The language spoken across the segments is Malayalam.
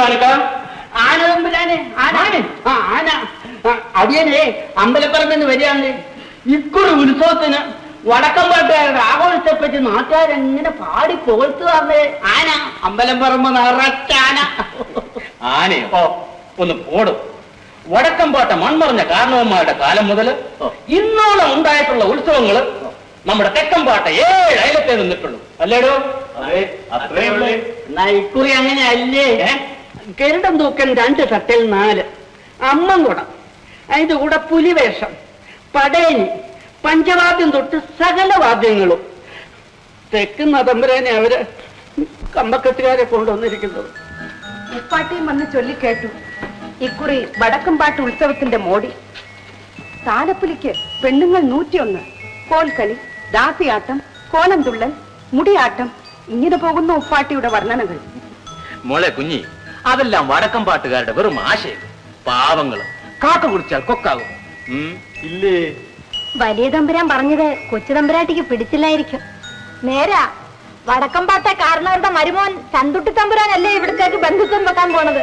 കാണിക്ക ആന തമ്പുരാനെ ആന ആ ആന ആ, അടിയനെ അമ്പലപ്പറമ്പിന്ന് വരികയാണ് ഇക്കുറി ഉത്സവത്തിന് വടക്കമ്പാട്ടുകാരുടെ ആഘോഷത്തെപ്പറ്റി നാട്ടുകാരെങ്ങനെ പാടി പുകഴ്ത്തുകാരനെ ആന അമ്പലപ്പറമ്പ് നിറച്ചാന ആനയോ ഒന്ന് പോടും വടക്കമ്പാട്ട മൺമറഞ്ഞ കാരണവന്മാരുടെ കാലം മുതൽ ഇന്നോളം ഉണ്ടായിട്ടുള്ള ഉത്സവങ്ങള് നമ്മുടെ തെക്കമ്പാട്ട ഏഴ് അയലത്തെ നിന്നിട്ടുള്ളൂ അല്ലേടോ അതെ അത്രേ ഉള്ളേ എന്നാ ഇക്കുറി അങ്ങനെ അല്ലേ ഗരുഡം തൂക്കൻ രണ്ട് തട്ടൽ നാല് അമ്മൻകുടം അതിന്റെ കൂടെ പുലിവേഷം പടയണി പഞ്ചവാദ്യം തൊട്ട് സകല വാദ്യങ്ങളും തെക്ക് നദമ്പരനെ അവര് കമ്പക്കെട്ടുകാരെ കൊണ്ടുവന്നിരിക്കുന്നത് ഉപ്പാട്ടിയും വന്ന് ചൊല്ലിക്കേട്ടു ഇക്കുറി വടക്കമ്പാട്ട് ഉത്സവത്തിന്റെ മോടി താലപ്പുലിക്ക് പെണ്ണുങ്ങൾ നൂറ്റിയൊന്ന് കോൽക്കളി ദാസിയാട്ടം കോലം തുള്ളൽ മുടിയാട്ടം ഇങ്ങനെ പോകുന്ന ഉപ്പാട്ടിയുടെ വർണ്ണനകൾ മോളെ കുഞ്ഞി അതെല്ലാം വടക്കം പാട്ടുകാരുടെ വെറും ആശയം പാവങ്ങള് കാക്ക കുടിച്ചാൽ കൊക്കാകും ഉം. ഇല്ലേ വലിയ തമ്പുരാൻ പറഞ്ഞത് കൊച്ചു തമ്പുരാട്ടിക്ക് പിടിച്ചില്ലായിരിക്കും നേരാ വടക്കമ്പാട്ടെ കാരണവരുടെ മരുമോൻ ചന്തുട്ടി തമ്പുരാനല്ലേ ഇവിടത്തേക്ക് ബന്ധുത്വം വെക്കാൻ പോണത്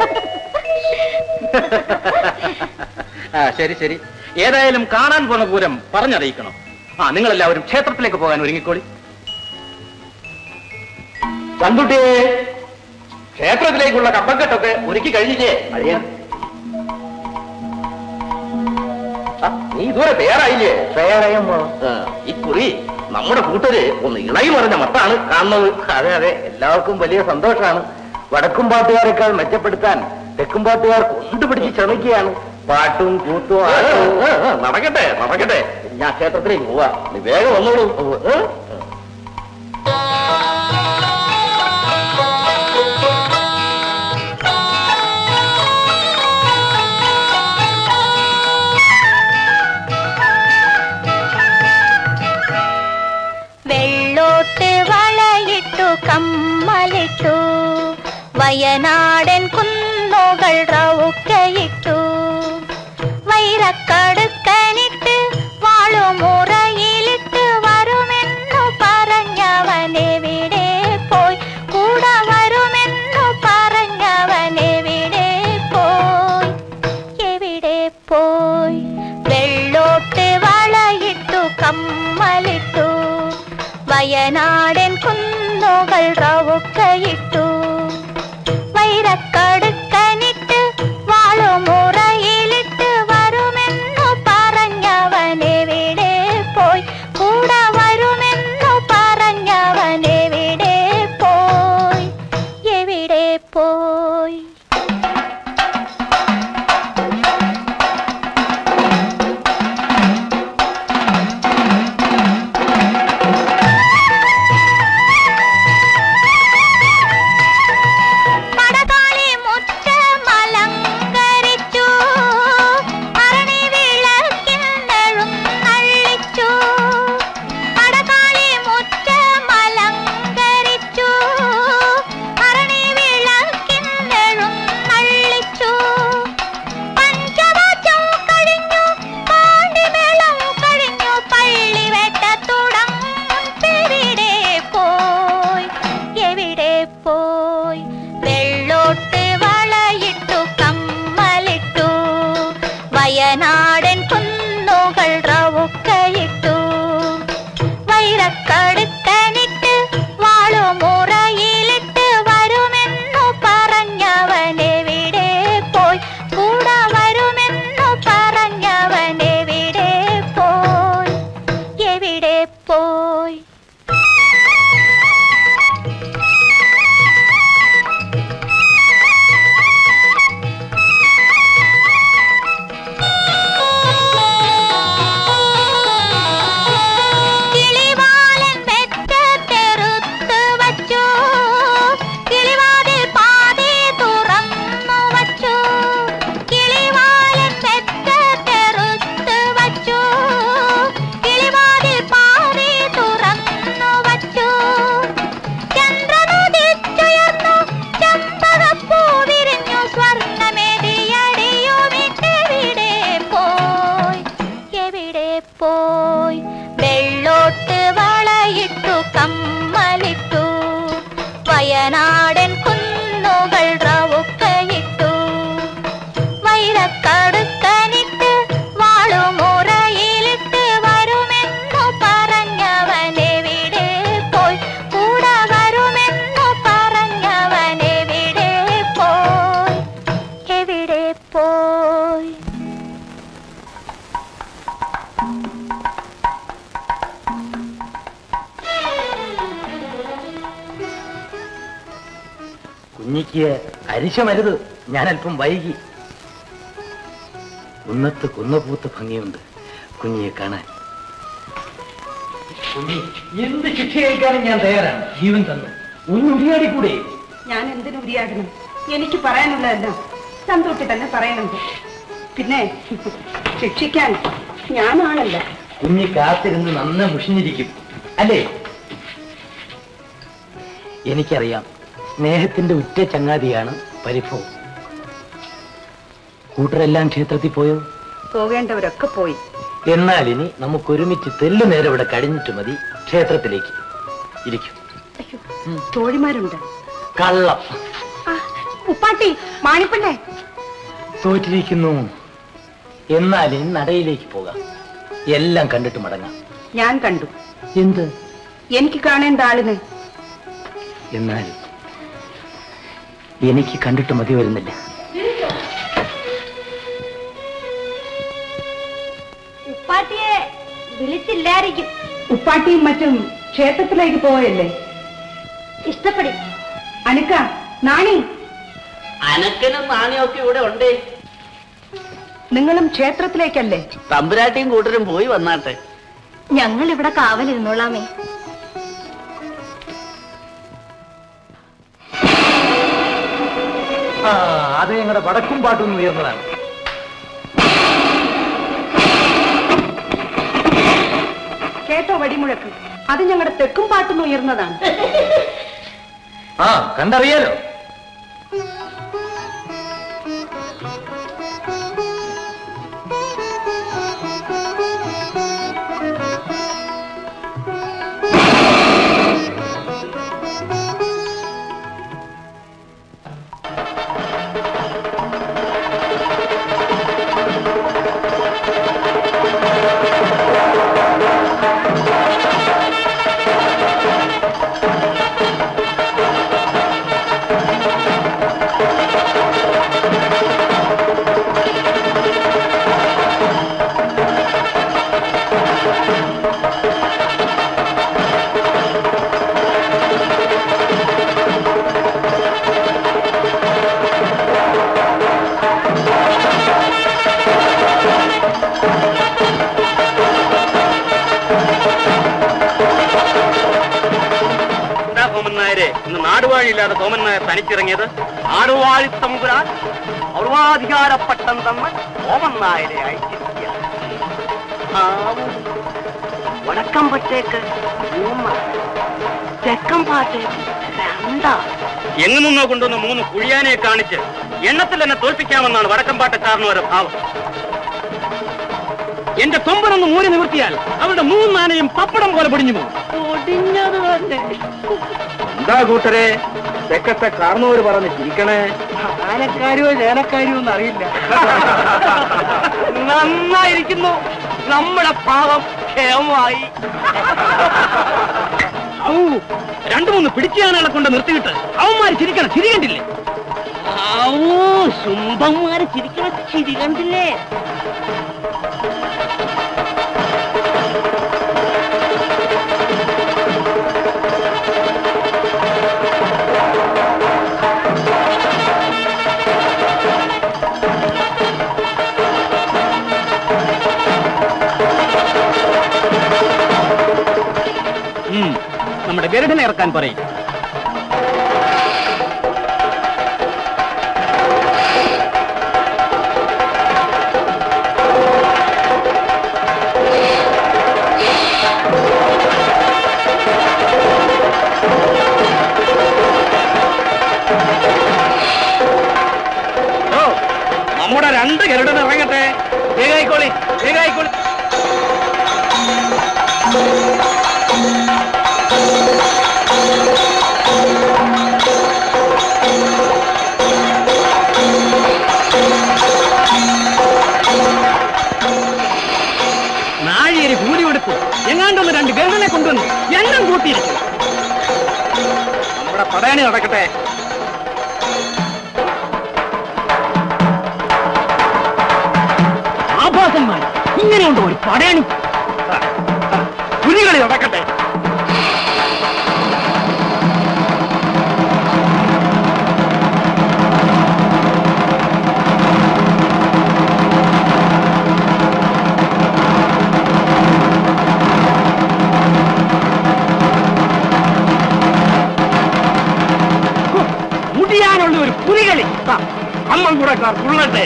ആ ശരി ശരി ഏതായാലും കാണാൻ പോണ പൂരം പറഞ്ഞറിയിക്കണം ആ നിങ്ങളെല്ലാവരും ക്ഷേത്രത്തിലേക്ക് പോകാൻ ഒരുങ്ങിക്കോളി ചന്തുട്ടിയെ ക്ഷേത്രത്തിലേക്കുള്ള കമ്പക്കെട്ടൊക്കെ ഒരുക്കി കഴിഞ്ഞില്ലേ അഴിയൻ ആ, നീ ഇതുവരെ തയ്യാറായില്ലേ തയ്യാറായമ്മോ ഇക്കുറി നമ്മുടെ കൂട്ടര് ഒന്ന് ഇളകി മറിഞ്ഞ മട്ടാണ് കാണുന്നത് അതെ അതെ എല്ലാവർക്കും വലിയ സന്തോഷമാണ് വടക്കും പാട്ടുകാരെക്കാൾ മെച്ചപ്പെടുത്താൻ തെക്കും പാട്ടുകാർ കൊണ്ടുപിടിച്ച് ശ്രമിക്കുകയാണ് പാട്ടും കൂത്തും ആട്ടവും. നടക്കട്ടെ നടക്കട്ടെ ഞാൻ ക്ഷേത്രത്തിലേക്ക് പോവാ നീ വേഗം വന്നോളൂ ഏ? വെള്ളോട്ട് വളയിട്ടു കമ്മലിട്ടു വയനാടൻ കുന്നുകൾ റൗക്കയിട്ടു വൈരക്കടുക്കനിട്ട് വാളുമുറയിലിട്ട് വരുമെന്നു പറഞ്ഞവനെവിടെ പോയി കൂടെ വരുമെന്നു പറഞ്ഞവനെവിടെ പോയി എവിടെ പോയി വെള്ളോട്ട് വളയിട്ടു കമ്മലിട്ടു വയനാടൻ കുന്നുകൾ റവുക്കയിട്ടു വൈരക്കടുക്കനിട്ട് വാളുമുറയിലിട്ട് വരുമെന്നു പറഞ്ഞവനെവിടെ പോയി കൂടെ വരുമെന്നു പറഞ്ഞവനെവിടെ പോയി എവിടെ പോയി പടകാളി മുറ്റമലങ്കരിച്ചു അരണി വിളക്കിൽ നെഴുന്നള്ളിച്ചു പടകാളി മുറ്റമലങ്കരിച്ചു അരണി വിളക്കിൽ നെഴുന്നള്ളിച്ചു എനിക്ക് അരിശമരുത് ഞാൻ അല്പം വൈകി കുന്നത്ത് കുന്നപൂത്ത് ഭംഗിയുണ്ട് കുഞ്ഞിയെ കാണാൻ കുഞ്ഞി എന്ത് ശിക്ഷ കേൾക്കാനും ഞാൻ തയ്യാറാണ് ജീവൻ തന്നു ഒന്നുടിയാടിക്കൂടെ ഞാൻ എന്തിനു ഉരിയാടണം എനിക്ക് പറയാനുള്ളതെല്ലാം സന്തോഷി തന്നെ പറയുന്നുണ്ട് പിന്നെ ശിക്ഷിക്കാൻ ഞാനാണല്ല കുഞ്ഞി കാത്തിരുന്ന് നന്ന മുഷിഞ്ഞിരിക്കും അല്ലേ എനിക്കറിയാം സ്നേഹത്തിന്റെ ഉറ്റ ചങ്ങാതിയാണ് പരിഭവം കൂട്ടരെല്ലാം ക്ഷേത്രത്തിൽ പോയോ പോകേണ്ടവരൊക്കെ പോയി എന്നാൽ ഇനി നമുക്കൊരുമിച്ച് തെല്ലു നേരം ഇവിടെ കഴിഞ്ഞിട്ട് മതി ക്ഷേത്രത്തിലേക്ക് ഇരിക്കും അയ്യോ തോഴിമാരുണ്ട് കള്ളം ആ, ഉപ്പാട്ടി മാണിപ്പണ്ണേ തോറ്റിരിക്കുന്നു എന്നാൽ ഇനി നടയിലേക്ക് പോകാം എല്ലാം കണ്ടിട്ട് മടങ്ങാം ഞാൻ കണ്ടു എന്ത് എനിക്ക് കാണേണ്ട ആളിനെ എന്നാൽ എനിക്ക് കണ്ടിട്ട് മതി വരുന്നില്ല ഉപ്പാട്ടിയെ വിളിച്ചില്ലായിരിക്കും ഉപ്പാട്ടിയും മറ്റും ക്ഷേത്രത്തിലേക്ക് പോയല്ലേ ഇഷ്ടപ്പെടും അനുക്ക നാണി അനക്കനും നാണയൊക്കെ ഇവിടെ ഉണ്ടേ നിങ്ങളും ക്ഷേത്രത്തിലേക്കല്ലേ തമ്പുരാട്ടിയും കൂട്ടരും പോയി വന്നാട്ടെ ഞങ്ങൾ ഇവിടെ കാവലിരുന്നോളാമേ ആ അത് ഞങ്ങളുടെ വടക്കും പാട്ടും ഉയർന്നതാണ് കേട്ടോ വടിമുഴക്ക് അത് ഞങ്ങളുടെ തെക്കും പാട്ടുന്ന് ഉയർന്നതാണ് ആ കണ്ടറിയാലോ എന്താ സോമൻ നായരെ ഇന്ന് നാടുവാഴിയില്ലാതെ സോമൻ നായർ തനിച്ചിറങ്ങിയത് നാടുവാഴി തമ്പുരാൻ സർവാധികാര പട്ടം തന്ന് സോമൻ നായരെ അയച്ചിരിക്കുക വടക്കം പറ്റേക്ക് മൂന്ന് തെക്കം പാട്ടേക്ക് രണ്ടാ എങ്ങു നിന്നോ കൊണ്ടുവന്ന മൂന്ന് കുഴിയാനെ കാണിച്ച് എണ്ണത്തിൽ തന്നെ തോൽപ്പിക്കാമെന്നാണ് വടക്കം പാട്ടക്കാരനോരോ ഭാവം എന്റെ കൊമ്പനൊന്ന് മൂരി നിവർത്തിയാൽ അവരുടെ മൂന്നാനയും പപ്പടം പോലെ പൊടിഞ്ഞു പോകും ഒടിഞ്ഞത് തന്നെ എന്താ കൂട്ടരെ തെക്കത്തെ കാർന്നോര് പറഞ്ഞ് ചിരിക്കണേ ആനക്കാരിയോ ചേനക്കാരിയോ ഒന്നും അറിയില്ല നന്നായിരിക്കുന്നു നമ്മുടെ പാവം ക്ഷേമമായി ഔ, രണ്ടു മൂന്ന് പിടിച്ചാനകളെ കൊണ്ട് നിർത്തിയിട്ട് അവന്മാര് ചിരിക്കണം ചിരി കണ്ടില്ലേ ഓ ശുംഭന്മാര് ചിരിക്കണ ചിരി കണ്ടില്ലേ ഉം, നമ്മുടെ ഗരുഡനെ ഇറക്കാൻ പറയും ഓ, നമ്മുടെ രണ്ട് ഗരുഡൻ ഇറങ്ങട്ടെ വേഗായിക്കോളി വേഗായിക്കോളി നാഴിയേരി കൂലി കൊടുത്തു എങ്ങാണ്ടൊന്ന് രണ്ട് ഗരുഡനെ കൊണ്ടുവന്നു എണ്ണം കൂട്ടിയിരിക്കും നമ്മുടെ പടയണി നടക്കട്ടെ ആഭാസന്മാർ ഇങ്ങനെയുണ്ടോ ഒരു പടയണി പുലികളി നടക്കട്ടെ അവളുടെ ഒരു പുലികളി അമ്മ കൂടെ തുള്ളട്ടെ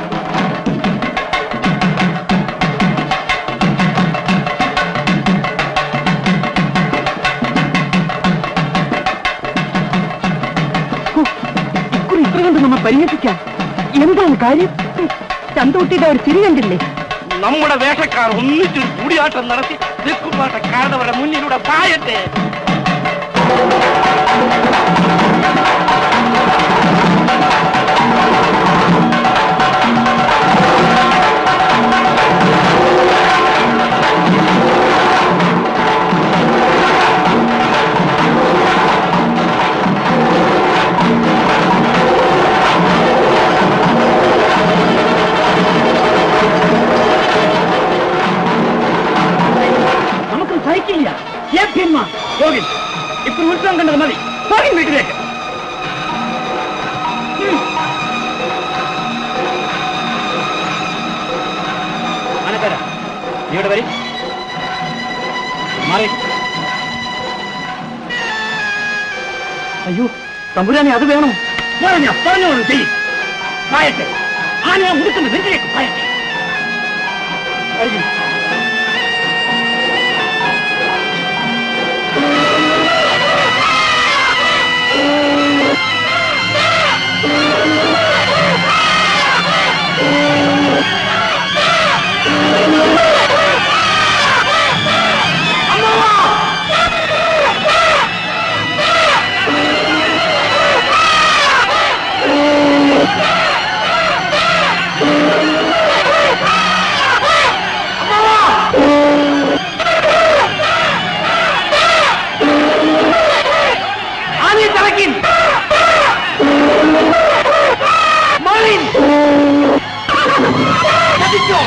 ഇക്കുറി ഇത്ര കൊണ്ട് നമ്മെ പരിഹസിക്കാം എന്താണ് കാര്യം ചന്തൂട്ടിയുടെ ഒരു ചിരി കണ്ടില്ലേ നമ്മുടെ വേഷക്കാർ ഒന്നിച്ചൊരു കൂടിയാട്ടം നടത്തി തെക്കുപാട്ടക്കാരുടെ മുന്നിലൂടെ പായട്ടെ നമുക്ക് സഹിക്കില്ല ഏപ്യന്മാർ പോകിൻ ഇപ്പൊ ഉത്സവം കണ്ടത് മതി പോകിൻ വീട്ടിലേക്ക് അനക്കര നീ ഇവിടെ വരി മാറി അയ്യോ തമ്പുരാനെ അത് വേണം പറഞ്ഞ പറഞ്ഞോളൂ ചെയ്യും പായട്ടെ ആന ഉടുക്കുന്ന നെഞ്ചിലേക്ക് പായട്ടെ ആനയെ തറക്കിൻ മാറിൻ ചതിച്ചോ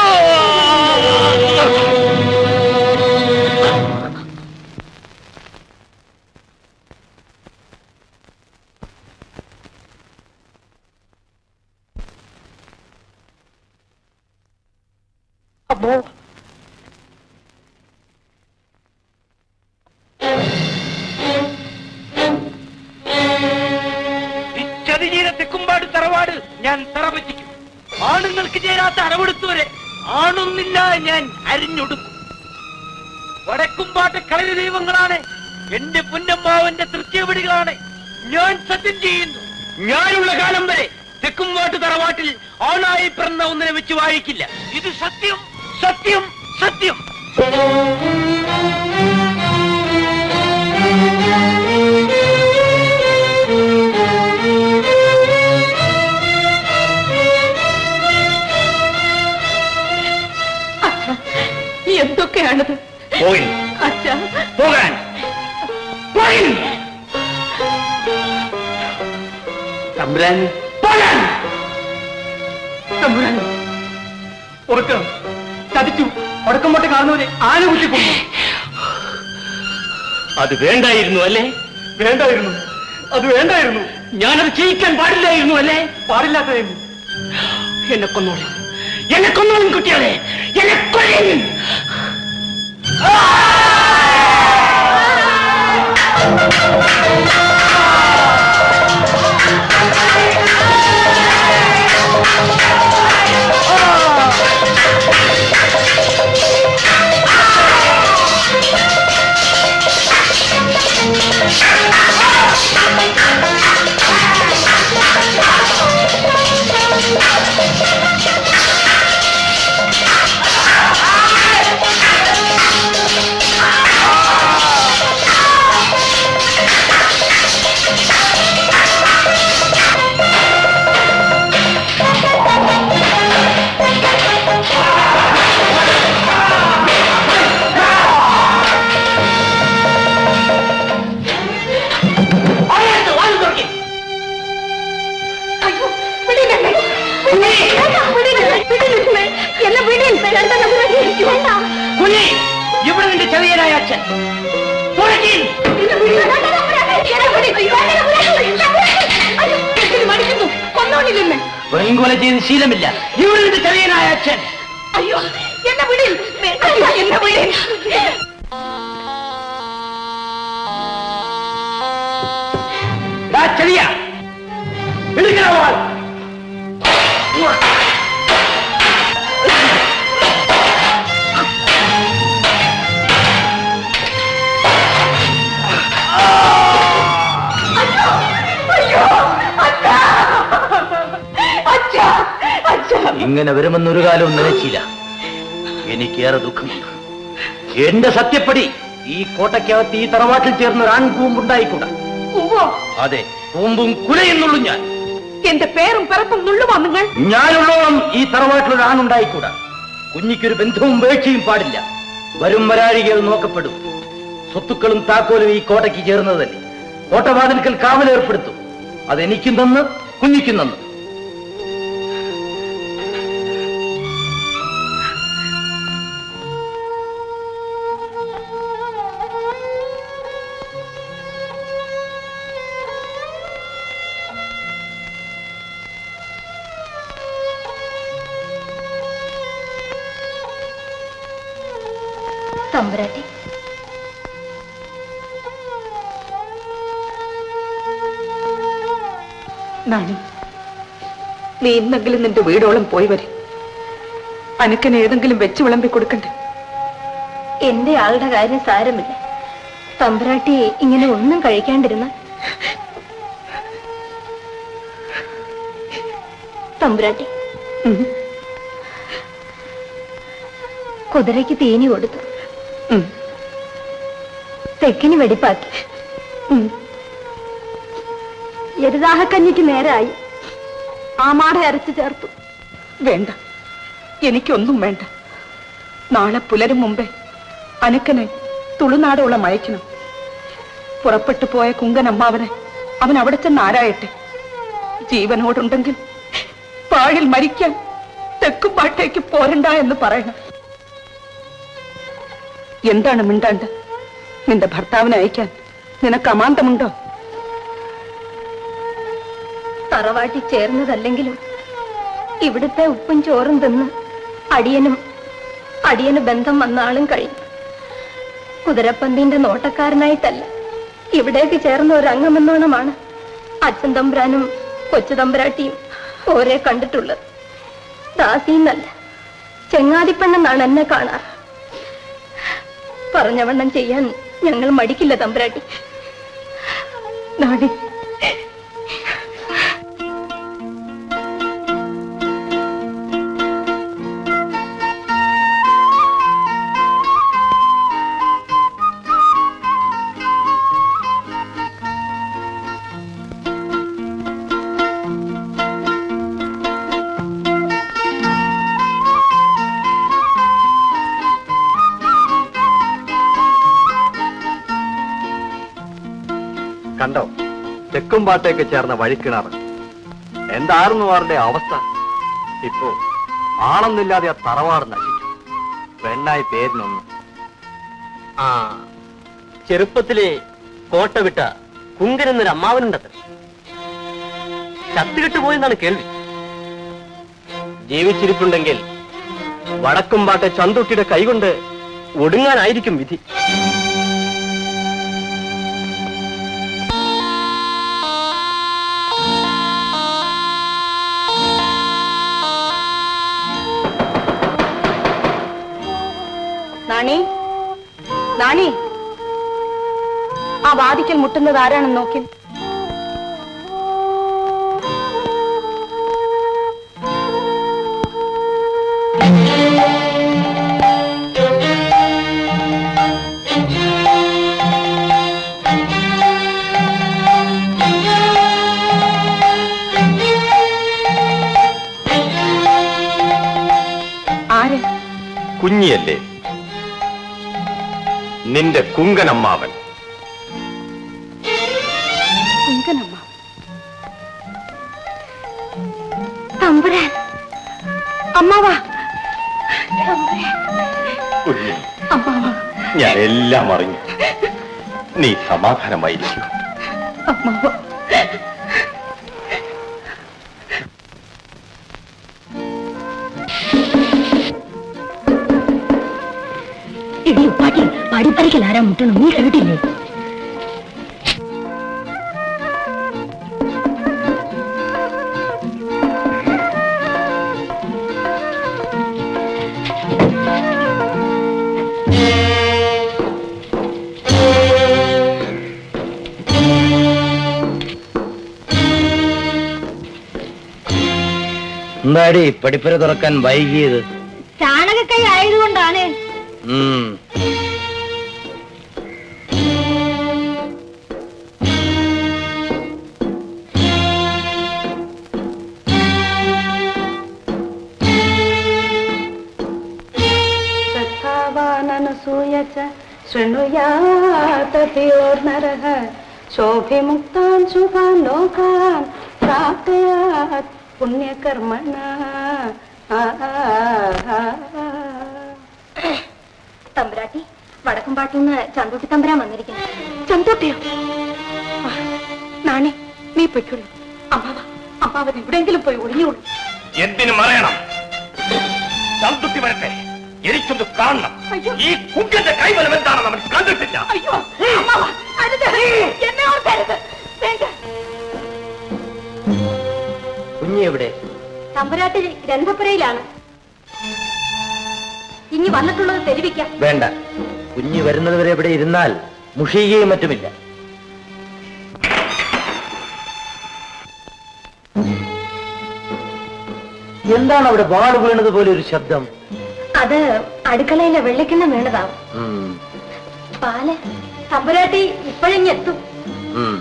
അപ്പോ ഈ ചതിചീര തെക്കുംപാട് തറവാട് ഞാൻ തറപറ്റിക്കും ആണുങ്ങൾക്ക് ചേരാത്ത അടവെടുത്തവരെ ആണൊന്നില്ല ഞാൻ അരിഞ്ഞൊടുക്കും വടക്കുംപാട്ട് കളരി ദൈവങ്ങളാണ് എന്റെ പുന്നമ്മാവന്റെ തൃച്ചേവടികളാണ് ഞാൻ സത്യം ചെയ്യുന്നു ഞാനുള്ള കാലം വരെ തെക്കുംപാട്ട് തറവാട്ടിൽ ആണായി പിറന്ന ഒന്നിനെ വെച്ച് വായിക്കില്ല ഇത് സത്യം സത്യം സത്യം എന്തൊക്കെയാണത് പോയി അച്ഛാ പോകാൻ പോയി തമ്പുരാൻ പോകാൻ തമ്പുരാൻ ഉറക്കണം ചതിച്ചു ഉടക്കം പൊട്ടി കാണുന്നവരെ ആന കുത്തിക്കൊണ്ടു അത് വേണ്ടായിരുന്നു അല്ലേ വേണ്ടായിരുന്നു അത് വേണ്ടായിരുന്നു ഞാനത് ചെയ്യിക്കാൻ പാടില്ലായിരുന്നു അല്ലേ പാടില്ലാത്തതായിരുന്നു എന്നെ കൊന്നോളെ എന്നെ കൊന്നോളും കുട്ടികളെ എന്നെ കൊല്ലും അയ്യോ വിടില്ലേ വിടില്ലേ എന്നെ വിടിൻ വേണ്ട വേണ്ട കുഞ്ഞി ഇവിടെ നിന്റെ ചെറിയനായ അച്ഛൻ തുറക്കിൻ മടിക്കുന്നു കൊന്നോണില്ലെന്ന് വെങ്കൊല ചെയ്ത് ശീലമില്ല ഇവിടെ നിന്റെ ചെറിയനായ അച്ഛൻ അയ്യോ എന്നെ വിടിൻ അയ്യോ എന്നെ വിടിൻ ദാ ചെറിയ ഇറങ്ങിയവാൾ ഇങ്ങനെ വരുമെന്നൊരു കാലവും നനച്ചില്ല എനിക്കേറെ ദുഃഖമുണ്ട് എന്റെ സത്യപ്പടി ഈ കോട്ടയ്ക്കകത്ത് ഈ തറവാട്ടിൽ ചേർന്ന ഒരു ആൺകൂമ്പുണ്ടായിക്കൂടാ ഉവ്വോ അതെ കൂമ്പും കുലയെന്നുള്ളൂ ഞാൻ എന്റെ പേരും പിറപ്പും നുള്ളുമോ നിങ്ങൾ ഞാനുള്ളോളം ഈ തറവാട്ടിൽ ഒരു ആണുണ്ടായിക്കൂടാ കുഞ്ഞിക്കൊരു ബന്ധവും വീഴ്ചയും പാടില്ല വരും വരാഴികൾ നോക്കപ്പെടും സ്വത്തുക്കളും താക്കോലും ഈ കോട്ടയ്ക്ക് ചേർന്നതല്ലേ കോട്ടവാതിൽക്കൽ കാവലേർപ്പെടുത്തും അതെനിക്കും തന്ന് കുഞ്ഞിക്കും തന്നു തമ്പുരാട്ടി നാണി നീ ഇന്നെങ്കിലും നിന്റെ വീടോളം പോയി വരും അനക്കന് ഏതെങ്കിലും വെച്ച് വിളമ്പി കൊടുക്കണ്ടേ എന്റെ ആളുടെ കാര്യം സാരമില്ല തമ്പുരാട്ടി ഇങ്ങനെ ഒന്നും കഴിക്കാണ്ടിരുന്ന തമ്പുരാട്ടി ഉം, കുതിരയ്ക്ക് തീനി കൊടുത്തു ഉം, തെക്കിന് വെടിപ്പാക്കി ഉം. എരുതാഹക്കഞ്ഞിക്ക് നേരായി ആമാട അരച്ചു ചേർത്തു വേണ്ട എനിക്കൊന്നും വേണ്ട നാളെ പുലരും മുമ്പേ അനക്കനെ തുളുനാടോളം അയക്കണം പുറപ്പെട്ടു പോയ കുങ്കൻ അമ്മാവനെ അവൻ അവിടെ ചെന്ന് ആരായട്ടെ ജീവനോടുണ്ടെങ്കിൽ പാഴിൽ മരിക്കാൻ തെക്കുംപാട്ടേക്ക് പോരണ്ട എന്ന് പറയണം എന്താണ് മിണ്ടാണ്ട് നിന്റെ ഭർത്താവിനെ അയക്കാൻ നിനക്ക് അമാന്തമുണ്ടോ തറവാട്ടി ചേർന്നതല്ലെങ്കിലും ഇവിടുത്തെ ഉപ്പും ചോറും തിന്ന് അടിയനും അടിയന് ബന്ധം വന്ന ആളും കഴിഞ്ഞു കുതിരപ്പന്തിന്റെ നോട്ടക്കാരനായിട്ടല്ല ഇവിടേക്ക് ചേർന്ന ഒരു അംഗമെന്നോണമാണ് അച്ഛൻ തമ്പുരാനും കൊച്ചു തമ്പുരാട്ടിയും ഓരെ കണ്ടിട്ടുള്ളത് ദാസിന്നല്ല ചെങ്ങാതിപ്പെണ്ണെന്നാണ് എന്നെ കാണാറ് പറഞ്ഞവണ്ണം ചെയ്യാൻ ഞങ്ങൾ മടിക്കില്ല തമ്പുരാട്ടി നാടി കണ്ടോ തെക്കുംപാട്ടേക്ക് ചേർന്ന വഴിക്കിണർ എന്തായിരുന്നു അവരുടെ അവസ്ഥ ഇപ്പോ ആളൊന്നില്ലാതെ ആ തറവാട് നശിച്ചു പെണ്ണായി പേരിനൊന്നും ആ ചെറുപ്പത്തിലെ കോട്ട വിട്ട കുങ്കൻ എന്നൊരു അമ്മാവനുണ്ടത് ചത്തുകെട്ട് പോയെന്നാണ് കേൾവി ജീവിച്ചിരിപ്പുണ്ടെങ്കിൽ വടക്കുംപാട്ടെ ചന്തുട്ടിയുടെ കൈകൊണ്ട് ഒടുങ്ങാനായിരിക്കും വിധി നാണി നാണി ആ വാദിക്കൽ മുട്ടുന്നത് ആരാണെന്ന് നോക്കി ആര് കുഞ്ഞിയല്ലേ നിന്റെ കുങ്കനമ്മാവൻ കുങ്കനമ്മ തമ്പുരാൻ അമ്മാവാ കുഞ്ഞി അമ്മാവാ ഞാൻ എല്ലാം അറിഞ്ഞു നീ സമാധാനമായിരിക്കും അമ്മാവാ ഇടി ഉപ്പാട്ടി പടിപ്പറിക്കൽ ആരാ മുട്ടണം നീ കേട്ടില്ലേ എന്താടി പഠിപ്പര തുറക്കാൻ വൈകിയത് ചാണകക്കൈ ആയതുകൊണ്ടാണ് ഉം. श्रद्धावाननसूय च शृणुयाततियोर्नरः शोभिमुक्तान् शुभान् लोकान् प्राप्नुयात् पुण्यकर्मणा തമ്പുരാട്ടി വടക്കുംപാട്ടിൽ ചന്തൂട്ടി തമ്പുരാൻ വന്നിരിക്കുന്നു ചന്തോട്ടിയോ നാണി നീ പൊയ്ക്കുള്ളൂ അമ്മാവ അമ്മാവൻ എവിടെയെങ്കിലും പോയി ഒളിഞ്ഞോളൂ എന്തിനു മറയണം ചന്തുട്ടി വരട്ടെ എനിക്കൊന്ന് കാണണം അയ്യോ. ഈ കുങ്കന്റെ കൈവലം എന്താണെന്ന് അവൻ കണ്ടിട്ടില്ല അയ്യോ അമ്മാവ അരുത് എന്നെ ഓർത്തരുത് വേണ്ട കുഞ്ഞി എവിടെ തമ്പുരാട്ടി ഗ്രന്ഥപ്പുരയിലാണ് ഇനി വന്നിട്ടുള്ളത് തെരുവിക്കാം വേണ്ട കുഞ്ഞി വരുന്നത് വരെ ഇവിടെ ഇരുന്നാൽ മുഷിയുകയും മറ്റുമില്ല എന്താണ് അവിടെ വാൾ വീണത് പോലെ ഒരു ശബ്ദം അത് അടുക്കളയിലെ വെള്ളിക്കിണ്ണം വീണതാവും ഉം, പാല് തമ്പുരാട്ടി ഇപ്പോഴിങ്ങെത്തും ഉം.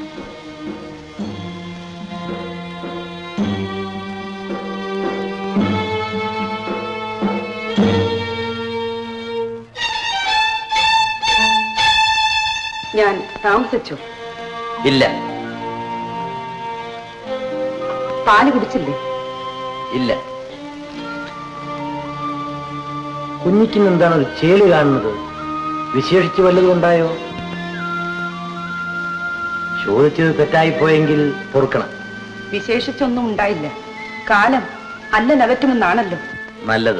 ഞാൻ താമസിച്ചു ഇല്ല പാല് കുടിച്ചില്ലേ ഇല്ല കുഞ്ഞിക്കിന്ന് എന്താണ് ഒരു ചേല് കാണുന്നത് വിശേഷിച്ച് വല്ലതും ഉണ്ടായോ ചോദിച്ചത് തെറ്റായിപ്പോയെങ്കിൽ പൊറുക്കണം വിശേഷിച്ചൊന്നും ഉണ്ടായില്ല കാലം അല്ല നവറ്റുമെന്നാണല്ലോ നല്ലത്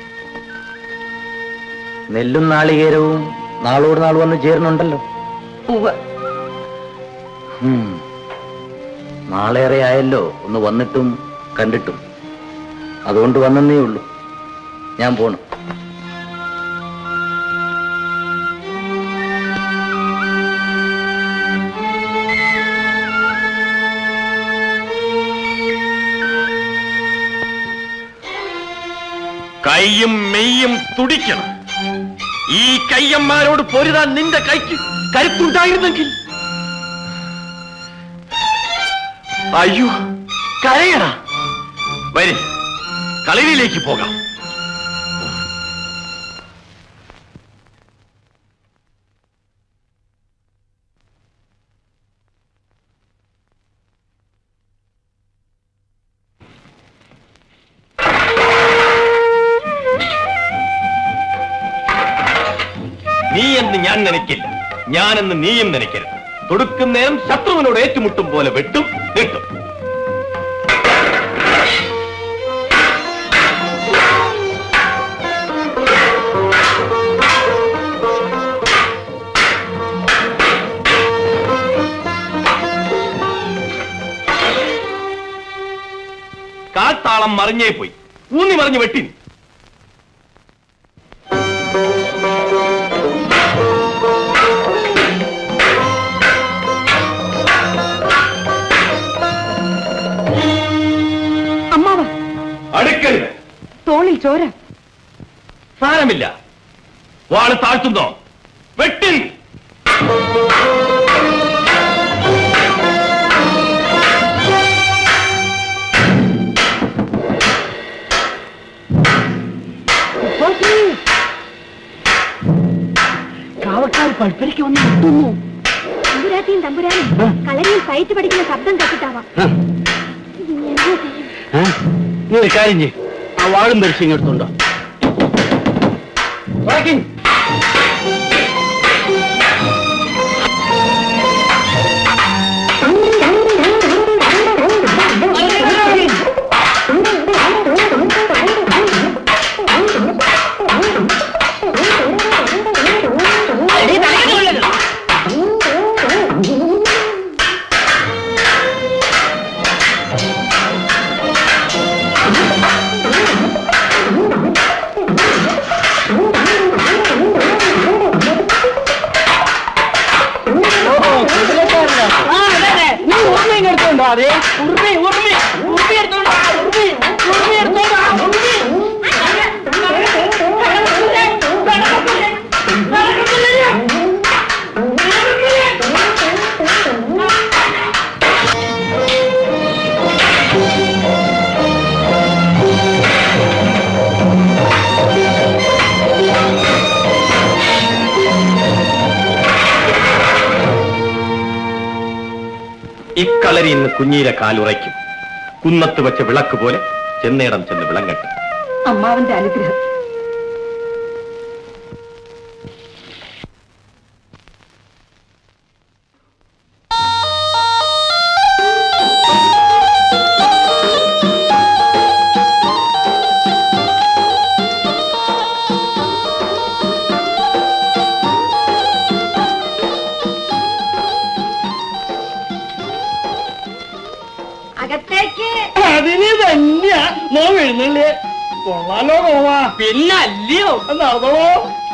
നെല്ലും നാളികേരവും നാളോട് നാൾ വന്ന് ചേരുന്നുണ്ടല്ലോ ഉവ്വ് ഉം. നാളേറെ ആയല്ലോ ഒന്ന് വന്നിട്ടും കണ്ടിട്ടും അതുകൊണ്ട് വന്നേ ഉള്ളൂ ഞാൻ പോണു കൈയും മെയ്യും തുടിക്കണം ഈ കയ്യന്മാരോട് പൊരുതാൻ നിന്റെ കൈക്ക് കരുത്തുണ്ടായിരുന്നെങ്കിൽ അയ്യോ കരയണ വരി കളരിയിലേക്ക് പോകാം നീ എന്ന് ഞാൻ നനയ്ക്കില്ല ഞാനെന്ന് നീയും നനയ്ക്കരുത് തൊടുക്കുന്നേരം ശത്രുവിനോട് ഏറ്റുമുട്ടും പോലെ വെട്ടും നീട്ടും കാട്ടാളം മറിഞ്ഞേ പോയി ഊന്നി മറിഞ്ഞ് വെട്ടി അമ്മാവ അടുക്കരുത് തോളിൽ ചോര സാരമില്ല വാള് താഴ്ത്തുന്നോ വെട്ടിൻ കാവക്കാർ പഴുപ്പരയ്ക്ക് വന്ന് മുട്ടുന്നു തമ്പുരാട്ടിയും തമ്പുരാനും കളരിയിൽ ഫൈറ്റ് പഠിക്കുന്ന ശബ്ദം കേട്ടിട്ടാവാം എന്താ ചെയ്യും നീ ഒരു കാര്യം ചെയ്യും ആ വാളും പരിശീലനം ഇങ്ങെടുത്തുണ്ടോ നീ ഉറുമ ഇങ്ങെടുത്തോണ്ടോ അതെ ഉറുമി ഉറുമി ഉറുമി എടുത്തോണ്ടോ ഉറുമി കളരി ഇന്ന് കുഞ്ഞീരെ കാലുറയ്ക്കും കുന്നത്ത് വെച്ച വിളക്ക് പോലെ ചെന്നേടം ചെന്ന് വിളങ്ങട്ടെ അമ്മാവന്റെ അനുഗ്രഹം അകത്തേക്ക് അതിന് തന്നെയാ നോ വീഴുന്നില്ലേ കൊള്ളാലോ കോവാ പിന്നെ അല്ലയോ നടന്നോളൂ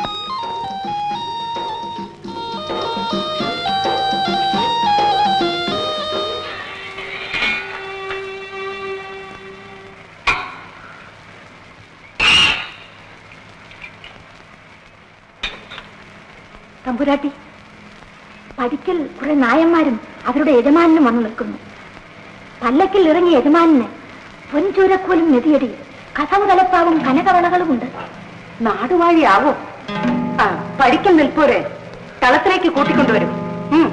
തമ്പുരാട്ടി പടിക്കൽ കുറെ നായന്മാരും അവരുടെ യജമാനും വന്നു നിൽക്കുന്നു പല്ലക്കിൽ ഇറങ്ങിയ യജമാനിന് പൊൻചൂരക്കോലും നെതിയടി കസം കലപ്പാവും കനകവളകളുമുണ്ട് നാടുവാഴിയാവോ ആ പഠിക്കൽ നിൽപ്പോരെ കളത്തിലേക്ക് കൂട്ടിക്കൊണ്ടുവരും ഉം.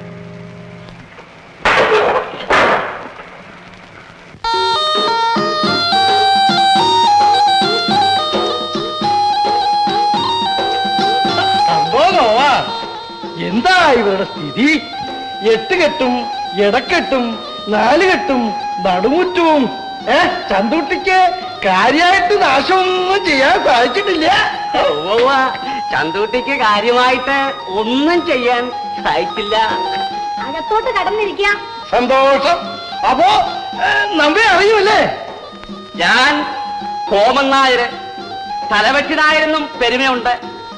സംഭവം കോവാ എന്താ ഇവരുടെ സ്ഥിതി എട്ട് കെട്ടും എടക്കെട്ടും നാല് കെട്ടും നടുമുറ്റവും ഏ ചന്തുട്ടിക്ക് കാര്യമായിട്ട് നാശമൊന്നും ചെയ്യാൻ സാധിച്ചിട്ടില്ല ചന്തൂട്ടിക്ക് കാര്യമായിട്ട് ഒന്നും ചെയ്യാൻ സാധിക്കില്ല അകത്തോട്ട് കടന്നിരിക്കാം സന്തോഷം അപ്പോ ഏ, നമ്മെ അറിയൂല്ലേ ഞാൻ കോമൻ നായര് തലവെട്ടിനായെന്നും പെരുമയുണ്ട്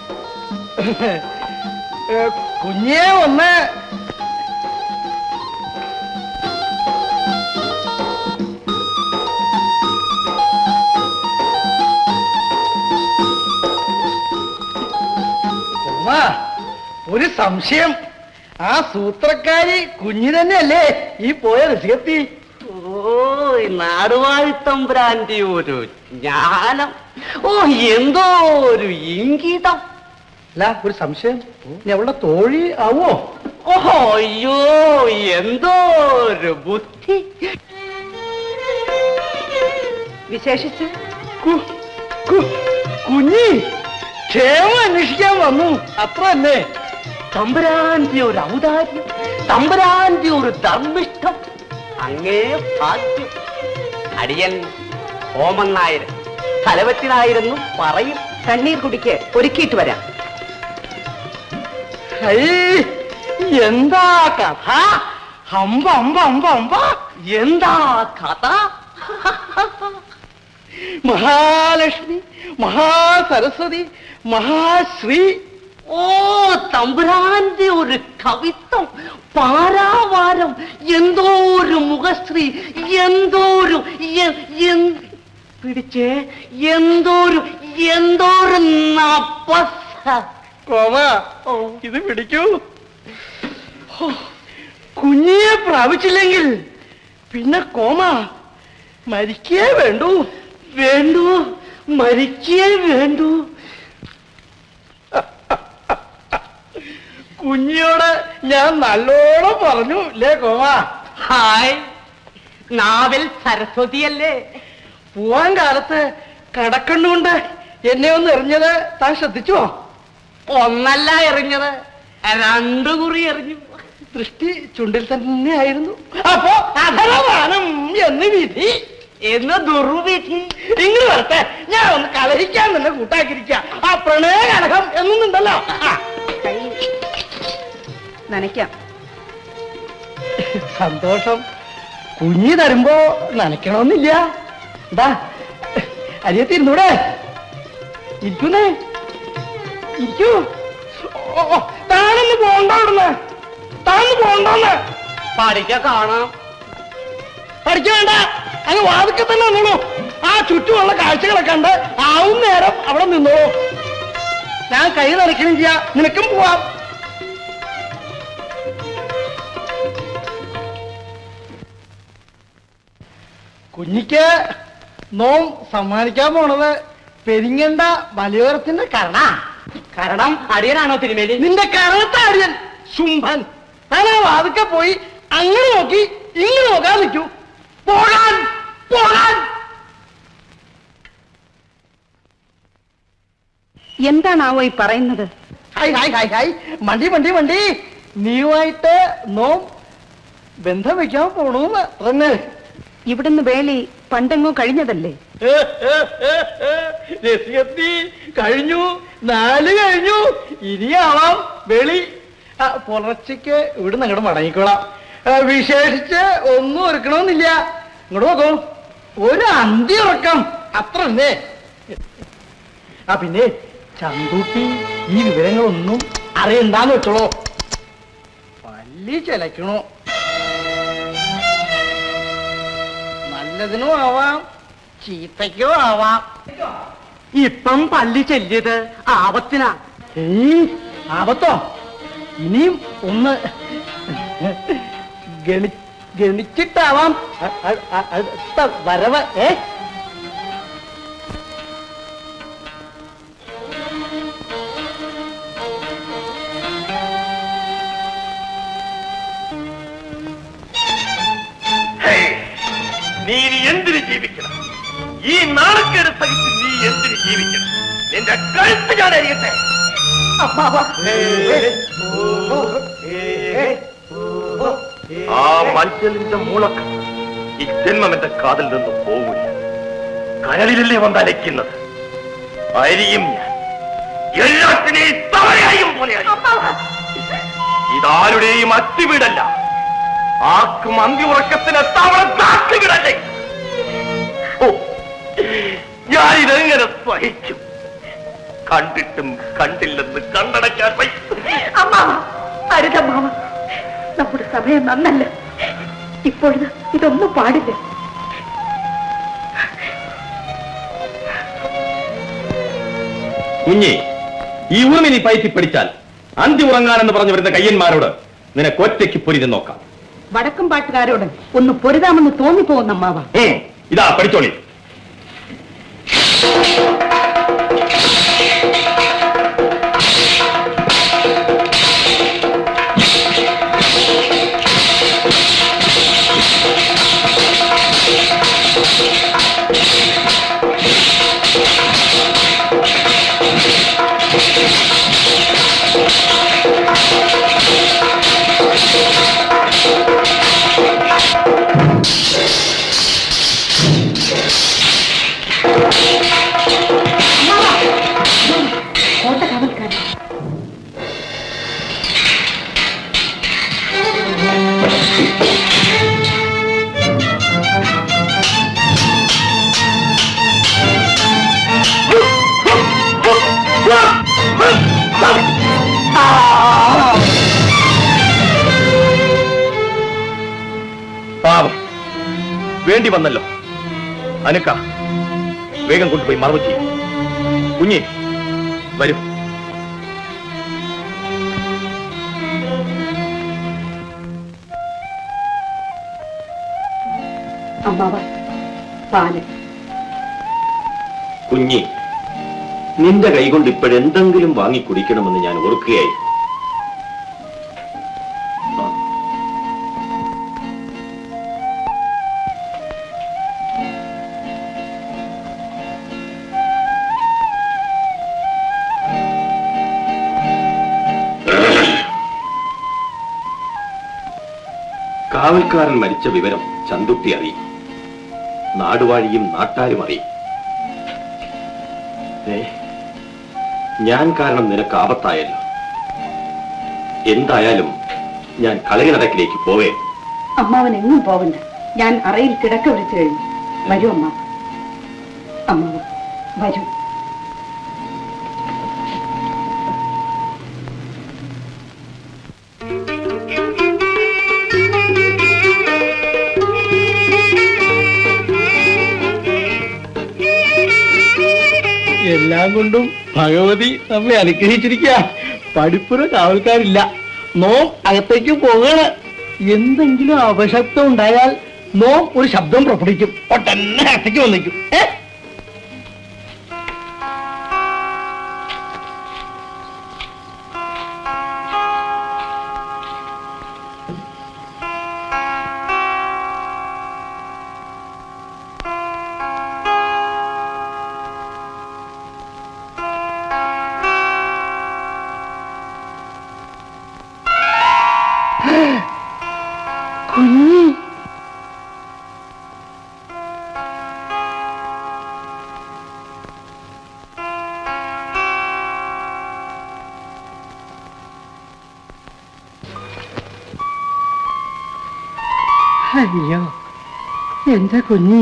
ഏ, കുഞ്ഞെ ഒന്ന് ഉമ്മ, ഒരു സംശയം ആ സൂത്രക്കാരി കുഞ്ഞു തന്നെയല്ലേ ഈ പോയ രസികത്തി ഓ നാടുവാഴിത്തമ്പുരാന്റെ ഒരു ജ്ഞാനം ഓ എന്തോ ഒരു ഇംഗിതം അല്ല ഒരു സംശയം ഇനി അവളുടെ തോഴി ആവോ ഓഹോ അയ്യോ എന്തോ ഒരു ബുദ്ധി വിശേഷിച്ച് കു- കു- കുഞ്ഞി ക്ഷേമം അന്വേഷിക്കാൻ വന്നു അത്ര തന്നെ തമ്പുരാന്റെ ഒരു ഔദാര്യം തമ്പുരാന്റെ ഒരു ധർമ്മിഷ്ടം അങ്ങേ ഭാഗ്യം അടിയൻ ഹോമൻ നായർ തലവെട്ടിനായിരുന്നു പറയും തണ്ണീർ കുടിക്ക് ഒരുക്കിയിട്ട് വരാം ഹൈ, എന്താ കഥ ഹമ്പ അമ്പ അമ്പ അമ്പ എന്താ കഥ മഹാലക്ഷ്മി മഹാസരസ്വതി മഹാശ്രീ ഓ തമ്പുരാന്റെ ഒരു കവിത്വം പാരാവാരം എന്തോ ഒരു മുഖശ്രീ എന്തോ ഒരു എ- എൻ- പിടിച്ചേ എന്തോ ഒരു എന്തോ ഒരു നപ്പസ കോമ ഇത് പിടിക്കൂ ഹോ, കുഞ്ഞിയെ പ്രാപിച്ചില്ലെങ്കിൽ പിന്നെ കോമ മരിക്കേ വേണ്ടൂ വേണ്ടു മരിക്കേ വേണ്ടു കുഞ്ഞിയോട് ഞാൻ നല്ലോണം പറഞ്ഞു ഇല്ലേ കോമ ഹായ് നാവിൽ സരസ്വതിയല്ലേ പോവാൻ കാലത്ത് കടക്കണ്ണുകൊണ്ട് എന്നെ ഒന്ന് എറിഞ്ഞത് താൻ ശ്രദ്ധിച്ചോ ഒന്നല്ല എറിഞ്ഞത് രണ്ടു കുറി എറിഞ്ഞു ദൃഷ്ടി ചുണ്ടിൽ തന്നെ ആയിരുന്നു അപ്പോ അധരവാനം എന്ന് വിധി എന്ന് ദുർവിധി ഇങ്ങനെ വരട്ടെ ഞാൻ ഒന്ന് കലഹിക്കാൻ തന്നെ കൂട്ടാക്കിരിക്ക ആ പ്രണയ കലഹം എന്നുണ്ടല്ലോ ആ, നനയ്ക്കാം സന്തോഷം കുഞ്ഞി തരുമ്പോ നനയ്ക്കണമെന്നില്ല എന്താ അരിയത്തിരുന്നൂടെ ഇരിക്കുന്നേ ഇരിക്കൂ ഓ, ഓ, താനൊന്ന് പോണ്ട അവിടുന്ന് താനൊന്ന് പോണ്ടോന്ന് പഠിക്ക കാണാം പഠിക്ക വേണ്ട അങ്ങ് വാതിക്കെ തന്നെ നിന്നോളൂ ആ ചുറ്റുമുള്ള കാഴ്ചകളൊക്കെ കണ്ട് ആവും നേരം അവിടെ നിന്നോളൂ ഞാൻ കൈ നനയ്ക്കുകയും ചെയ്യാം നിനക്കും പോവാം കുഞ്ഞിക്ക് നോം സമ്മാനിക്കാൻ പോണത് പെരിങ്ങണ്ട മലയോരത്തിന്റെ കരണ കാരണം അടിയനാണോ തിരുമേലി നിന്റെ കരണത്തെ അടിയൻ ശുംഭൻ ഞാൻ ആ വാതുക്കെ പോയി അങ്ങനെ നോക്കി ഇങ്ങനെ നോക്കാൻ നിൽക്കൂ പോകാൻ പോകാൻ എന്താണാവോ ഈ പറയുന്നത് ഹായ് ഹായ് ഹായ് ഹായ് മണ്ടി മണ്ടി മണ്ടി നീയുമായിട്ട് നോ ബന്ധം വെക്കാൻ പോണൂന്ന് തന്നെ ഇവിടുന്ന് വേലി പണ്ടെങ്ങോ കഴിഞ്ഞതല്ലേ രസികത്തി കഴിഞ്ഞു നാല് കഴിഞ്ഞു ഇനിയാവാം വെളി ആ, പുലർച്ചയ്ക്ക് ഇവിടുന്ന് അങ്ങോട്ട് മടങ്ങിക്കോളാം ആ, വിശേഷിച്ച് ഒന്നും ഒരുക്കണമെന്നില്ല ഇങ്ങോട്ട് നോക്കൂ ഒരു അന്തി ഉറക്കം അത്ര തന്നെ ആ പിന്നെ ചന്തൂട്ടി ഈ വിവരങ്ങളൊന്നും അറിയണ്ടാന്ന് വെച്ചോളൂ പല്ലി ചിലക്കണോ നല്ലതിനും ആവാം ചീത്തയ്ക്കോ ആവാം ഇപ്പം പല്ലി ചെല്ലിയത് ആപത്തിനാ ഏയ് ആപത്തോ ഇനിയും ഒന്ന് ഗണി ഗണിച്ചിട്ടാവാം അ- അ- അ- അടുത്ത വരവ് ഏ നീ ഇനി എന്തിന് ജീവിക്കണം ഈ നാണക്കേട് സഹിച്ച് നീ എന്തിന് ജീവിക്കണം നിന്റെ കഴുത്ത് ഞാൻ അറിയട്ടെ ആ മഞ്ചലിന്റെ മൂളക്കം ഈ ജന്മം എന്റെ കാതിൽ നിന്ന് പോവില്ല കരളിലല്ലേ വന്നലയ്ക്കുന്നത് അരിയും ഞാൻ എല്ലാത്തിനെയും തവണയായും പോലെ ഇതാരുടെയും അത്തിവീടല്ല ആർക്കും അന്തിയുറക്കത്തിന് തവണ താക്കുവിടല്ലേ ഓ ഞാനിതെങ്ങനെ സഹിക്കും കണ്ടിട്ടും കണ്ടില്ലെന്ന് കണ്ടടയ്ക്കാൻ വയ്യ അമ്മാവ അരുതമ്മാവ നമ്മുടെ സമയം നന്നല്ല ഇപ്പോഴത് ഇതൊന്നും പാടില്ല കുഞ്ഞി ഈ ഉറുമി നീ പയറ്റി പിടിച്ചാൽ അന്തി ഉറങ്ങാനെന്ന് പറഞ്ഞു വരുന്ന കയ്യന്മാരോട് നിനക്ക് ഒറ്റയ്ക്ക് പൊരിഞ്ഞ് നോക്കാം വടക്കും പാട്ടുകാരോട് ഒന്ന് പൊരുതാമെന്ന് തോന്നിപ്പോകുന്ന അമ്മാവ ഉം, ഇതാ പഠിച്ചോളി കോട്ട കാവൽക്കാരൻ പാവം വേണ്ടി വന്നല്ലോ അനുക്ക വേഗം കൊണ്ടുപോയി മറവ് ചെയ്യും കുഞ്ഞി വരും അമ്മാവ പാല് കുഞ്ഞി നിന്റെ കൈകൊണ്ട് ഇപ്പോഴെന്തെങ്കിലും വാങ്ങി കുടിക്കണമെന്ന് ഞാൻ ഓർക്കുകയായി കാവൽക്കാരൻ മരിച്ച വിവരം ചന്തുട്ടി അറിയും നാടുവാഴിയും നാട്ടാരും അറിയും ഏ, ഞാൻ കാരണം നിനക്ക് ആപത്തായല്ലോ എന്തായാലും ഞാൻ കളകിനടക്കിലേക്ക് പോവേ അമ്മാവൻ എങ്ങും പോകണ്ട ഞാൻ അറയിൽ കിടക്ക വിളിച്ചു കഴിഞ്ഞു വരൂ അമ്മ അമ്മാവ വരൂ എല്ലാം കൊണ്ടും ഭഗവതി നമ്മെ അനുഗ്രഹിച്ചിരിക്കുക പഠിപ്പുര കാവൽക്കാരില്ല നോം അകത്തേക്ക് പോകണ് എന്തെങ്കിലും അപശബ്ദം ഉണ്ടായാൽ നോം ഒരു ശബ്ദം പുറപ്പെടുവിക്കും ഒട്ടന്നെ അകത്തേക്ക് വന്നിക്കും ഏ അയ്യോ എന്റെ കുഞ്ഞി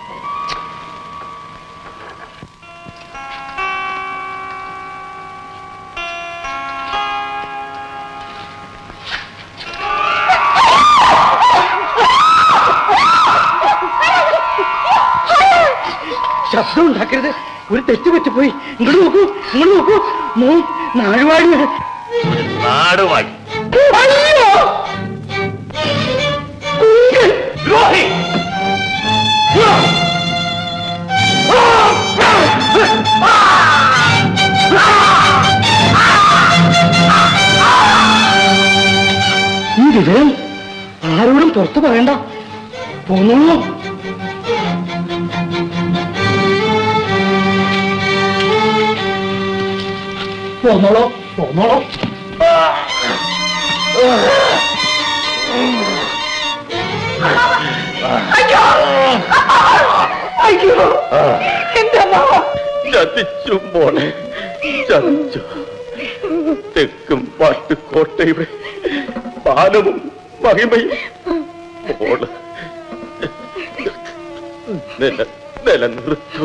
ശബ്ദം ഉണ്ടാക്കരുത് ഒരു തെറ്റ് പറ്റിപ്പോയി ഇങ്ങോട്ട് നോക്കൂ ഇങ്ങോട്ട് നോക്കൂ മോൻ നാടുവാടി നാടുവാടി അയ്യോ ദ്രോഹി ഈ വിവരം ആരോടും പുറത്തു പറയണ്ട പോന്നോളൂ പോന്നോളൂ പോന്നോളൂ അയ്യോ എന്റെ അമ്മാവ ചതിച്ചു മോളെ ചതിച്ചു തെക്കും പാട്ട് കോട്ടയുടെ പാലവും മഹിമയും മോള് നില നിലനിർത്തു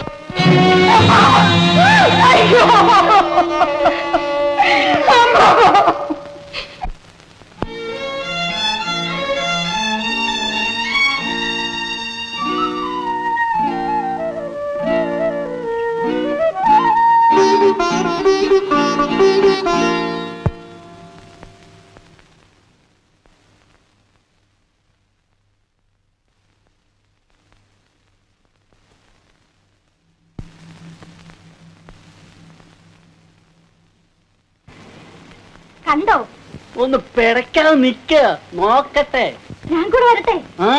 കണ്ടോ ഒന്ന് പിടയ്ക്കാതെ നിക്ക നോക്കട്ടെ ഞാൻ കൂടെ വരട്ടെ ആ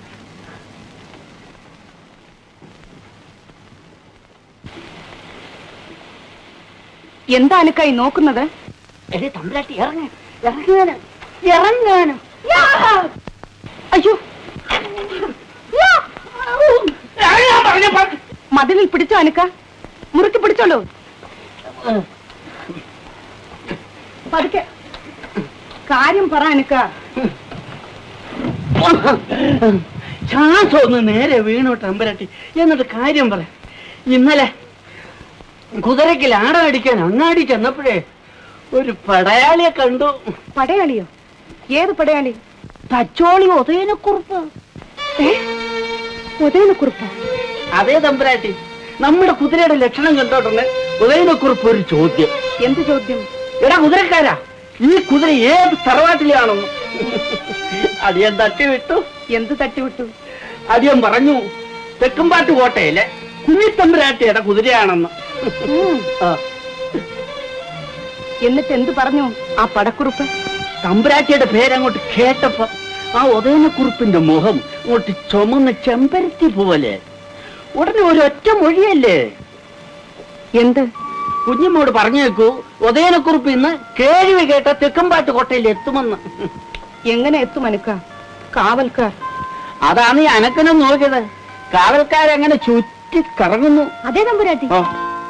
എന്താ അനുക്കായി നോക്കുന്നത് എടേ തമ്പുരാട്ടി ഇറങ്ങ ഇറങ്ങാനും ഇറങ്ങാനും അയ്യോ മതിലിൽ പിടിച്ചോ അനുക്ക മുറുക്കി പിടിച്ചോളൂ പതുക്കെ കാര്യം പറ അനുക്ക ശ്വാസം ഒന്ന് നേരെ വീണു തമ്പുരാട്ടി എന്നിട്ട് കാര്യം പറ ഇന്നലെ കുതിരയ്ക്ക് ലാടടിക്കാൻ അങ്ങാടി ചെന്നപ്പോഴേ ഒരു പടയാളിയെ കണ്ടു പടയാളിയോ ഏത് പടയാളി തച്ചോളി ഉദയനക്കുറുപ്പ് ഏ ഉദയനക്കുറിപ്പോ അതേ തമ്പുരാട്ടി നമ്മുടെ കുതിരയുടെ ലക്ഷണം കണ്ടോട്ടുണ്ട് ഉദയനക്കുറിപ്പ് ഒരു ചോദ്യം എന്ത് ചോദ്യം എടാ കുതിരക്കാരാ ഈ കുതിര ഏത് തറവാട്ടിലാണെന്ന് അടിയൻ തട്ടി വിട്ടു എന്ത് തട്ടിവിട്ടു അടിയൻ പറഞ്ഞു തെക്കുംപാട്ട് കോട്ടയിലെ കുഞ്ഞിത്തമ്പുരാട്ടിയുടെ കുതിരയാണെന്ന് ഉം. ആ, എന്നിട്ട് എന്ത് പറഞ്ഞു ആ പടക്കുറുപ്പ് തമ്പുരാട്ടിയുടെ പേരങ്ങോട്ട് കേട്ടപ്പോ ആ ഉദയനക്കുറിപ്പിന്റെ മുഖം അങ്ങോട്ട് ചുമന്ന് ചെമ്പരത്തി പോലെ ഉടനെ ഒരൊറ്റ മൊഴിയല്ലേ എന്ത് കുഞ്ഞമ്മോട് പറഞ്ഞേക്കൂ ഉദയനക്കുറിപ്പ് ഇന്ന് കേൾവി കേട്ട തെക്കുംപാട്ട് കോട്ടയിൽ എത്തുമെന്ന് എങ്ങനെ എത്തും അനുക്ക കാവൽക്കാർ അതാണ് ഈ അനക്കനം നോക്കിയത് കാവൽക്കാരങ്ങനെ ചുറ്റി കറങ്ങുന്നു അതേ തമ്പുരാട്ടി ആ.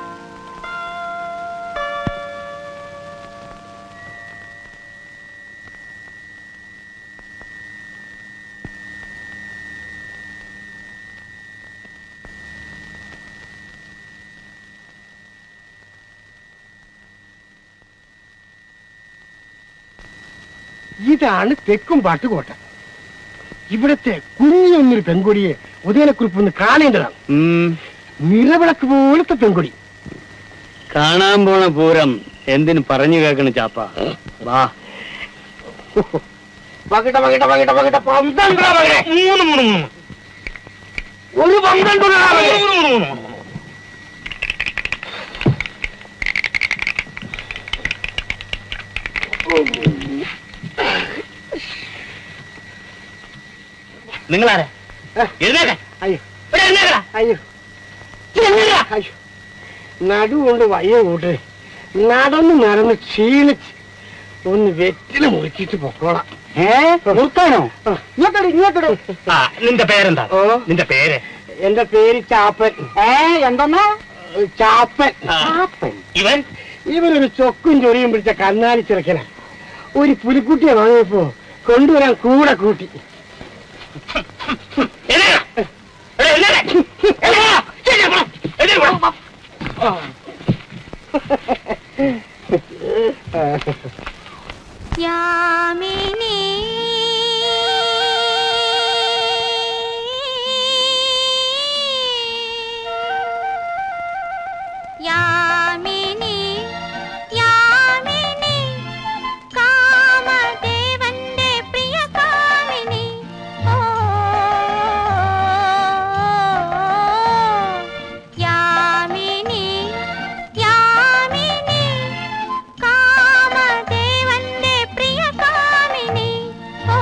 ഇതാണ് തെക്കും പാട്ടുകോട്ട ഇവിടത്തെ കുഞ്ഞൊന്നൊരു പെൺകൊടിയെ ഉദയനക്കുറിപ്പ് ഒന്ന് കാണേണ്ടതാണ് നിറവിളക്ക് പോലത്തെ പെൺകൊടി കാണാൻ പോണ പൂരം എന്തിന് പറഞ്ഞു കേൾക്കണ ചാപ്പ വാ പകിട പകിട പകിട പകിട പന്ത്രണ്ടാ പകിട മൂന്ന് മൂന്ന് മൂന്ന് ഒരു പന്ത്രണ്ടാ പകിട മൂന്ന് മൂന്ന് മൂന്ന് നിങ്ങളാരാ എഴുന്നേക്ക അയ്യോ ഇവിടെ എഴുന്നേക്കടാ. അയ്യോ അയ്യോ നടുകൊണ്ട് വയ്യ കൂട്ട് നടന്ന് നടന്ന് ക്ഷീണിച്ച് ഒന്ന് വെറ്റില മുറിച്ചിട്ട് പൊക്കോളാം ഏ നിർത്താനോ ഇങ്ങോട്ടടി ഇങ്ങോട്ടടി ആ നിന്റെ പേരെന്താ ഓ. നിന്റെ പേര് എന്റെ പേര് ചാപ്പൻ ഏ എന്തെന്നാ ചാപ്പൻ ആ. ഇവൻ ഇവനൊരു ചൊക്കും ചൊറിയും പിടിച്ച കന്നാലി ചെറുക്കന ഒരു പുലിക്കുട്ടിയെ വാങ്ങിയപ്പോ കൊണ്ടുവരാൻ കൂടെ കൂട്ടി യാമിനി യാമിനി യാമിനി കാമദേവന്റെ പ്രിയ കാമിനി ഓ യാമിനി യാമിനി കാമദേവന്റെ പ്രിയ കാമിനി ഓ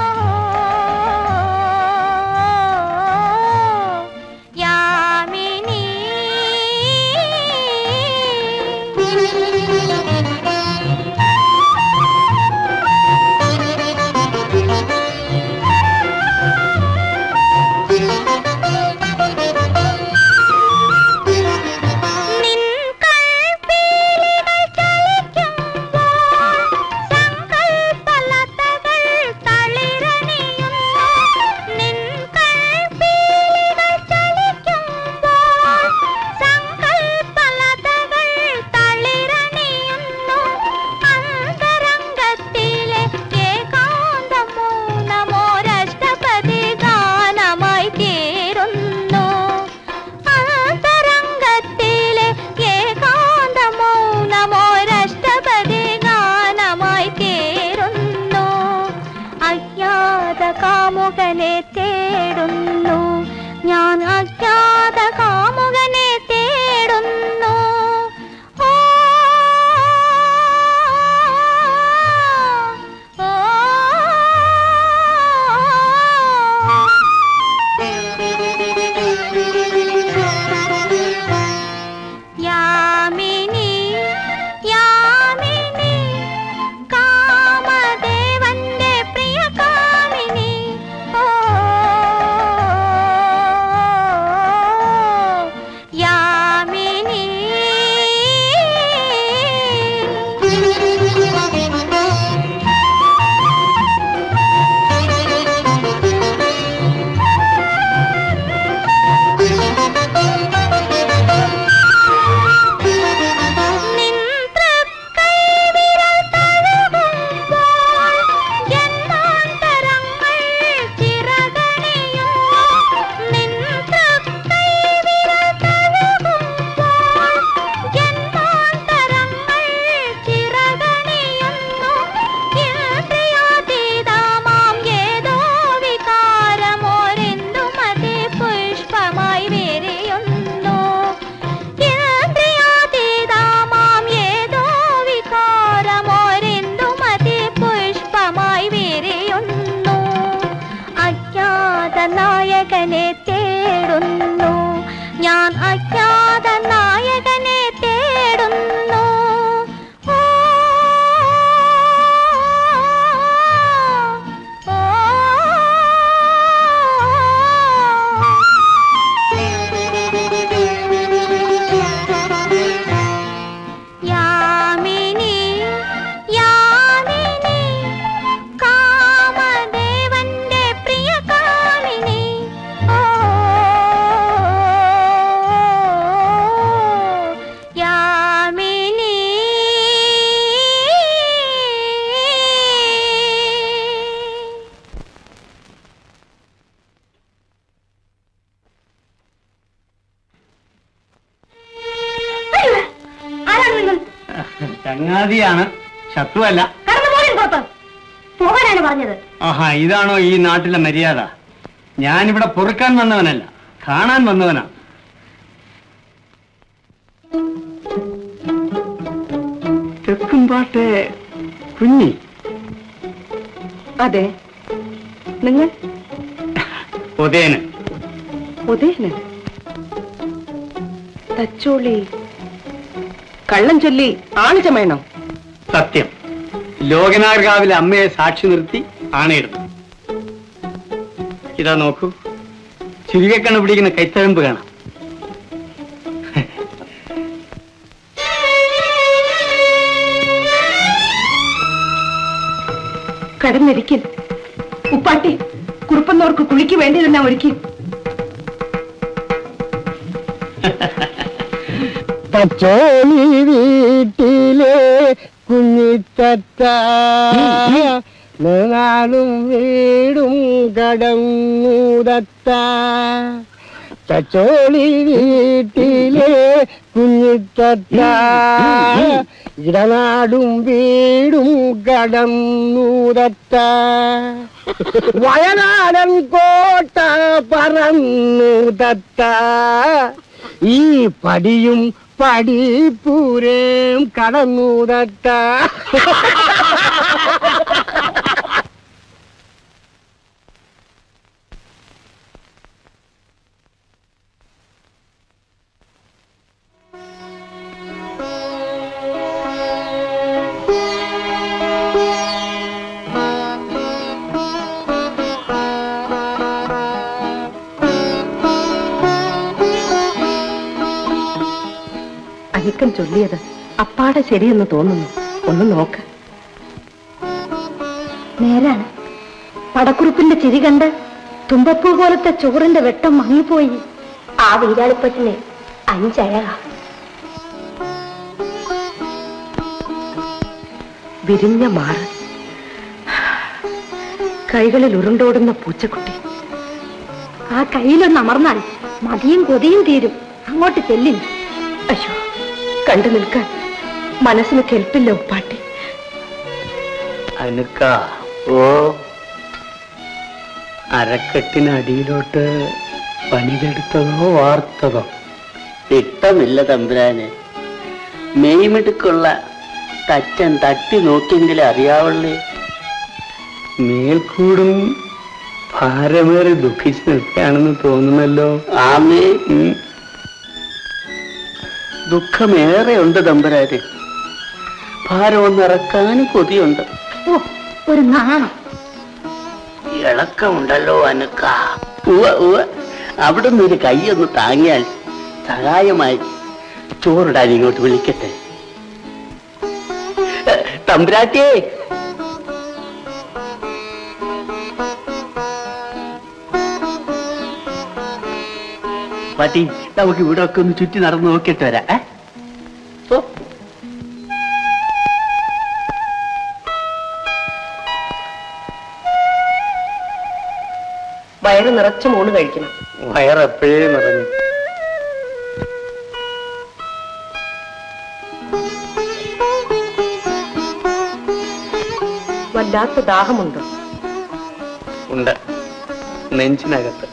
യാമിനി നിൻ കൽപ്പീലികൾ ചലിക്കുമ്പോൾ സങ്കൽപ്പലതകൾ തളിരണിയുന്നു നിൻ കൽപ്പീലികൾ ചലിക്കുമ്പോൾ സങ്കൽപ്പലതകൾ തളിരണിയുന്നു അന്തരംഗത്തിലെ ഏകാന്തം മൂന്നമോരഷ്ടപതി ഗാനമായി തീരുന്നു അന്തരംഗത്തിലെ ഏകാന്ത മൗനമോരഷ്ടപതി ഗാനമായി തീരുന്നു അജ്ഞാത കാമുകനെ തേടുന്നു ഞാൻ അജ്ഞാത കാമുകനെ തേടുന്നു ഓ ഓ യാമിനി യാമിനി കാമദേവന്റെ പ്രിയ കാമിനി ഓ യാമിനി നിൻ തൃക്കൈവിരൽ തഴുകുമ്പോൾ ജന്മാന്തരങ്ങൾ ചിറകണിയുന്നു. നിൻ തൃക്കൈവിരൽ തഴുകുമ്പോൾ ജന്മാന്തരങ്ങൾ ചിറകണിയുന്നു. ഇന്ദ്രിയാതീതമാം ഏതോ വികാരമൊരിന്ദുമതി പുഷ്പമായി വിരിയുന്നു ഇന്ദ്രിയാതീതമാം ഏതോ വികാരമൊരിന്ദുമതി പുഷ്പമായി വിരിയുന്നു അജ്ഞാത നായകനെ തേടുന്നു ഞാൻ അജ്ഞാത നായകനെ തേടുന്നു ഓ, ഓ, യാമിനി യാമിനി കാമദേവന്റെ പ്രിയ കാമിനി ഓ യാമിനി ആരാണ് നിങ്ങൾ ചങ്ങാതിയാണ് ശത്രുവല്ല കടന്നു പോകാൻ പുറത്ത് പോകാനാണ് പറഞ്ഞത് ആഹാ ഇതാണോ ഈ നാട്ടിലെ മര്യാദ ഞാനിവിടെ പൊറുക്കാൻ വന്നവനല്ല കാണാൻ വന്നവനാ തെക്കുംപാട്ടെ കുഞ്ഞി അതെ നിങ്ങൾ ഉദയന് ഉദയനൻ തച്ചോളി കള്ളം ചൊല്ലി ആള് ചമയണോ സത്യം ലോകനാർഗാവിലെ അമ്മയെ സാക്ഷി നിർത്തി ആണയിടുന്നു ഇതാ നോക്കൂ ചുരുകക്കണ്ണ് പിടിക്കുന്ന കൈത്തഴമ്പ് കാണാം കടന്നിരിക്കൽ ഉപ്പാട്ടി കുറുപ്പന്നവർക്ക് കുളിക്ക് വേണ്ടിയതെല്ലാം ഒരുക്കി തച്ചോളി വീട്ടിലെ കുഞ്ഞിത്തത്ത നാളും വീടും കടങ്ങൂതത്ത തച്ചോളി വീട്ടിലെ കുഞ്ഞിത്തത്ത ഇടനാടും വീടും കടന്നൂതത്ത വയനാടൻ കോട്ട പറന്നു തത്ത ഈ പടിയും പടിപ്പൂരേം കടന്നൂതത്ത അനിക്കൻ ചൊല്ലിയത് അപ്പാടെ ശരിയെന്ന് തോന്നുന്നു ഒന്ന് നോക്ക് നേരാണ് പടക്കുറിപ്പിന്റെ ചിരി കണ്ട് തുമ്പപ്പൂ പോലത്തെ ചോറിന്റെ വെട്ടം മങ്ങിപ്പോയി ആ വീരാളിപ്പത്തിന് അഞ്ചഴക വിരിഞ്ഞ മാറ് കൈകളിൽ ഉരുണ്ടോടുന്ന പൂച്ചക്കുട്ടി ആ കയ്യിലൊന്ന് അമർന്നാൽ മതിയും കൊതിയും തീരും അങ്ങോട്ട് ചെല്ലിൻ അയ്യോ കണ്ടു നിൽക്കാൻ മനസ്സിന് കെൽപ്പില്ല ഉപ്പാട്ടി അനുക്ക ഓ അരക്കെട്ടിനടിയിലോട്ട് പണിതെടുത്തതോ വാർത്തതോ ഇഷ്ടമില്ല തമ്പുരാന് മെയ്മിടുക്കുള്ള തച്ചൻ തട്ടി നോക്കിയെങ്കിലേ അറിയാവുള്ളേ മേൽക്കൂടും ഭാരമേറി ദുഃഖിച്ച് നിൽക്കുകയാണെന്ന് തോന്നുന്നല്ലോ ആമേ ഉം. ദുഃഖമേറെ ഉണ്ട് തമ്പുരാന് ഭാരമൊന്നിറക്കാൻ കൊതിയുണ്ട് ഓ ഒരു നാണം ഇളക്കമുണ്ടല്ലോ അനുക്ക ഉവ ഉവ അവിടുന്ന് ഒരു കൈയൊന്ന് താങ്ങിയാൽ സഹായമായി ചോറിടാൻ ഇങ്ങോട്ട് വിളിക്കട്ടെ തമ്പുരാട്ടിയേ പാട്ടി നമുക്ക് ഇവിടെ ഒക്കെ ഒന്ന് ചുറ്റി നടന്ന് നോക്കിയിട്ട് വരാം ഏ? ഓ വയറ് നിറച്ച് മൂണ് കഴിക്കണം വയറെപ്പോഴേ നിറഞ്ഞു വല്ലാത്ത ദാഹമുണ്ട് ഉണ്ട് നെഞ്ചിനകത്ത്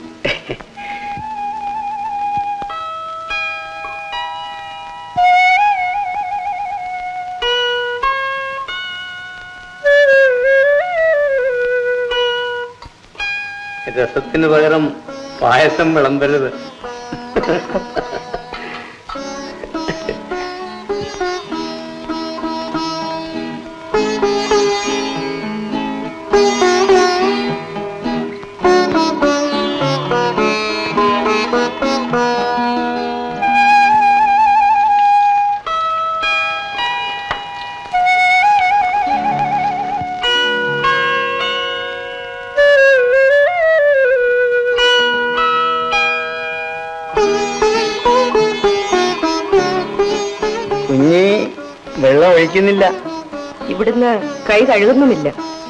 രസത്തിന് പകരം പായസം വിളമ്പരുത് കുഞ്ഞി വെള്ളം ഒഴിക്കുന്നില്ല ഇവിടുന്ന് കൈ കഴുകുന്നുമില്ല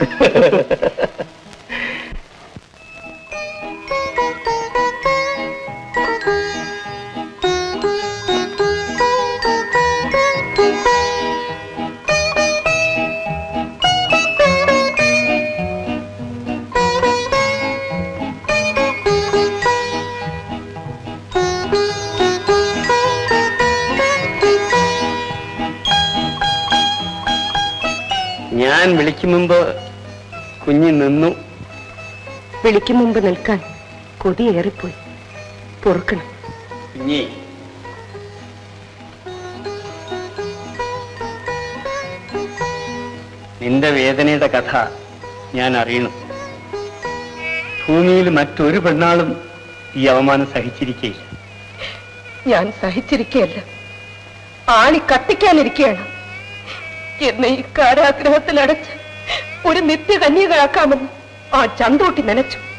ഞാൻ വിളിക്കും മുമ്പ് കുഞ്ഞി നിന്നു വിളിക്കും മുമ്പ് നിൽക്കാൻ കൊതിയേറിപ്പോയി പൊറുക്കണം കുഞ്ഞി നിന്റെ വേദനയുടെ കഥ ഞാൻ അറിയണം ഭൂമിയിൽ മറ്റൊരു പെണ്ണാളും ഈ അവമാനം സഹിച്ചിരിക്കയില്ല ഞാൻ സഹിച്ചിരിക്കുകയല്ല ആണി കത്തിക്കാനിരിക്കുകയാണ് എന്നെ ഈ കാരാഗ്രഹത്തിൽ അടച്ച് ഒരു നിത്യകന്യകളാക്കാമെന്ന് ആ ചന്തോട്ടി നനച്ചു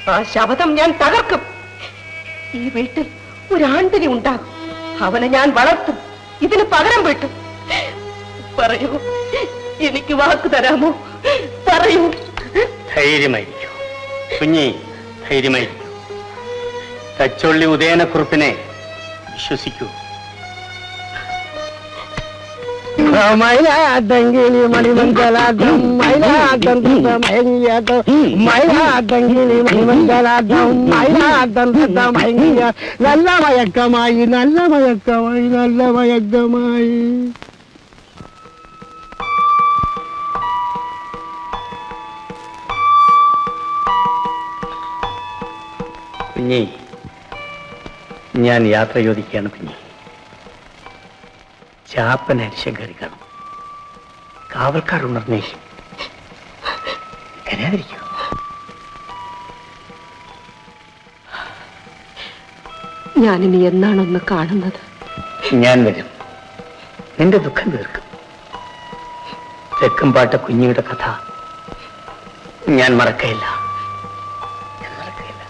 ആ ശബദം ഞാൻ തകർക്കും ഈ വീട്ടിൽ ഒരാണ്ടിനി ഉണ്ടാകും അവനെ ഞാൻ വളർത്തും ഇതിന് പകരം വീട്ടും പറയൂ എനിക്ക് വാക്ക് തരാമോ പറയൂ ധൈര്യമായിരിക്കൂ കുഞ്ഞി ധൈര്യമായിരിക്കൂ തച്ചൊള്ളി ഉദയനക്കുറുപ്പിനെ വിശ്വസിക്കൂ മൈലാട്ടങ്കിളി മണിമഞ്ചലാട്ടം മൈലാട്ടം തത്ത മയങ്ങിയാട്ടം മൈലാട്ടങ്കിളി മണിമഞ്ചലാട്ടം മൈലാട്ടം തത്ത മയങ്ങിയ നല്ല മയക്കമായി നല്ല മയക്കമായി നല്ല മയക്കമായി കുഞ്ഞി ഞാൻ യാത്ര ചോദിക്കുകയാണ് കുഞ്ഞി ചാപ്പൻ അരിശം കയറി കാണും കാവൽക്കാർ ഉണർന്നേ കരയാതിരിക്കൂ ഞാനിനി എന്നാണൊന്ന് കാണുന്നത് ഞാൻ വരും നിന്റെ ദുഃഖം തീർക്കും തെക്കുംപാട്ട കുഞ്ഞിയുടെ കഥ ഞാൻ മറക്കയില്ല ഞാൻ മറക്കയില്ല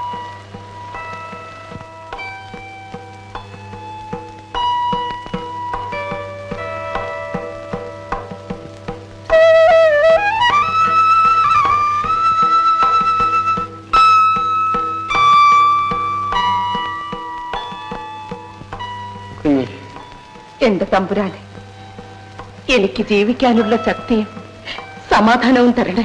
കുഞ്ഞി എന്റെ തമ്പുരാനെ എനിക്ക് ജീവിക്കാനുള്ള ശക്തിയും സമാധാനവും തരണേ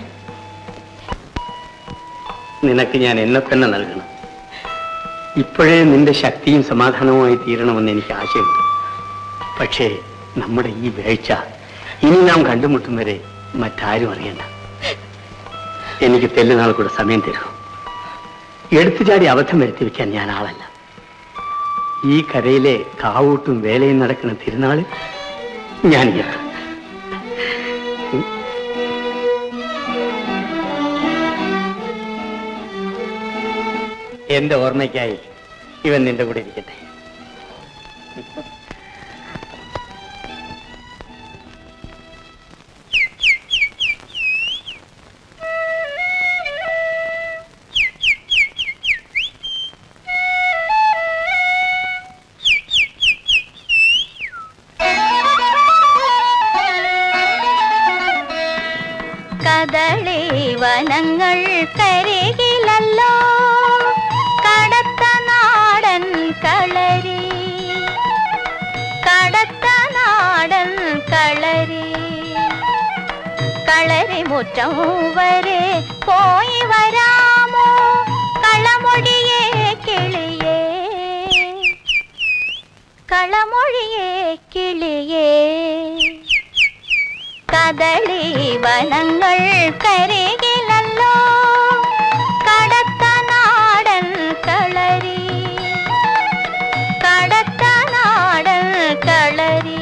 നിനക്ക് ഞാൻ എന്നെ തന്നെ നൽകണം ഇപ്പോഴേ നിന്റെ ശക്തിയും സമാധാനവുമായി തീരണമെന്ന് എനിക്ക് ആശയമുണ്ട് പക്ഷേ നമ്മുടെ ഈ വീഴ്ച ഇനി നാം കണ്ടുമുട്ടും വരെ മറ്റാരും അറിയണ്ട എനിക്ക് തെല്ലുനാൾ കൂടെ സമയം തരുമോ എടുത്തു ചാടി അബദ്ധം വരുത്തി വെക്കാൻ ഞാൻ ആളല്ല ഈ കരയിലെ കാവൂട്ടും വേലയും നടക്കുന്ന തിരുനാളിൽ ഞാൻ എത്തും എന്റെ ഓർമ്മയ്ക്കായി ഇവൻ നിന്റെ കൂടെ ഇരിക്കട്ടെ കദളി വനങ്ങൾ കരികിലല്ലോ കടത്ത നാടൻ കളരി കടത്ത നാടൻ കളരി കളരി മുറ്റം വരെ പോയി വരാമോ കളമൊഴിയേ കിളിയേ കളമൊഴിയേ കിളിയേ കദളി വനങ്ങൾ കരികിലല്ലോ കടത്ത നാടൻ കളരി കടത്ത നാടൻ കളരി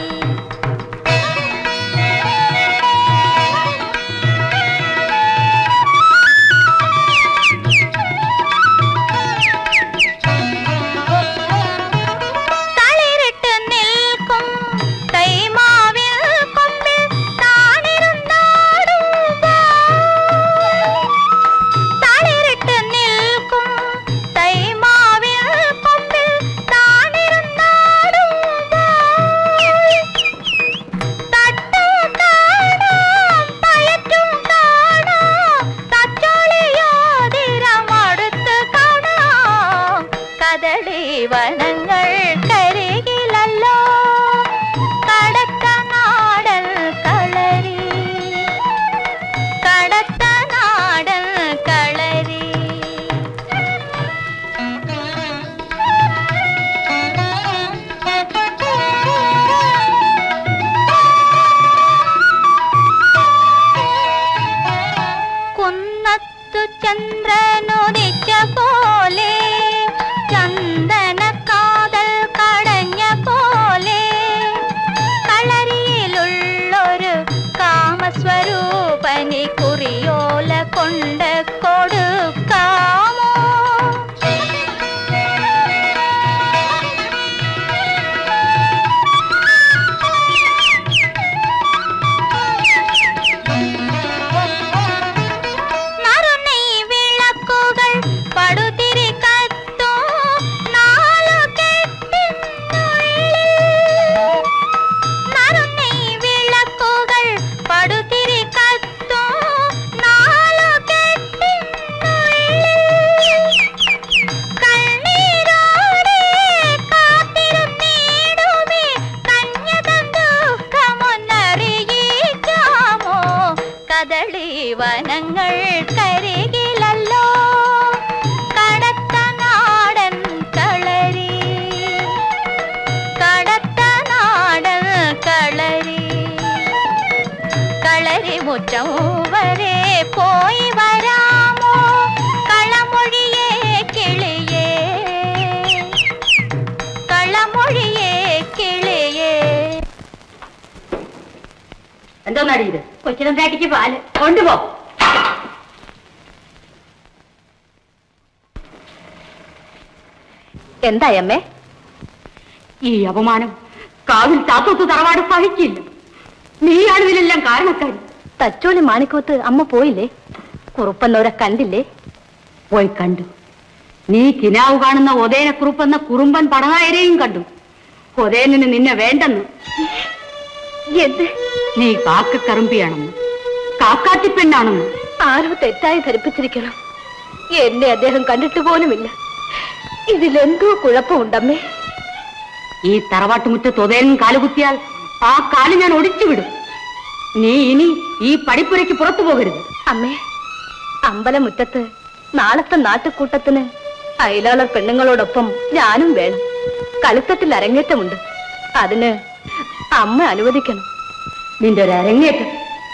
തളിരിട്ട് നിൽക്കും കൈമാവിൽ കൊമ്പിൽ താണിരുന്നാടുമ്പോൾ തളിരിട്ട് നിൽക്കും കൈമാവിൽ കൊമ്പിൽ താണിരുന്നാടുമ്പോൾ തട്ടു കാണാം പയറ്റും കാണാം തച്ചോളിയോതിരം അടുത്ത് കാണാം കദളി വനങ്ങൾ കരികിലല്ലോ കടത്ത നാടൻ കളരി കടത്ത നാടൻ കളരി കുന്നത്തു ചന്ദ്രനുദിച്ച പോലെ ചന്ദന എന്തോന്നാടി ഇത് കൊച്ചുതമ്പ്രാട്ടിക്ക് പാല് കൊണ്ടുപോ എന്തായി അമ്മേ ഈ അപമാനം കാവിൽ ചാത്തോത്ത് തറവാട് സഹിക്കില്ല നീയാണ് ഇതിനെല്ലാം കാരണക്കാരി തച്ചോളി മാണിക്കോത്ത് അമ്മ പോയില്ലേ കുറുപ്പന്നവരെ കണ്ടില്ലേ പോയി കണ്ടു നീ കിനാവ് കാണുന്ന ഒതേനക്കുറുപ്പ് എന്ന കുറുമ്പൻ പടനായരെയും കണ്ടു ഒതേനന് നിന്നെ വേണ്ടെന്ന് എന്ത് നീ കാക്കക്കറുമ്പിയാണെന്ന് കാക്കാത്തി പെണ്ണാണെന്ന് ആരോ തെറ്റായി ധരിപ്പിച്ചിരിക്കണം എന്നെ അദ്ദേഹം കണ്ടിട്ട് പോലുമില്ല ഇതിലെന്തോ കുഴപ്പമുണ്ടമ്മേ ഈ തറവാട്ടുമുറ്റത്ത് ഒതേനും കാലുകുത്തിയാൽ ആ കാല് ഞാൻ ഒടിച്ചു വിടും നീ ഇനി ഈ പടിപ്പുരയ്ക്ക് പുറത്തു പോകരുത് അമ്മേ അമ്പലമുറ്റത്ത് നാളത്തെ നാട്ടുകൂട്ടത്തിന് അയലാളർ പെണ്ണുങ്ങളോടൊപ്പം ഞാനും വേണം കളിത്തട്ടിൽ അരങ്ങേറ്റമുണ്ട് അതിന് അമ്മ അനുവദിക്കണം നിന്റെ ഒരു അരങ്ങേറ്റം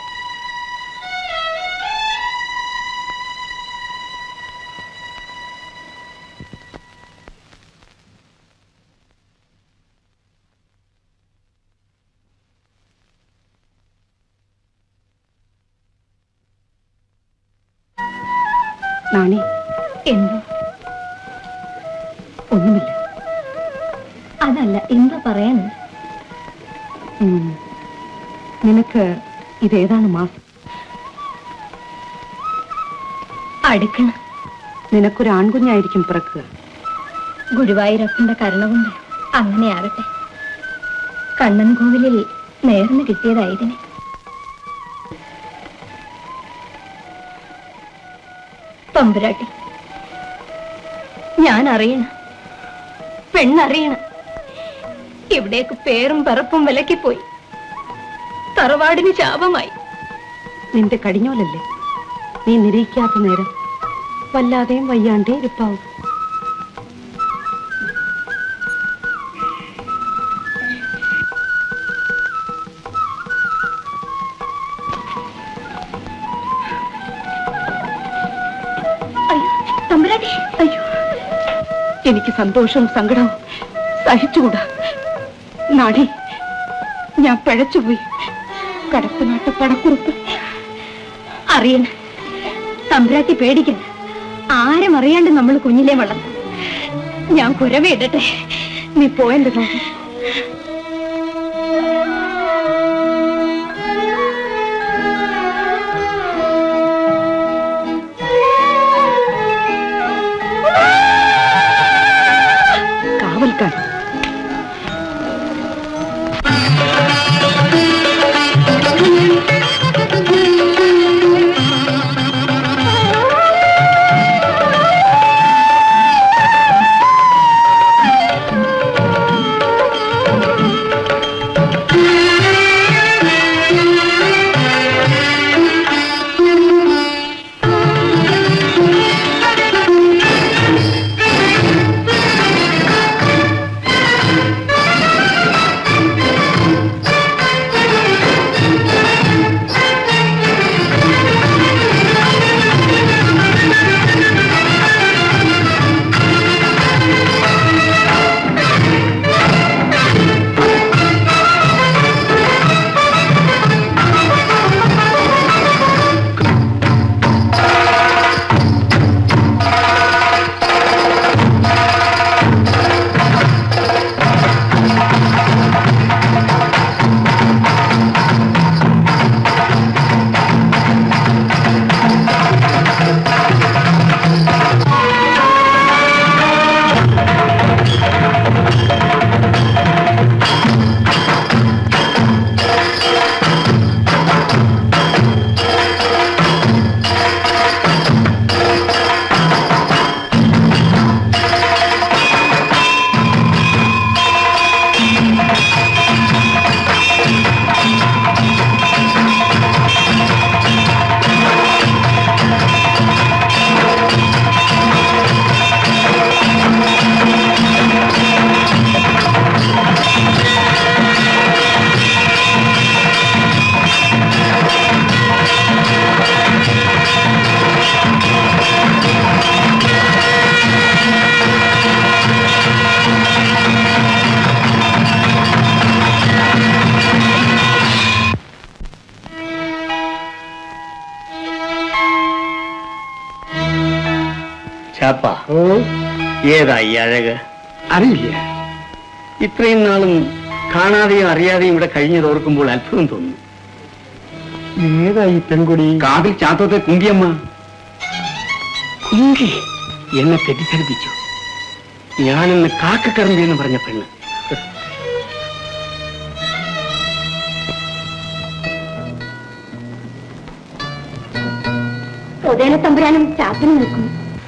നാണി എന്തോ ഒന്നുമില്ല അതല്ല എന്തോ പറയാനുണ്ട് ഉം. നിനക്ക് ഇതേതാണ് മാസം അടുക്കണം നിനക്കൊരു ആൺകുഞ്ഞായിരിക്കും പിറക്കുക ഗുരുവായൂരപ്പന്റെ കരുണ കൊണ്ട് അങ്ങനെ ആകട്ടെ കണ്ണൻ കോവിലിൽ നേർന്ന് കിട്ടിയതായതിനെ തമ്പുരാട്ടി ഞാൻ അറിയണം പെണ്ണറിയണം ഇവിടേക്ക് പേരും പറപ്പും വിലക്കി പോയി തറവാടിന് ശാപമായി നിന്റെ കടിഞ്ഞോലല്ലേ നീ നിരീക്കാത്ത നേരം വല്ലാതെയും വയ്യാണ്ടേ ഇരിപ്പാവും അയ്യോ തമ്പുരാട്ടി അയ്യോ എനിക്ക് സന്തോഷവും സങ്കടവും സഹിച്ചുകൂടാ നാടി ഞാൻ പിഴച്ചുപോയി കടത്തനാട്ട് പടക്കുറുപ്പ് അറിയണം തമ്പുരാട്ടി പേടിക്കണ്ട ആരും അറിയാണ്ട് നമ്മൾ കുഞ്ഞിലെ വളർന്നു ഞാൻ കുരവിടട്ടെ നീ പോയെന്റെ നോക്കി കാവൽക്കാർ ആ ഏതാ ഈ അഴക് അറിയില്ല ഇത്രയും നാളും കാണാതെയും അറിയാതെയും ഇവിടെ കഴിഞ്ഞത് ഓർക്കുമ്പോൾ അത്ഭുതം തോന്നുന്നു ഏതാ ഈ പെൺകുടി കാതിൽ ചാത്തോത്തെ കുങ്കിയമ്മ കുങ്കി എന്നെ തെറ്റിദ്ധരിപ്പിച്ചു ഞാനെന്ന് കാക്കക്കറമ്പി എന്ന് പറഞ്ഞ പെണ്ണ് ഉദയന തമ്പുരാനും ചാപ്പിന് നിൽക്കുന്നു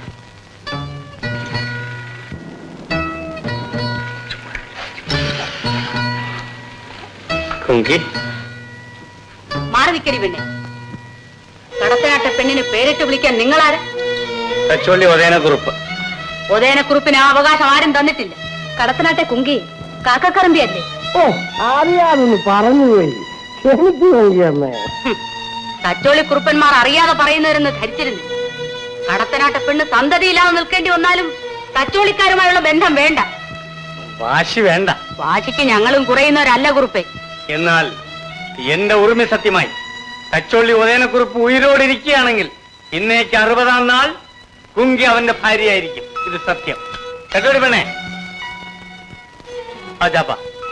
കുങ്കി മാറി നിൽക്കരി പെണ്ണെ കടത്തനാട്ട പെണ്ണിന് പേരിട്ട് വിളിക്കാൻ നിങ്ങളാര് തച്ചോള്ളി ഒതേന കുറുപ്പ് ഉദയനക്കുറിപ്പിന് ആ അവകാശം ആരും തന്നിട്ടില്ല കടത്തനാട്ടെ കുങ്കി കാക്കക്കറമ്പിയല്ലേ ഓ അറിയാതൊന്ന് പറഞ്ഞുപോയി ക്ഷമിച്ചു നോക്കിയമ്മേ തച്ചോളി കുറുപ്പന്മാർ അറിയാതെ പറയുന്നവരെന്ന് ധരിച്ചിരുന്നു കടത്തനാട്ട പെണ്ണ് സന്തതിയില്ലാതെ നിൽക്കേണ്ടി വന്നാലും തച്ചോളിക്കാരുമായുള്ള ബന്ധം വേണ്ട വാശി വേണ്ട വാശിക്ക് ഞങ്ങളും കുറയുന്നവരല്ല കുറുപ്പേ എന്നാൽ എന്റെ ഉറുമി സത്യമായി തച്ചോള്ളി ഉദയനക്കുറിപ്പ് ഉയിരോടിരിക്കുകയാണെങ്കിൽ ഇന്നേക്ക് അറുപതാം നാൾ കുങ്കി അവന്റെ ഭാര്യയായിരിക്കും ഇത് സത്യം കേട്ടോടി പെണ്ണേ അജാപ്പ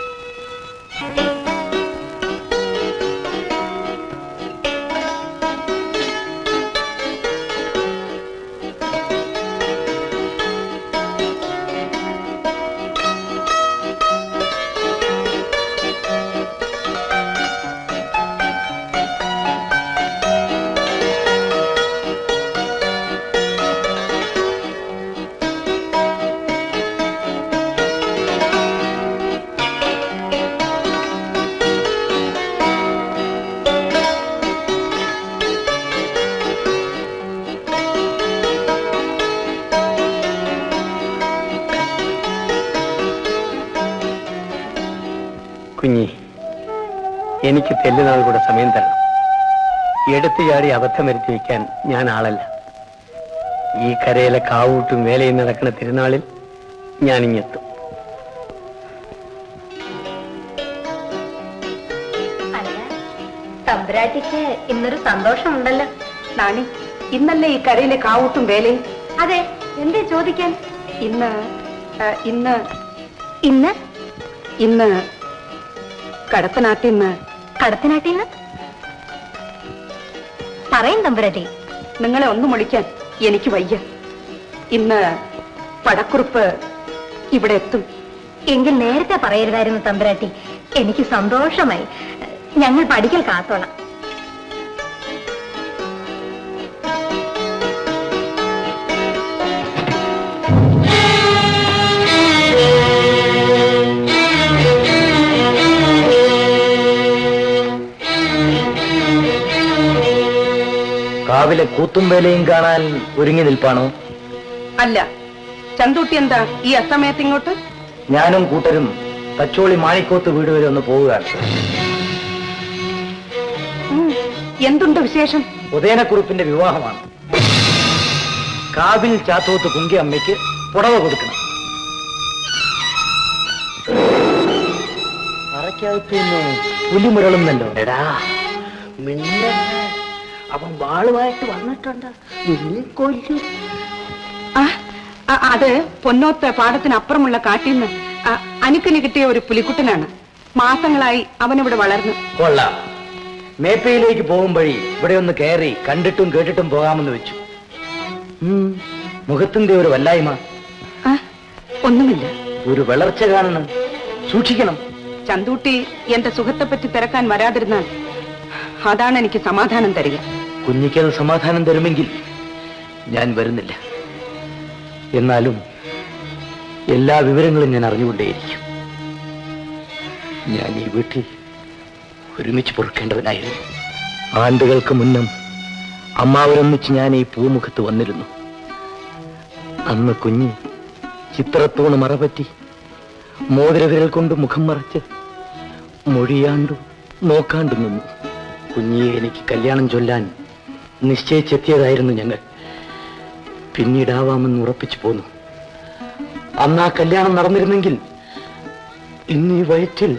കുഞ്ഞി എനിക്ക് തെല്ലുനാൾ കൂടെ സമയം തരണം എടുത്തു ചാടി അബദ്ധം വരുത്തി വയ്ക്കാൻ ഞാൻ ആളല്ല ഈ കരയിലെ കാവൂട്ടും വേലയും നടക്കുന്ന തിരുനാളിൽ ഞാൻ ഇങ്ങെത്തും അല്ല തമ്പുരാട്ടിക്ക് ഇന്നൊരു സന്തോഷമുണ്ടല്ലോ നാണി ഇന്നല്ലേ ഈ കരയിലെ കാവൂട്ടും വേലയും അതെ എന്തേ ചോദിക്കാൻ ഇന്ന് ആ, ഇന്ന് ഇന്ന് ഇന്ന് കടത്തനാട്ടിൽ നിന്ന് കടത്തനാട്ടിന്ന് പറയും തമ്പുരാട്ടി നിങ്ങളെ ഒന്ന് വിളിക്കാൻ എനിക്ക് വയ്യ ഇന്ന് പടക്കുറുപ്പ് ഇവിടെ എത്തും എങ്കിൽ നേരത്തെ പറയരുതായിരുന്നു തമ്പുരാട്ടി എനിക്ക് സന്തോഷമായി ഞങ്ങൾ പഠിക്കൽ കാത്തോളാം കാവിലെ കൂത്തും വേലയും കാണാൻ ഒരുങ്ങി നിൽപ്പാണോ അല്ല ചന്തൂട്ടി എന്താ ഈ അസമയത്ത് ഇങ്ങോട്ട് ഞാനും കൂട്ടരും തച്ചോളി മാണിക്കോത്ത് വീട് വരെ ഒന്ന് പോവുകയാണ് ഉം, എന്തുണ്ട് വിശേഷം ഉദയനക്കുറിപ്പിന്റെ വിവാഹമാണ് കാവിൽ ചാത്തോത്ത് കുങ്കി അമ്മയ്ക്ക് പുടവ കൊടുക്കണം അറയ്ക്കകത്ത് നിന്ന് പുലിമുരളുന്നല്ലോ എടാ മിണ്ട അവൻ വാളുമായിട്ട് വന്നിട്ടുണ്ട് നിന്നെ കൊല്ലും ആ, ആ, അത് പൊന്നോത്ത് പാടത്തിനപ്പുറമുള്ള കാട്ടിൽ നിന്ന് ആ, അനുക്കന് കിട്ടിയ ഒരു പുലിക്കുട്ടനാണ് മാസങ്ങളായി അവനിവിടെ വളർന്നു കൊള്ളാം മേപ്പയിലേക്ക് പോകും വഴി ഇവിടെ ഒന്ന് കയറി കണ്ടിട്ടും കേട്ടിട്ടും പോകാമെന്ന് വെച്ചു ഉം, മുഖത്തിന്റെ ഒരു വല്ലായ്മ ആ, ഒന്നുമില്ല ഒരു വളർച്ച കാണണം സൂക്ഷിക്കണം ചന്തൂട്ടി എന്റെ സുഖത്തെപ്പറ്റി തിരക്കാൻ വരാതിരുന്നാൽ അതാണ് എനിക്ക് സമാധാനം തരിക കുഞ്ഞിക്കത് സമാധാനം തരുമെങ്കിൽ ഞാൻ വരുന്നില്ല എന്നാലും എല്ലാ വിവരങ്ങളും ഞാൻ അറിഞ്ഞുകൊണ്ടേയിരിക്കും ഞാൻ ഈ വീട്ടിൽ ഒരുമിച്ച് പൊറുക്കേണ്ടവനായിരുന്നു ആണ്ടുകൾക്ക് മുന്നം അമ്മാവരൊന്നിച്ച് ഞാൻ ഈ പൂമുഖത്ത് വന്നിരുന്നു അന്ന് കുഞ്ഞ് ചിത്രത്തൂണ് മറപറ്റി മോതിരവിരൽ കൊണ്ട് മുഖം മറച്ച് മൊഴിയാണ്ടും നോക്കാണ്ടും നിന്നു കുഞ്ഞിയെ എനിക്ക് കല്യാണം ചൊല്ലാൻ നിശ്ചയിച്ചെത്തിയതായിരുന്നു ഞങ്ങൾ പിന്നീടാവാമെന്ന് ഉറപ്പിച്ചു പോന്നു അന്ന് ആ കല്യാണം നടന്നിരുന്നെങ്കിൽ ഇന്ന് ഈ വയറ്റിൽ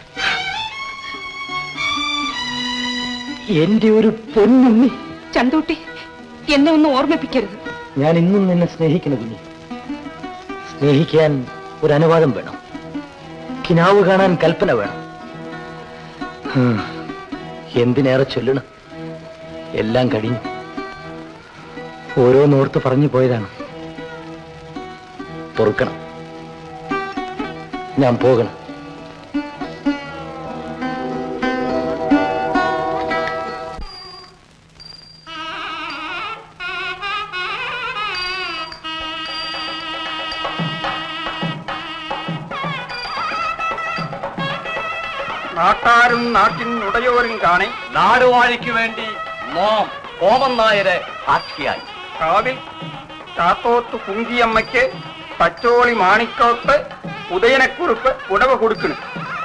എന്റെ ഒരു പൊന്നുണ്ണി ചന്തൂട്ടി എന്നെ ഒന്ന് ഓർമ്മിപ്പിക്കരുത് ഞാൻ ഇന്നും നിന്നെ സ്നേഹിക്കുന്നു കുഞ്ഞി സ്നേഹിക്കാൻ ഒരു അനുവാദം വേണം കിനാവ് കാണാൻ കൽപ്പന വേണം ഹും, എന്തിനേറെ ചൊല്ലണം എല്ലാം കഴിഞ്ഞു ഓരോന്നോർത്ത് പറഞ്ഞു പോയതാണ് പൊറുക്കണം ഞാൻ പോകണം നാട്ടാരും നാട്ടിൻ ഉടയോരും കാണെ നാടുവാഴിക്ക് വേണ്ടി മോം കോമൻ നായരെ സാക്ഷിയായി കാവിൽ ചാത്തോത്ത് കുങ്കിയമ്മയ്ക്ക് പച്ചോളി മാണിക്കോത്ത് ഉദയനക്കുറിപ്പ് ഉടവ കൊടുക്കണം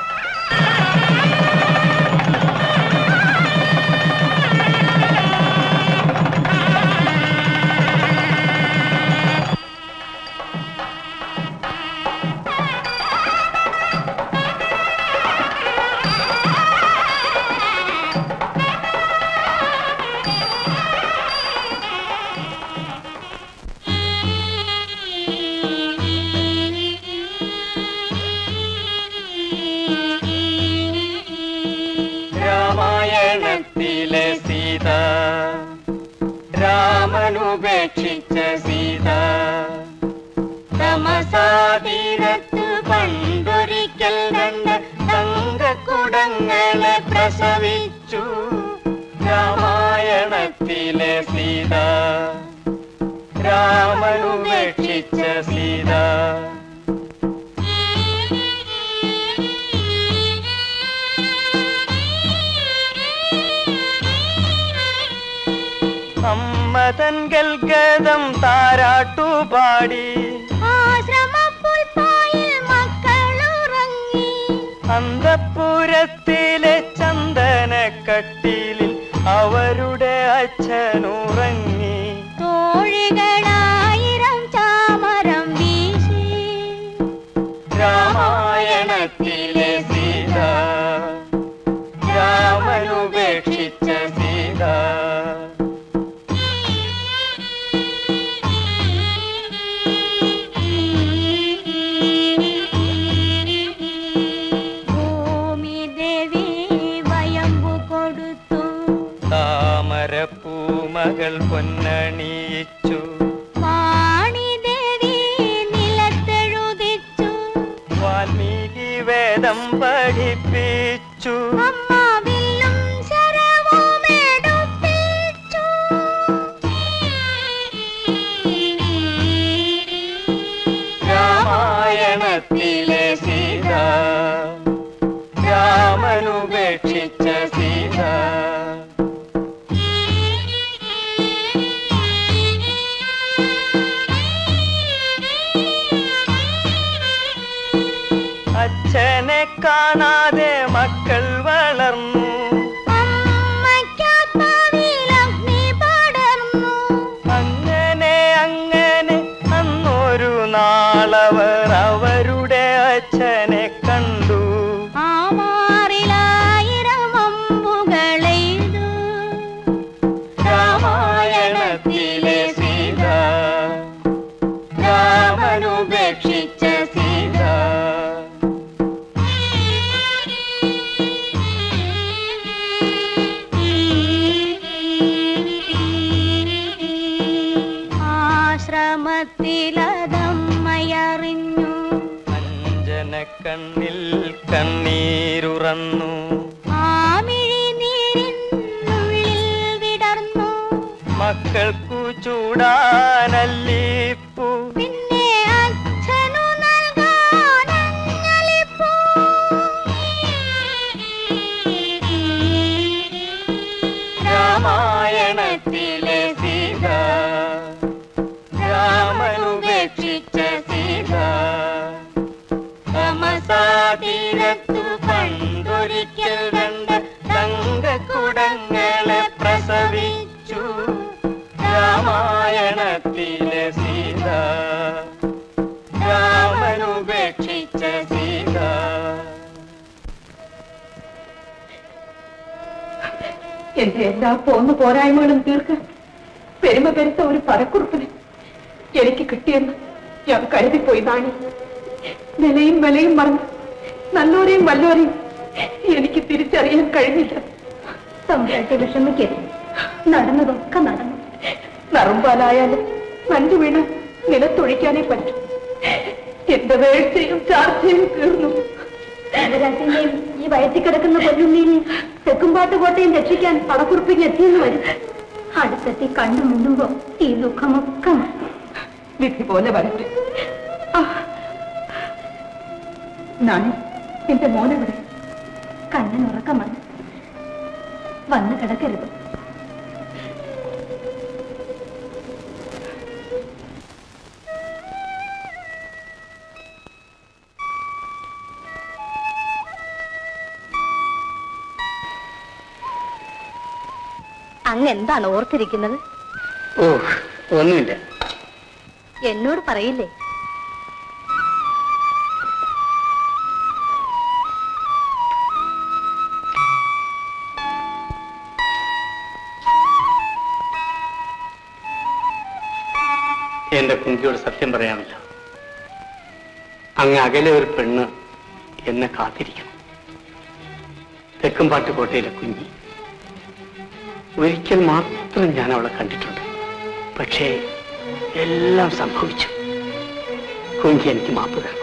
രാമായണത്തിലെ സീത രാമനുപേക്ഷിച്ച സീത തമസാതീരത്തു പണ്ടൊരിക്കൽ രണ്ട് തങ്കക്കുടങ്ങളെ പ്രസവിച്ചു രാമായണത്തിലെ സീത രാമനുപേക്ഷിച്ച സീത അമ്മതൻ ഗൽഗതം താരാട്ടുപാടി അന്തപ്പുരത്തിലെ ചന്ദനക്കട്ടിലിൽ അവരുടെ അച്ഛനുറങ്ങി തോഴികളായിരം ചാമരം വീശി രാമായണത്തിലെ സീത രാമനുപേക്ഷിച്ച സീത ഭൂമി ദേവി വയമ്പു കൊടുത്തു താമരപ്പൂമകൾ പൊന്നണിയിച്ചു വാണി ദേവി നിലത്തെഴുതിച്ചു വാൽമീകി വേദം പഠിപ്പിച്ചു അമ്മ വില്ലും ശരവും എടുപ്പിച്ചു രാമായണത്തിലെ സീത രാമനുപേക്ഷിച്ച സീത അച്ഛനെ കാണാതെ മക്കൾ വളർന്നു അമ്മയ്ക്കാത്മാവിൽ അഗ്നി പടർന്നു അങ്ങനെ അങ്ങനെ അന്നൊരു നാളവർ അവരുടെ അച്ഛനെ കണ്ടു ആ മാറിലായിരം അമ്പുകളെയ്തു രാമായണത്തിലെ സീത രാമനുപേക്ഷിച്ച സീത ആശ്രമത്തിലതമ്മയറിഞ്ഞു അഞ്ജന കണ്ണിൽ കണ്ണീരുറന്നു ആമിഴി നീരിനുള്ളിൽ വിടർന്നു മക്കൾക്കു ചൂടാനല്ലിപ്പൂ പിന്നെ അച്ഛനു നൽകാനഞ്ഞലിപ്പൂ രാമായണത്തിലെ സീത രാമനുപേക്ഷിച്ച സീത തമസാതീരത്തു പണ്ടൊരിക്കൽ രണ്ട് തങ്കക്കുടങ്ങളെ പ്രസവിച്ചു രാമായണത്തിലെ സീത രാമനുപേക്ഷിച്ച സീത എന്റെ എല്ലാ പോന്ന പോരായ്മകളും തീർക്കാൻ പെരുമ പെരുത്ത ഒരു പടക്കുറിപ്പിന് എനിക്ക് കിട്ടിയെന്ന് ഞാൻ കരുതിപ്പോയി നാണി നിലയും വിലയും മറന്ന് നല്ലോരെയും വല്ലോരെയും എനിക്ക് തിരിച്ചറിയാൻ കഴിഞ്ഞില്ല തമ്പുരാട്ടി വിഷമിക്കരുത് നടന്നതൊക്കെ നടന്നു നറുമ്പാലായാലും നഞ്ചു വീണ് നിലത്തൊഴിക്കാനേ പറ്റും എന്റെ വേഴ്ചയും ചാർച്ചയും തീർന്നു തമ്പുരാട്ടിനെയും ഈ വയറ്റിൽ കിടക്കുന്ന കൊല്ലുണ്ണീനെയും തെക്കുംപാട്ട് കോട്ടയും രക്ഷിക്കാൻ പടക്കുറിപ്പിക്ക് എത്തിയെന്ന് വരും അടുത്തെത്തി കണ്ടു മുണ്ടുമ്പോ ഈ ദുഃഖമൊക്കെ മാറും. വിധി പോലെ വരട്ടെ ആ. നാണി എന്റെ മോനെവിടെ കണ്ണൻ ഉറക്കം വന്നു വന്ന് കിടക്കരുത് അങ്ങ് എന്താണ് ഓർത്തിരിക്കുന്നത് ഓ ഒന്നുമില്ല എന്നോട് പറയില്ലേ എന്റെ കുഞ്ചിയോട് സത്യം പറയാമല്ലോ അങ്ങ് അകലെ ഒരു പെണ്ണ് എന്നെ കാത്തിരിക്കണം തെക്കുംപാട്ട് കോട്ടയിലെ കുഞ്ഞി ഒരിക്കൽ മാത്രം ഞാൻ അവളെ കണ്ടിട്ടുണ്ട് പക്ഷേ എല്ലാം സംഭവിച്ചു കുഞ്ചി എനിക്ക് മാപ്പ് തരണം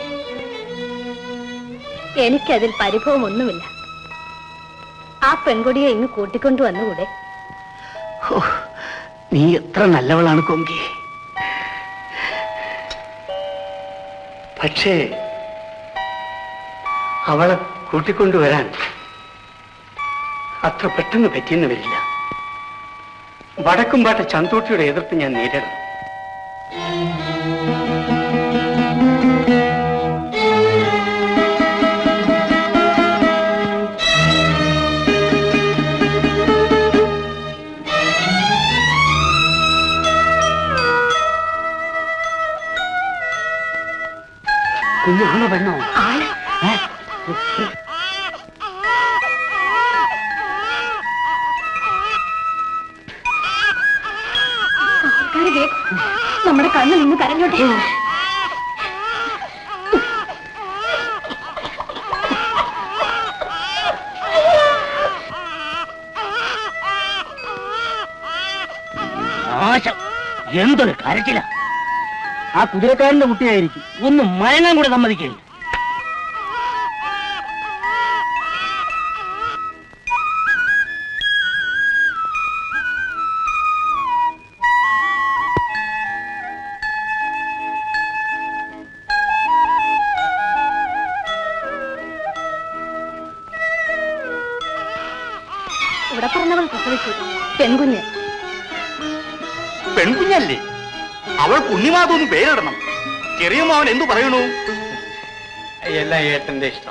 എനിക്കതിൽ പരിഭവമൊന്നുമില്ല ആ പെൺകുടിയെ ഇങ്ങ് കൂട്ടിക്കൊണ്ടു വന്നുകൂടെ ഹോ, നീ എത്ര നല്ലവളാണ് കൊങ്കി പക്ഷേ അവളെ കൂട്ടിക്കൊണ്ടുവരാൻ അത്ര പെട്ടെന്ന് പറ്റിയെന്ന് വരില്ല വടക്കുംപാട്ട ചന്തൂട്ടിയുടെ എതിർപ്പ് ഞാൻ നേരിടണം കുഞ്ഞാണോ പെണ്ണോ ഏ? നമ്മുടെ കണ്ണ് നിന്ന് കരഞ്ഞോട്ടെ നാശം എന്തൊരു കരച്ചില ആ കുതിരക്കാരന്റെ കുട്ടിയായിരിക്കും ഒന്ന് മയങ്ങാൻ കൂടെ സമ്മതിക്കില്ല ഇവിടെ പറഞ്ഞവൾ പ്രസവിച്ചു പെൺകുഞ്ഞ് പെൺകുഞ്ഞല്ലേ അവൾ പുണ്യമാതൊന്ന് പേരിടണം ചെറിയ മാവൻ എന്തു പറയണു എല്ലാം ഏട്ടന്റെ ഇഷ്ടം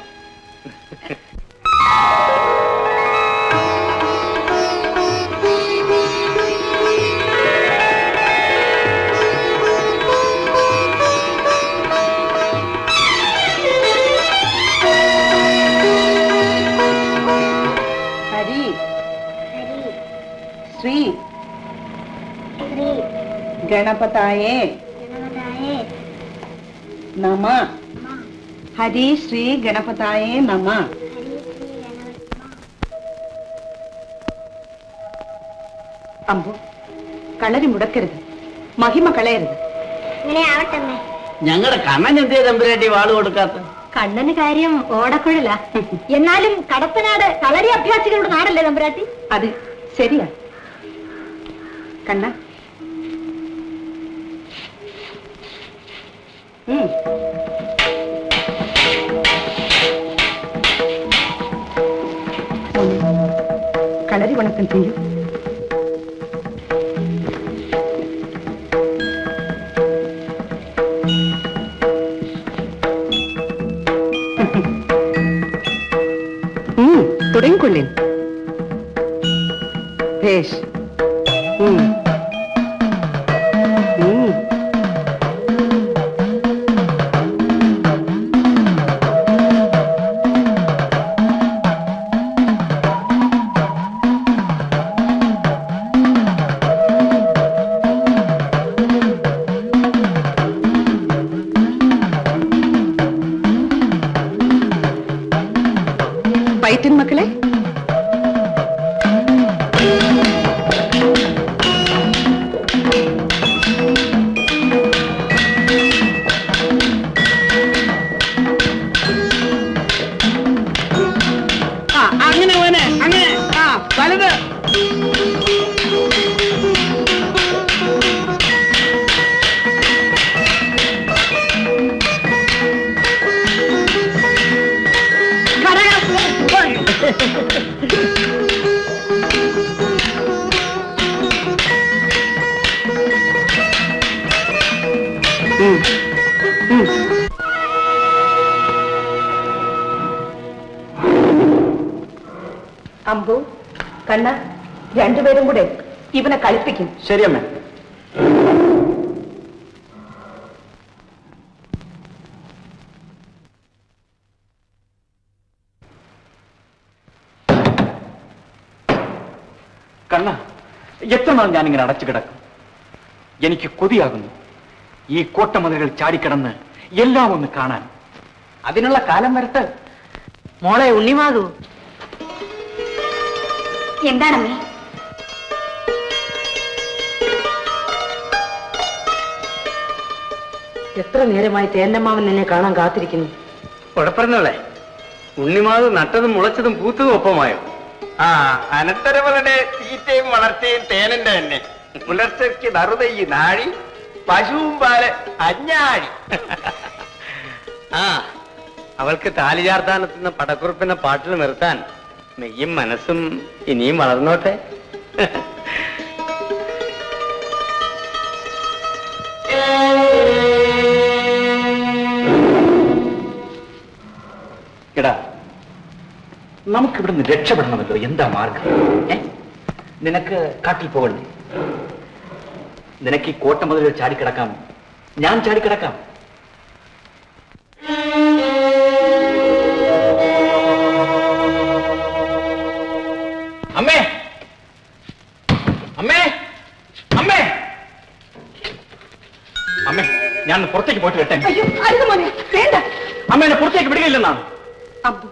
ഹരി ശ്രീ ഗണപതായേ നമ ഹരി ശ്രീ ഗണപതായേ നമ അമ്പു കളരി മുടക്കരുത് മഹിമ കളയരുത് ഇങ്ങനെ ആവട്ടെ ഞങ്ങളുടെ കണ്ണൻ എന്തേ തമ്പുരാട്ടി വാള് കൊടുക്കാത്ത കണ്ണന് കാര്യം ഓടക്കുഴല എന്നാലും കടത്തനാട് കളരി അഭ്യാസികളുടെ നാടല്ലേ തമ്പുരാട്ടി അത് ശരിയാ കണ്ണ ഉം. കളരി വണക്കം ചെയ്യൂ ഉം, തുടങ്ങിക്കൊള്ളേൻ ഭേഷ് ഉം. ഉം. വയറ്റിൻ മക്കളെ ആ അങ്ങനെ മോനെ അങ്ങനെ ആ വലത് അമ്പു കണ്ണ രണ്ടുപേരും കൂടെ ഇവനെ കളിപ്പിക്കും ശരിയമ്മേ കണ്ണ എത്ര നാൾ ഞാനിങ്ങനെ അടച്ചു കിടക്കും എനിക്ക് കൊതിയാകുന്നു ഈ കോട്ടമതിലുകൾ ചാടിക്കിടന്ന് എല്ലാം ഒന്ന് കാണാൻ അതിനുള്ള കാലം വരട്ടെ മോളെ ഉണ്ണിമാകൂ എന്താണമ്മേ എത്ര നേരമായി തേന്നമ്മാവൻ നിന്നെ കാണാൻ കാത്തിരിക്കുന്നു കുഴപ്പമില്ലേ ഉണ്ണിമാവ് നട്ടതും മുളച്ചതും പൂത്തതും ഒപ്പമായോ ആ അനന്തരവളുടെ തീറ്റയും വളർച്ചയും തേനന്റെ തന്നെ പുലർച്ചയ്ക്ക് നറുതയ്യ് നാഴി പശുവും പാല് അഞ്ഞാഴി ആ അവൾക്ക് താലി ചാർത്താനെത്തുന്ന പടക്കുറിപ്പിനെ പാട്ടിൽ നിർത്താൻ മെയ്യും മനസ്സും ഇനിയും വളർന്നോട്ടെ എടാ നമുക്കിവിടുന്ന് രക്ഷപ്പെടണമല്ലോ എന്താ മാർഗം ഏ നിനക്ക് കാട്ടിൽ പോകണ്ടേ നിനക്ക് ഈ കോട്ട മുതൽ ചാടിക്കിടക്കാം ഞാൻ ചാടിക്കിടക്കാം അമ്മേ അമ്മേ അമ്മേ അമ്മേ ഞാൻ പുറത്തേക്ക് പോയിട്ട് വരട്ടെ അയ്യോ അരുത് മോനെ വേണ്ട അമ്മ എന്നെ പുറത്തേക്ക് വിടുകയില്ലെന്നാണ് അമ്പു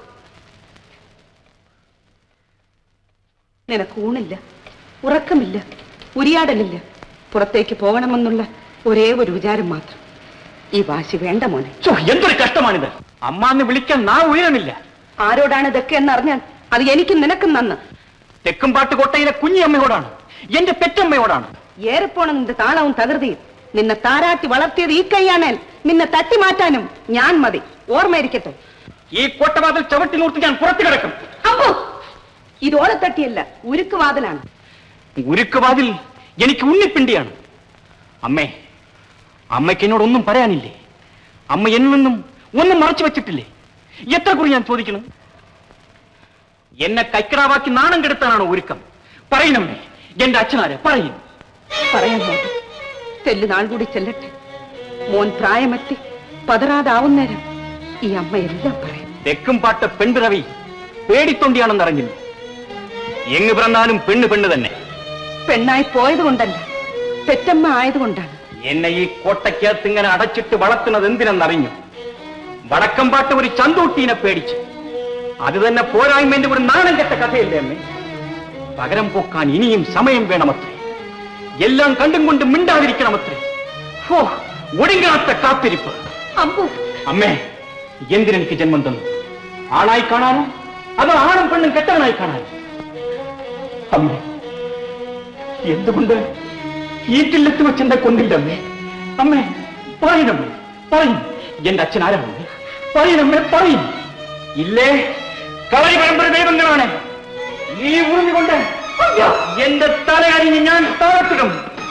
നിനക്ക് ഊണില്ല ഉറക്കമില്ല ഉരിയാടലില്ല പുറത്തേക്ക് പോകണമെന്നുള്ള ഒരേ ഒരു വിചാരം മാത്രം ഈ വാശി വേണ്ട മോനെ ഛോ, എന്തൊരു കഷ്ടമാണിത് അമ്മ എന്ന് വിളിക്കാൻ നാ ഉയരമില്ല ആരോടാണ് ഇതൊക്കെ എന്നറിഞ്ഞാൽ അത് എനിക്കും നിനക്കും നന്ന് തെക്കുംപാട്ട് കോട്ടയിലെ കുഞ്ഞിയമ്മയോടാണ് എന്റെ പെറ്റമ്മയോടാണ് ഏറെപ്പോണ നിന്റെ താളവും തകൃതിയും നിന്നെ താരാട്ടി വളർത്തിയത് ഈ കൈയാണേൽ നിന്നെ തട്ടി മാറ്റാനും ഞാൻ മതി ഓർമ്മയിരിക്കട്ടെ ഈ കോട്ടവാതിൽ ചവിട്ടി നൂർത്തി ഞാൻ പുറത്തു കിടക്കും അമ്പു ഇത് ഓലത്തട്ടിയല്ല ഉരുക്ക് വാതിലാണ് ഉരുക്കുവാതിൽ എനിക്ക് ഉണ്ണിപ്പിണ്ടിയാണ് അമ്മേ അമ്മയ്ക്ക് എന്നോട് ഒന്നും പറയാനില്ലേ അമ്മ എന്നിൽ നിന്നും ഒന്നും മറച്ചു വെച്ചിട്ടില്ലേ എത്ര കുറി ഞാൻ ചോദിക്കണം എന്നെ കൈക്കടാവാക്കി നാണം കെടുത്താനാണോ ഒരുക്കം പറയണമ്മേ എന്റെ അച്ഛനാരെ പറയും പറയാൻ മോട്ടെ തെല്ലു നാൾ കൂടി ചെല്ലട്ടെ മോൻ പ്രായമെത്തി പതറാതാവുന്നേരം ഈ അമ്മ എല്ലാം പറയും തെക്കും പാട്ട് പെൺപിറവി പേടിത്തൊണ്ടിയാണെന്ന് അറിഞ്ഞില്ല എങ്ങ് പിറന്നാലും പെണ്ണ് പെണ്ണ് തന്നെ പെണ്ണായി പോയത് കൊണ്ടല്ല പെറ്റമ്മ ആയതുകൊണ്ടാണ് എന്നെ ഈ കോട്ടയ്ക്കകത്ത് ഇങ്ങനെ അടച്ചിട്ട് വളർത്തുന്നത് എന്തിനെന്നറിഞ്ഞു വടക്കം പാട്ട് ഒരു ചന്തൂട്ടീനെ പേടിച്ച് അത് തന്നെ പോരായ്മന്റെ ഒരു നാണം കെട്ട കഥയല്ലേ അമ്മേ പകരം പോക്കാൻ ഇനിയും സമയം വേണമത്രേ എല്ലാം കണ്ടും കൊണ്ട് മിണ്ടാതിരിക്കണമത്രേ ഹോ ഒടുങ്ങാത്ത കാത്തിരിപ്പ് അമ്പു അമ്മേ എന്തിനെനിക്ക് ജന്മം തന്നു ആണായി കാണാനോ അതോ ആണും പെണ്ണും കെട്ടവനായി കാണാനോ അമ്മേ എന്തുകൊണ്ട് ഈറ്റില്ലെത്തി വെച്ചെന്റെ കൊണ്ടില്ല അമ്മേ അമ്മേ പറയണമ്മേ പറയും എന്റെ അച്ഛൻ ആരാണ് പറയണമ്മേ പറയും ഇല്ലേ കളരി പരമ്പര ദൈവങ്ങളാണ് ഈ ഉറുമി കൊണ്ട് എന്റെ തലയറിഞ്ഞ് ഞാൻ താഴത്തിടും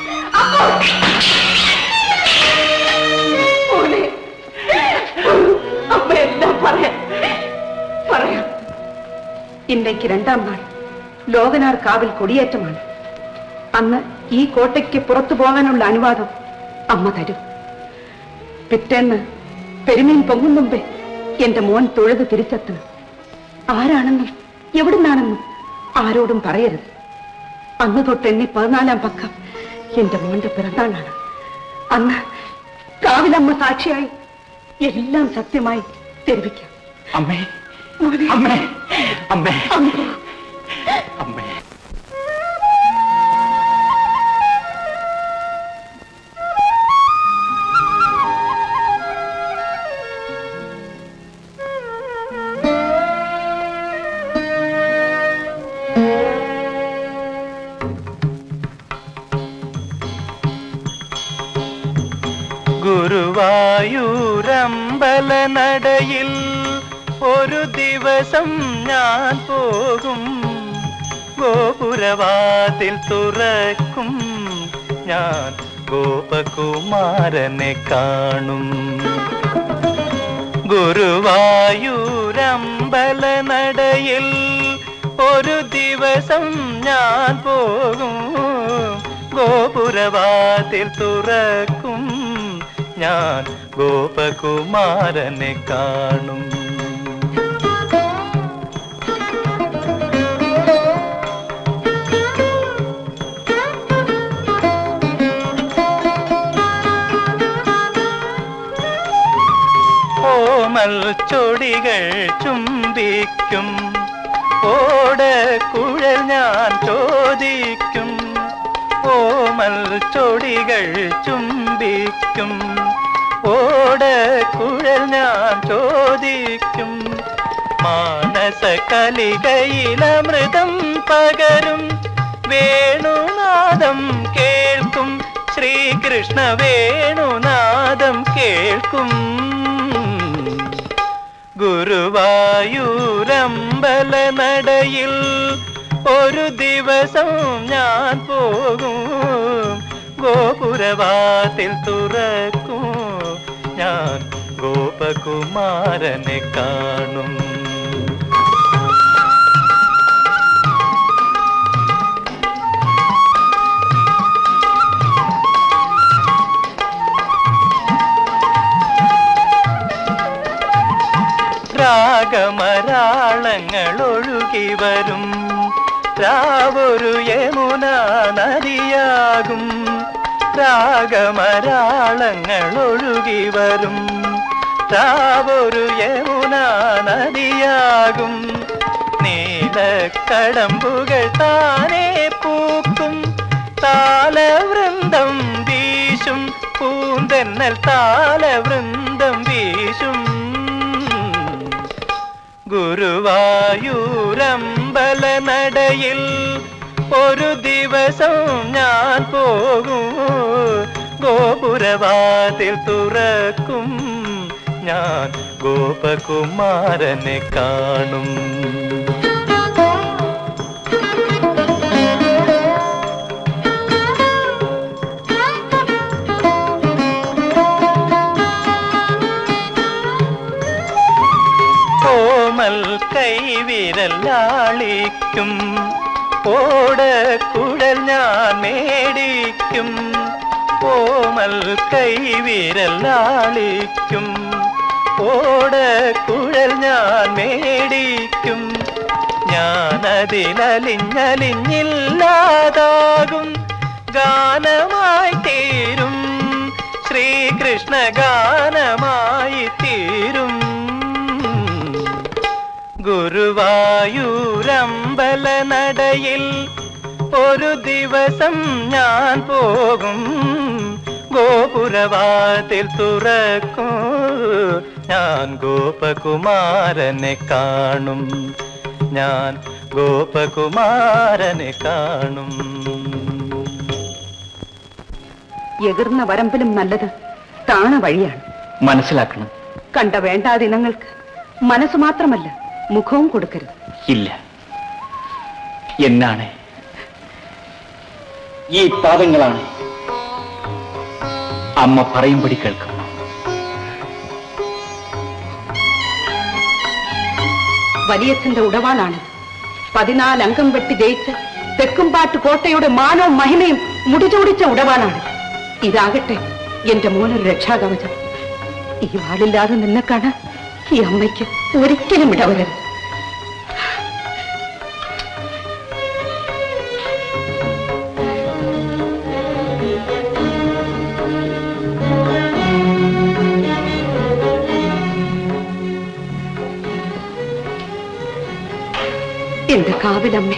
മോനെ അമ്മ എല്ലാം പറയാം പറയാം ഇന്നേക്ക് രണ്ടാം നാൾ ലോകനാർ കാവിൽ കൊടിയേറ്റമാണ് അന്ന് ഈ കോട്ടയ്ക്ക് പുറത്തു പോകാനുള്ള അനുവാദം അമ്മ തരും പിറ്റേന്ന് പെരുമീൻ പൊങ്ങും മുമ്പേ എന്റെ മോൻ തൊഴുത് തിരിച്ചെത്തണം ആരാണെന്നും എവിടുന്നാണെന്നും ആരോടും പറയരുത് അന്ന് തൊട്ട് എണ്ണി പതിനാലാം പക്കം എന്റെ മോന്റെ പിറന്നാളാണ് അന്ന് കാവിലമ്മ സാക്ഷിയായി എല്ലാം സത്യമായി തെരുവിക്കാം അമ്മേ മോനെ അമ്മേ അമ്മേ അമ്മേ ഗുരുവായൂരമ്പല നടയിൽ ഒരു ദിവസം ഞാൻ പോകും ഗോപുരവാതിൽ തുറക്കും ഞാൻ ഗോപകുമാരനെ കാണും ഗുരുവായൂരമ്പല നടയിൽ ഒരു ദിവസം ഞാൻ പോകും ഗോപുരവാതിൽ തുറക്കും ഞാൻ ഗോപകുമാരനെ കാണും ഓമൽ ചൊടികൾ ചുംബിക്കും ഓട കുഴൽ ഞാൻ ചോദിക്കും ഓമൽ ചൊടികൾ ചുംബിക്കും ഓട കുഴൽ ഞാൻ ചോദിക്കും മാനസ കലികയിലമൃതം പകരും വേണുനാദം കേൾക്കും ശ്രീകൃഷ്ണ വേണുനാദം കേൾക്കും ഗുരുവായൂരമ്പല നടയിൽ ഒരു ദിവസം ഞാൻ പോകും ഗോപുരവാതിൽ തുറക്കും ഞാൻ ഗോപകുമാരനെ കാണും രാഗമരാളങ്ങൾ ഒഴുകി വരും രാവൊരു യമുന നദിയാകും രാഗമരാളങ്ങൾ ഒഴുകി വരും രാവൊരു യമുന നദിയാകും നീലക്കടമ്പുകൾ താനേ പൂക്കും താലവൃന്ദം വീശും പൂന്തെന്നൽ താലവൃന്ദം വീശും ഗുരുവായൂരമ്പല നടയിൽ ഒരു ദിവസം ഞാൻ പോകും ഗോപുരവാതിൽ തുറക്കും ഞാൻ ഗോപകുമാരനെ കാണും കോമൽ കൈവിരലാളിക്കും ഓട കുഴൽ ഞാൻ മേടിക്കും കോമൽ കൈവിരലാളിക്കും ഓട കുഴൽ ഞാൻ മേടിക്കും ഞാനതിലലിഞ്ഞലിഞ്ഞില്ലാതാകും ഗാനമായി തീരും ശ്രീകൃഷ്ണ ഗാനമായി തീരും ഗുരുവായൂരമ്പല നടയിൽ ഒരു ദിവസം ഞാൻ പോകും ഗോപുരവാതിൽ തുറക്കും ഞാൻ ഗോപകുമാരനെ കാണും ഞാൻ ഗോപകുമാരനെ കാണും എതിർന്ന വരമ്പിലും നല്ലത് താണ വഴിയാണ് മനസ്സിലാക്കണം കണ്ട വേണ്ടാ ദിനങ്ങൾക്ക് മനസ്സ് മാത്രമല്ല മുഖവും കൊടുക്കരുത് ഇല്ല എന്നാണ് ഈ പാദങ്ങളാണ് അമ്മ പറയുമ്പടി കേൾക്കും വലിയച്ഛന്റെ ഉടവാളാണ് പതിനാല് അംഗം വെട്ടി ജയിച്ച് തെക്കുംപാട്ട് കോട്ടയുടെ മാനവും മഹിമയും മുടിചൂടിച്ച ഉടവാളാണ് ഇതാകട്ടെ എന്റെ മോനൊരു രക്ഷാകവചം ഈ വാളില്ലാതെ നിന്നെ കാണാൻ ഈ അമ്മയ്ക്ക് ഒരിക്കലും ഇടവരരുത് എന്റെ കാവിലമ്മേ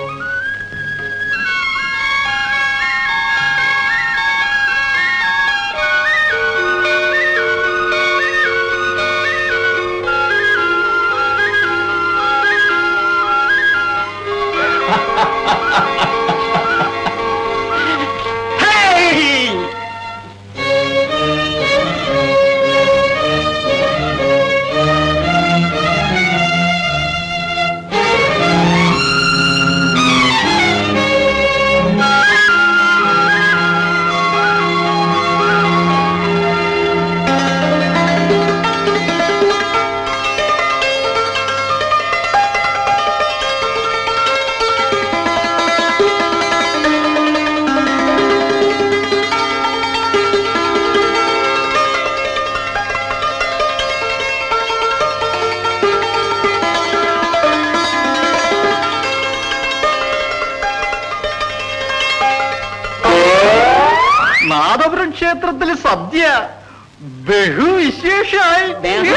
നാദപുരം ക്ഷേത്രത്തില് സദ്യ ബഹുവിശേഷായി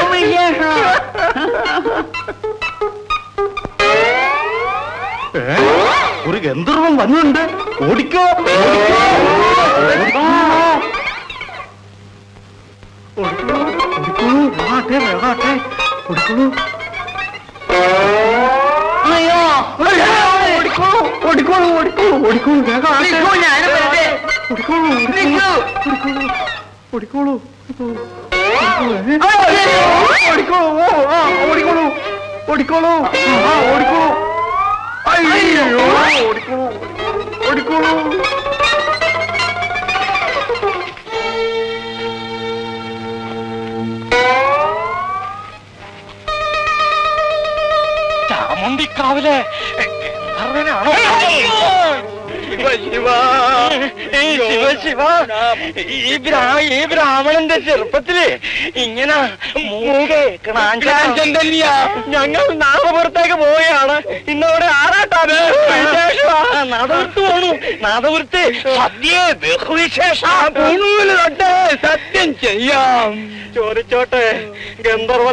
ഏ? ഒരു ഗന്ധർവൻ വന്നുണ്ട് ഓടിക്കോ ഓടിക്കോ ഓടിക്കോ. ഓടിക്കോ ഓടിക്കോ വേഗാട്ടെ വേഗാട്ടെ ഓടിക്കോളൂ അയ്യോ അയ്യോ, ഓടിക്കോളൂ ഓടിക്കോളൂ ഓടിക്കോളൂ ഓടിക്കോളൂ വേഗം ആട്ടെ. ഓടിക്കോളൂ ഓടിക്കോളൂ ഓടിക്കോളൂ ഓടിക്കോളൂ ഓ, ആ, ഓടിക്കോളൂ ഓടിക്കോളൂ ആ ഓടിക്കോളൂ അയ്യോ ഓടിക്കോളൂ ഓടിക്കോളൂ ചാമുണ്ടിക്കാവിലെ ഗന്ധർവനാണോ ശിവ ശിവ ഈ ബ്രാ ഈ ബ്രാഹ്മണന്റെ ചെറുപ്പത്തില് ഇങ്ങനെ ഞങ്ങൾ നാദപുരത്തേക്ക് പോവുകയാണ് ഇന്നവിടെ ആറാട്ടാണ് നാദപുരത്ത് പോണു നാദപുരത്ത് സദ്യ ബഹുവിശേഷ പൂണൂല് തൊട്ട് സത്യം ചെയ്യാം ചോദിച്ചോട്ടെ ഗന്ധർവൻ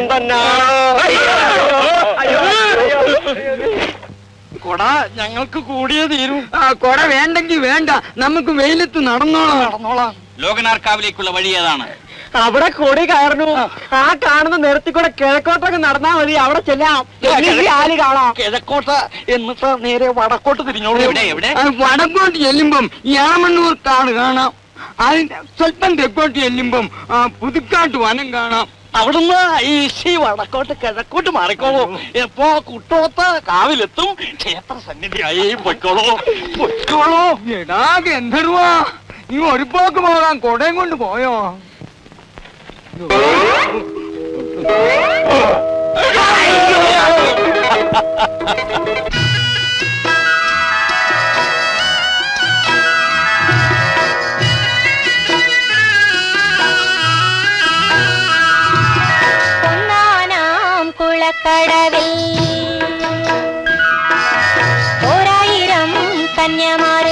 കൊട ഞങ്ങൾക്ക് കൂടിയേ തീരൂ കൊട വേണ്ടെങ്കിൽ വേണ്ട നമുക്ക് വെയിലത്ത് നടന്നോളാം നടന്നോളാം ലോകനാർക്കാവിലേക്കുള്ള വഴി ഏതാണ് അവിടെ കൊടി കയറണു ആ കാണുന്ന നിരത്തിൽ കൂടെ കിഴക്കോട്ടൊക്കെ നടന്നാ മതി അവിടെ ചെല്ലാം എന്നിട്ട് ആല് കാണാം കിഴക്കോട്ട് എന്നിട്ട് നേരെ വടക്കോട്ട് തിരിഞ്ഞോളൂ എവിടെ എവിടെ വടക്കോട്ട് ചെല്ലുമ്പം യാമണ്ണൂർ കാട് കാണാം അതിന്റെ സ്വല്പം തെക്കോട്ട് ചെല്ലുമ്പം ആ, പുതുക്കാട്ട് വനം കാണാം അവിടുന്ന് ഈശി വടക്കോട്ട് കിഴക്കോട്ട് മാറിക്കോളൂ എപ്പോ കുട്ടോത്ത് കാവിലെത്തും ക്ഷേത്ര സന്നിധിയായി പൊയ്ക്കോളൂ പൊയ്ക്കോളൂ എടാ ഗന്ധർവാ നീ ഒരു പോക്ക് പോകാൻ കൊടയും കൊണ്ട് പോയോ പൊന്നാനാം കുളക്കടവിൽ ഓരായിരം കന്യമാര്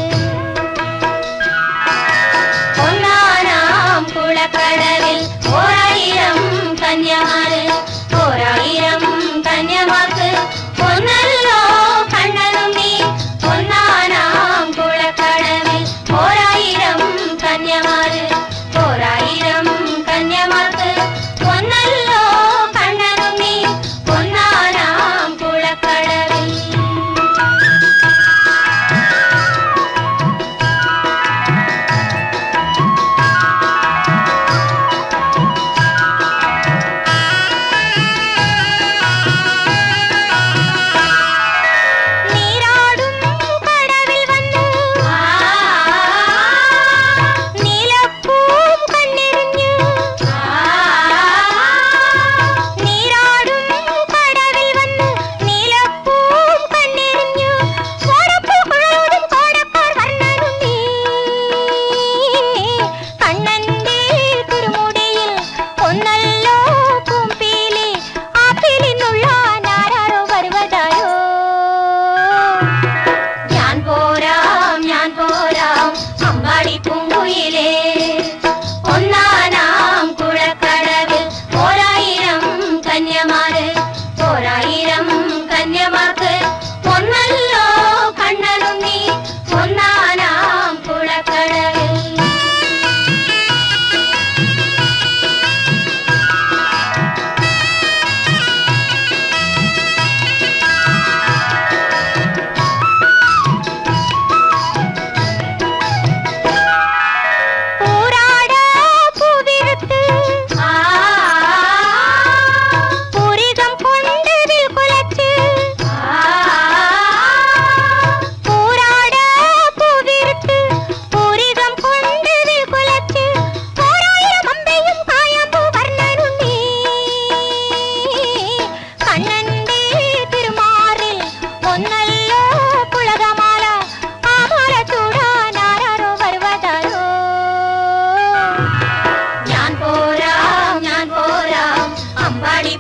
പൊന്നാനാം കുളക്കടവിൽ ഓരായിരം കന്യമാര് ഓരായിരം കന്യമാർക്ക് ഒന്നല്ലോ കണ്ണനും നീ പൊന്നാനാം കുളക്കടവിൽ ഓരായിരം കന്യമാര് ഓരായിരം കന്യമാർക്ക് ഒന്നല്ലോ കണ്ണനും നീ പൊന്നാനാം കുളക്കടവിൽ നീരാടും കടവിൽ വന്നു നീലപ്പൂം കണ്ണെറിഞ്ഞു നീരാടും കടവിൽ വന്നു നീലപ്പൂം കണ്ണെറിഞ്ഞു കോടപ്പൂക്കളോടും കോടക്കാർ വർണ്ണനും നീ കണ്ണന്റെ കുരുമുടിയിൽ ഒന്നല്ലോ പൂമ്പീലി ആ പീലിനുള്ള ആരാരോ വരുവതായോ ഞാൻ പോരാം ഞാൻ പോരാം അമ്പാടി പൂങ്കുയിലേ ഒന്നാനാം കുഴക്കടവിൽ ഓരായിരം കന്യമാര് ഓരായിരം കന്യമാർക്ക്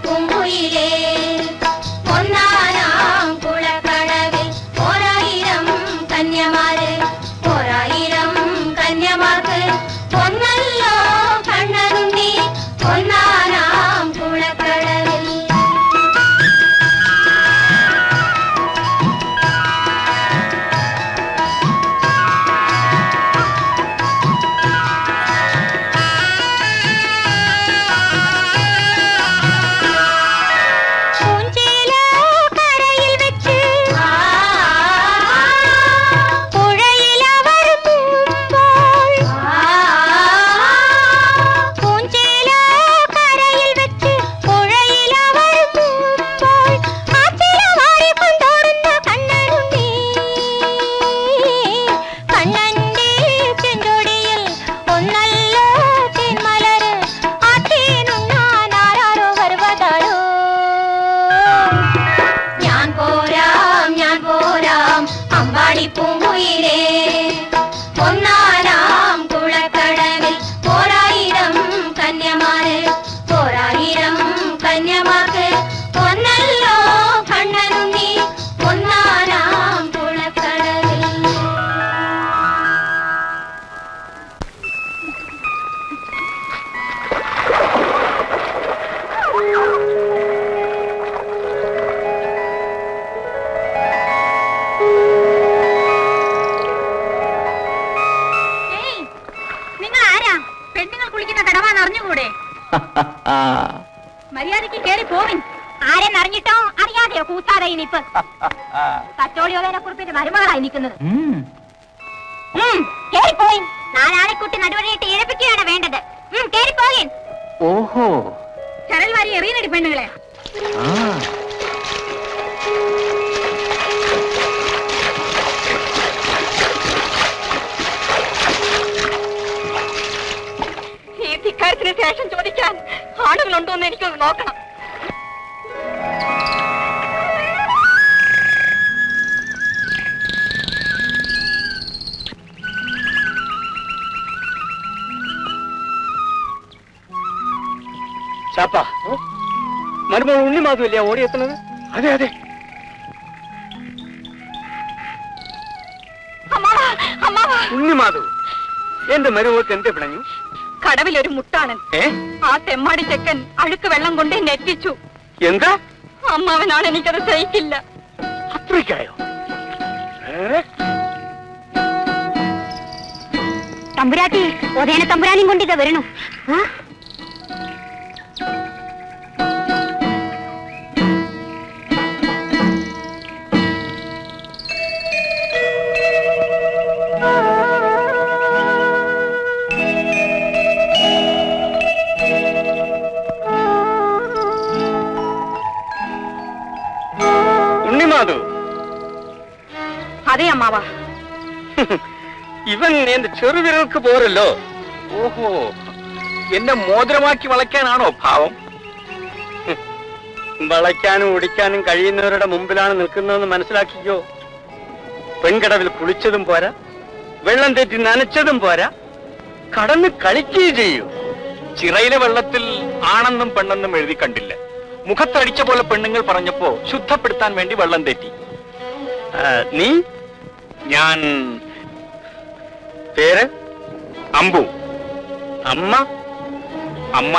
പൂങ്കുയിലേ പൊന്നാനാം കുളക്കടവിൽ ഒരായിരം കന്യമാര് ഒരായിരം കന്യമാർക്ക് ഒന്നല്ലോ കണ്ണനുണ്ണി പൊന്നാനാം കുളക്കടവിൽ പൂഞ്ചേല കരയിൽ വെച്ച് പുഴയിൽ അവർ മുങ്ങുമ്പോൾ പൂഞ്ചേല കരയിൽ വെച്ച് പുഴയിൽ അവർ മുങ്ങുമ്പോൾ ആറ്റില വാരി കൊണ്ടോടുന്ന കണ്ണനുണ്ണി കണ്ണന്റെ ചെഞ്ചൊടിയിൽ ഒന്നല്ലോ തേന്മലര് ആറ്റേനുണ്ണാൻ ആരാരോ വരുവതാളോ ഞാൻ പോരാം ഞാൻ പോരാം അമ്പാടി പൂങ്കുയിലേ ഒന്നാനാം കുളക്കടവിൽ പോരായിരം കന്യമാര് പോരായിരം കന്യമാർക്ക് ഒന്നല്ലോ കണ്ണനുണ്ണി ഒന്നാനാം കുളക്കടവിൽ നിങ്ങൾ ആരാ പെണ്ണുങ്ങൾ കുളിക്കുന്ന കടവാന്ന് അറിഞ്ഞുകൂടെ മര്യാദയ്ക്ക് കേറി പോവിൻ ആരെന്നറിഞ്ഞിട്ടോ അറിയാതെയോ കൂത്താതെ ഇനിപ്പ് കച്ചോളിയോനെ കുറിപ്പിന്റെ മരുമകളായി നിൽക്കുന്നത് കേറിപ്പോയിൻ നാലാളെക്കുട്ടി നടുവഴിയിട്ട് ഇഴപ്പിക്കുകയാണ് വേണ്ടത് കേറിപ്പോയിൻ ഓഹോ ചരൽ വാരി എറിയനടി പെണ്ണുങ്ങളെ ആ ഈ ധിക്കാരത്തിന് ശേഷം ചോദിക്കാൻ ആണുങ്ങളുണ്ടോ എന്ന് എനിക്കൊന്ന് നോക്കണം ചാപ്പ മരുമോൾ ഉണ്ണി മാധുവല്ലേ ഓടിയെത്തുന്നത് അതെ അതെ അമ്മാവാ അമ്മാവാ ഉണ്ണി മാധു എന്റെ മരുമോൾക്ക് എന്ത് പിണഞ്ഞു കടവിലൊരു മുട്ടാണൻ ഏ ആ തെമ്മാടി ചെക്കൻ അഴുക്ക് വെള്ളം കൊണ്ട് എന്നെ എത്തിച്ചു എന്താ അമ്മാവനാണ് എനിക്കത് സഹിക്കില്ല അത്രയ്ക്കായോ തമ്പുരാട്ടി ഒതേനെ തമ്പുരാനും കൊണ്ടിത് വരണു ഉണ്ണി മാധു അതെ അമ്മാവാ ഇവൻ എന്റെ ചെറുവിരൽക്ക് പോരല്ലോ ഓഹോ എന്നെ മോതിരമാക്കി വളയ്ക്കാനാണോ ഭാവം ഹും. വളയ്ക്കാനും ഒടിക്കാനും കഴിയുന്നവരുടെ മുമ്പിലാണ് നിൽക്കുന്നതെന്ന് മനസ്സിലാക്കിക്കോ പെൺകടവിൽ കുളിച്ചതും പോരാ വെള്ളം തെറ്റി നനച്ചതും പോരാ കടന്ന് കളിക്കുകയും ചെയ്യൂ ചിറയിലെ വെള്ളത്തിൽ ആണെന്നും പെണ്ണെന്നും എഴുതി കണ്ടില്ല മുഖത്തടിച്ച പോലെ പെണ്ണുങ്ങൾ പറഞ്ഞപ്പോ ശുദ്ധപ്പെടുത്താൻ വേണ്ടി വെള്ളം തെറ്റി ആ, നീ ഞാൻ പേര് അമ്പു അമ്മ അമ്മ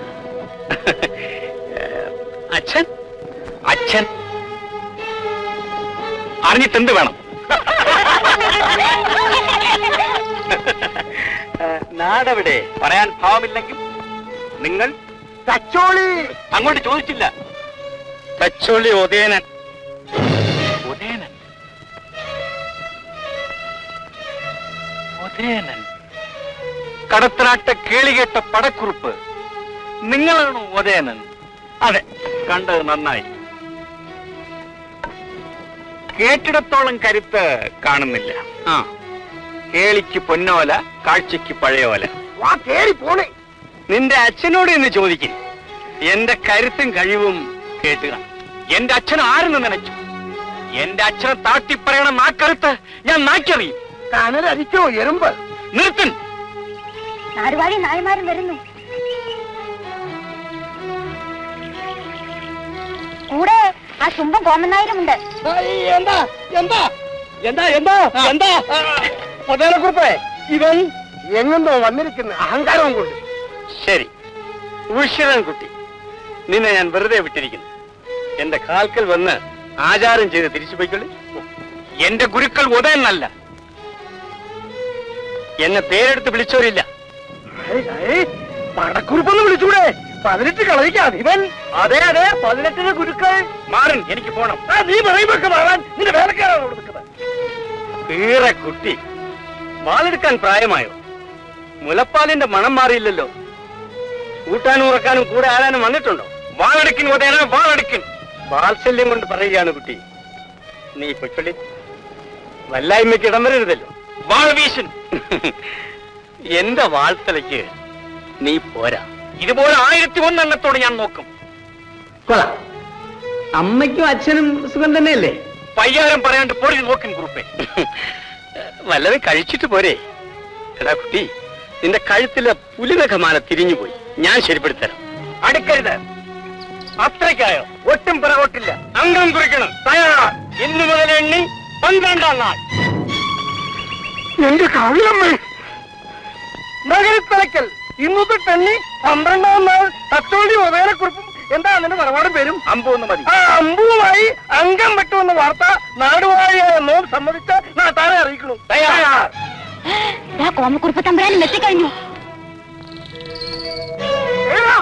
അച്ഛൻ അച്ഛൻ അറിഞ്ഞിട്ടെന്ത് വേണം നാടെവിടെ പറയാൻ ഭാവമില്ലെങ്കിൽ നിങ്ങൾ തച്ചോളി അങ്ങോട്ട് ചോദിച്ചില്ല തച്ചോളി ഉദയനൻ ഉദയനൻ ഉദയനൻ കടത്തനാട്ട കേളികേട്ട പടക്കുറുപ്പ് നിങ്ങളാണോ ഉദയനൻ അതെ കണ്ടത് നന്നായി കേട്ടിടത്തോളം കരുത്ത് കാണുന്നില്ല ആ കേളിക്ക് പൊന്നോല കാഴ്ചയ്ക്ക് പഴയോല വാ കേറി പോണേ നിന്റെ അച്ഛനോട് എന്ന് ചോദിക്കും എന്റെ കരുത്തും കഴിവും കേട്ടുക എന്റെ അച്ഛൻ ആരെന്ന് നനച്ചു എന്റെ അച്ഛനെ താട്ടിപ്പറയണ നാക്കരുത്ത് ഞാൻ നാക്കറിയും കനലരിച്ചോ എറുമ്പ് നിർത്തൻ നാടുവാഴി നായമാരും വരുന്നു ആ ചുമ്പം കോമനായിരമുണ്ട് എന്താ എന്താ എന്താ എന്താ എന്താ മുതലക്കുറിപ്പേ ഇവൻ എങ്ങുന്നോ വന്നിരിക്കുന്ന അഹങ്കാരവും കൊണ്ട് ശരി ഉഷിരൻ കുട്ടി നിന്നെ ഞാൻ വെറുതെ വിട്ടിരിക്കുന്നു എന്റെ കാൽക്കൽ വന്ന് ആചാരം ചെയ്ത് തിരിച്ചു പോയിക്കൊള്ളി എന്റെ ഗുരുക്കൾ ഉദയനല്ല എന്നെ പേരെടുത്ത് വിളിച്ചവരില്ല പടക്കുറിപ്പൊന്ന് വിളിച്ചൂടെ പതിനെട്ട് കളയിക്കാതെ ഇവൻ അതെ അതെ പതിനെട്ടിന് ഗുരുക്കൾ മാറൻ എനിക്ക് പോണം ആ, നീ പറയുമ്പൊക്കെ മാറാൻ നിന്റെ വേലക്കാരാണ് അവിടെ നിൽക്കുന്നത് തീറെ കുട്ടി വാളെടുക്കാൻ പ്രായമായോ മുലപ്പാലിന്റെ മണം മാറിയില്ലല്ലോ കൂട്ടാനും ഉറക്കാനും കൂടെ ആരാനും വന്നിട്ടുണ്ടോ വാളെടുക്കിൻ ഉദയന വാളെടുക്കിൻ വാത്സല്യം കൊണ്ട് പറയുകയാണ് കുട്ടി നീ പൊച്ചൊള്ളി വല്ലായ്മയ്ക്ക് ഇടം വരരുതല്ലോ വാൾ വീശൻ എന്റെ വാൾത്തലയ്ക്ക് നീ പോരാ ഇതുപോലെ ആയിരത്തി ഒന്നെണ്ണത്തോട് ഞാൻ നോക്കും കൊള്ളാം അമ്മയ്ക്കും അച്ഛനും സുഖം തന്നെയല്ലേ പയ്യാരം പറയാണ്ട് പോരി നോക്കും കുറുപ്പേ വല്ലതും കഴിച്ചിട്ട് പോരെ എടാ കുട്ടി നിന്റെ കഴുത്തിലെ പുലിനഖമാല തിരിഞ്ഞുപോയി ഞാൻ ശരിപ്പെടുത്തരാം അടുക്കരുത് അത്രയ്ക്കായോ ഒട്ടും പിറകോട്ടില്ല അംഗം കുറിക്കണം തയ്യാർ ഇന്നു മുതൽ എണ്ണി പന്ത്രണ്ടാം നാൾ എന്റെ കവിളമ്മേ നഗരത്തലക്കൽ ഇന്നു തൊട്ടെണ്ണി പന്ത്രണ്ടാം നാൾ തച്ചോളി ഉദയനക്കുറിപ്പും എന്താ നിന്റെ നിലപാടും പേരും അമ്പൊന്ന് മതി ആ അമ്പുവുമായി അംഗം വെട്ടുമെന്ന വാർത്ത നാടുവാഴിയായ നോം സമ്മതിച്ച് നാട്ടാരെ അറിയിക്കണം തയ്യാർ ദാ കോമക്കുറിപ്പ് തമ്പുരാനും എത്തിക്കഴിഞ്ഞു ഏതാ?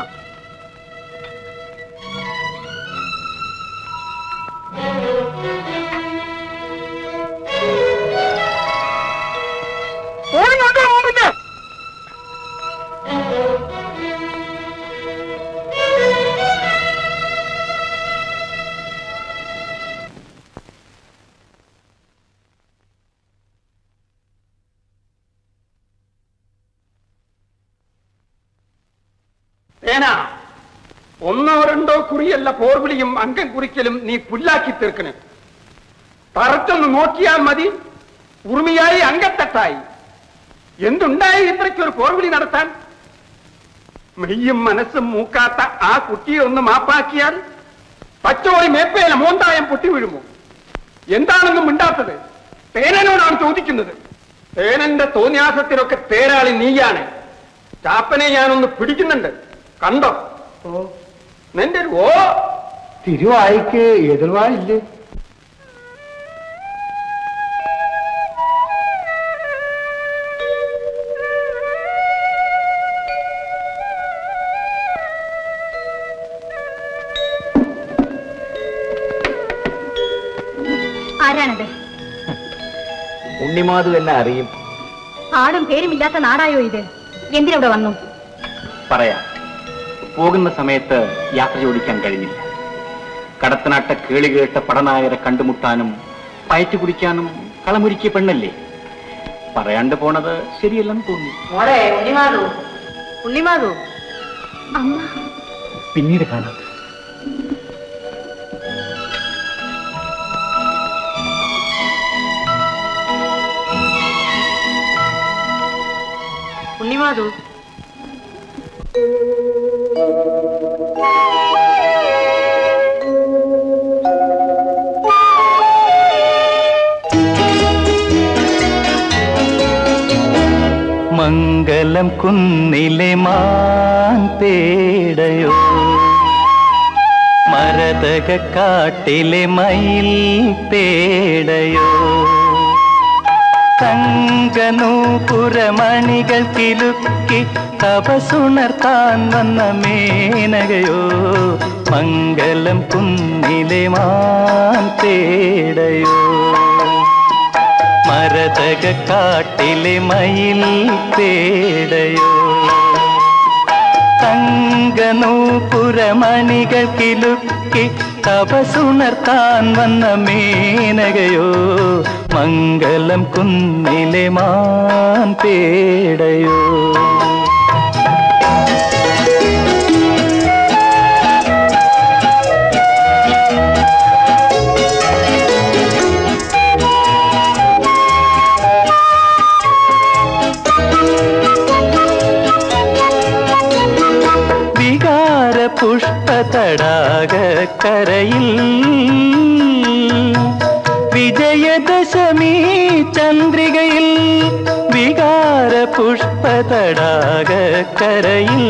ഓടിങ്ങോട്ട് വാ, മുമ്പിട്ട്. ഏനാ ഒന്നോ രണ്ടോ കുറിയല്ല പോർവിളിയും അംഗം കുറിക്കലും നീ പുല്ലാക്കി തീർക്കണ് തറച്ചൊന്ന് നോക്കിയാൽ മതി ഉറുമിയായി അങ്കത്തട്ടായി എന്തുണ്ടായി ഇത്രയ്ക്കൊരു പോർവിളി നടത്താൻ മെയ്യും മനസ്സും മൂക്കാത്ത ആ കുട്ടിയെ ഒന്ന് മാപ്പാക്കിയാൽ പച്ചോറി മേപ്പേല മോന്തായം പൊട്ടി വീഴുമോ എന്താണെന്നും മിണ്ടാത്തത് തേനനോടാണ് ചോദിക്കുന്നത് തേനന്റെ തോന്യാസത്തിനൊക്കെ തേരാളി നീയാണ് ചാപ്പനെ ഞാനൊന്ന് പിടിക്കുന്നുണ്ട് കണ്ടോ നിന്റെ ഒരു ഓ തിരുവായിക്ക് എതിർവായില്ലേ ആരാണത് ഉണ്ണിമാധു എന്നെ അറിയും ആടും പേരുമില്ലാത്ത നാടായോ ഇത് എന്തിനവിടെ വന്നു പറയാം പോകുന്ന സമയത്ത് യാത്ര ചോദിക്കാൻ കഴിഞ്ഞില്ല കടത്തനാട്ട കേളി കേട്ട പടനായരെ കണ്ടുമുട്ടാനും പയറ്റു കുടിക്കാനും കളമൊരുക്കിയ പെണ്ണല്ലേ പറയാണ്ട് പോണത് ശരിയല്ലെന്ന് തോന്നി മോളെ ഉണ്ണിമാതു ഉണ്ണിമാതു അമ്മ പിന്നീട് കാണാം ഉണ്ണിമാതു മംഗലം കുന്നിലെ മാൻ പേടയോ മരതക കാട്ടിലെ മയിൽ പേടയോ തങ്കനൂപുരമണികൾ കിലുക്കി തപസുണർത്താൻ വന്ന മേനകയോ മംഗലം കുന്നിലെ മാൻ പേടയോ മരതക കാട്ടിലെ മയിൽ പേടയോ തങ്കനൂപുരമണികൾ കിലുക്കി തപസുണർത്താൻ വന്ന മേനകയോ മംഗലം കുന്നിലെ മാൻ പേടയോ വികാര പുഷ്പതടാക തടാകക്കരയിൽ വിജയദശമി ചന്ദ്രികയിൽ വികാര പുഷ്പ തടാകക്കരയിൽ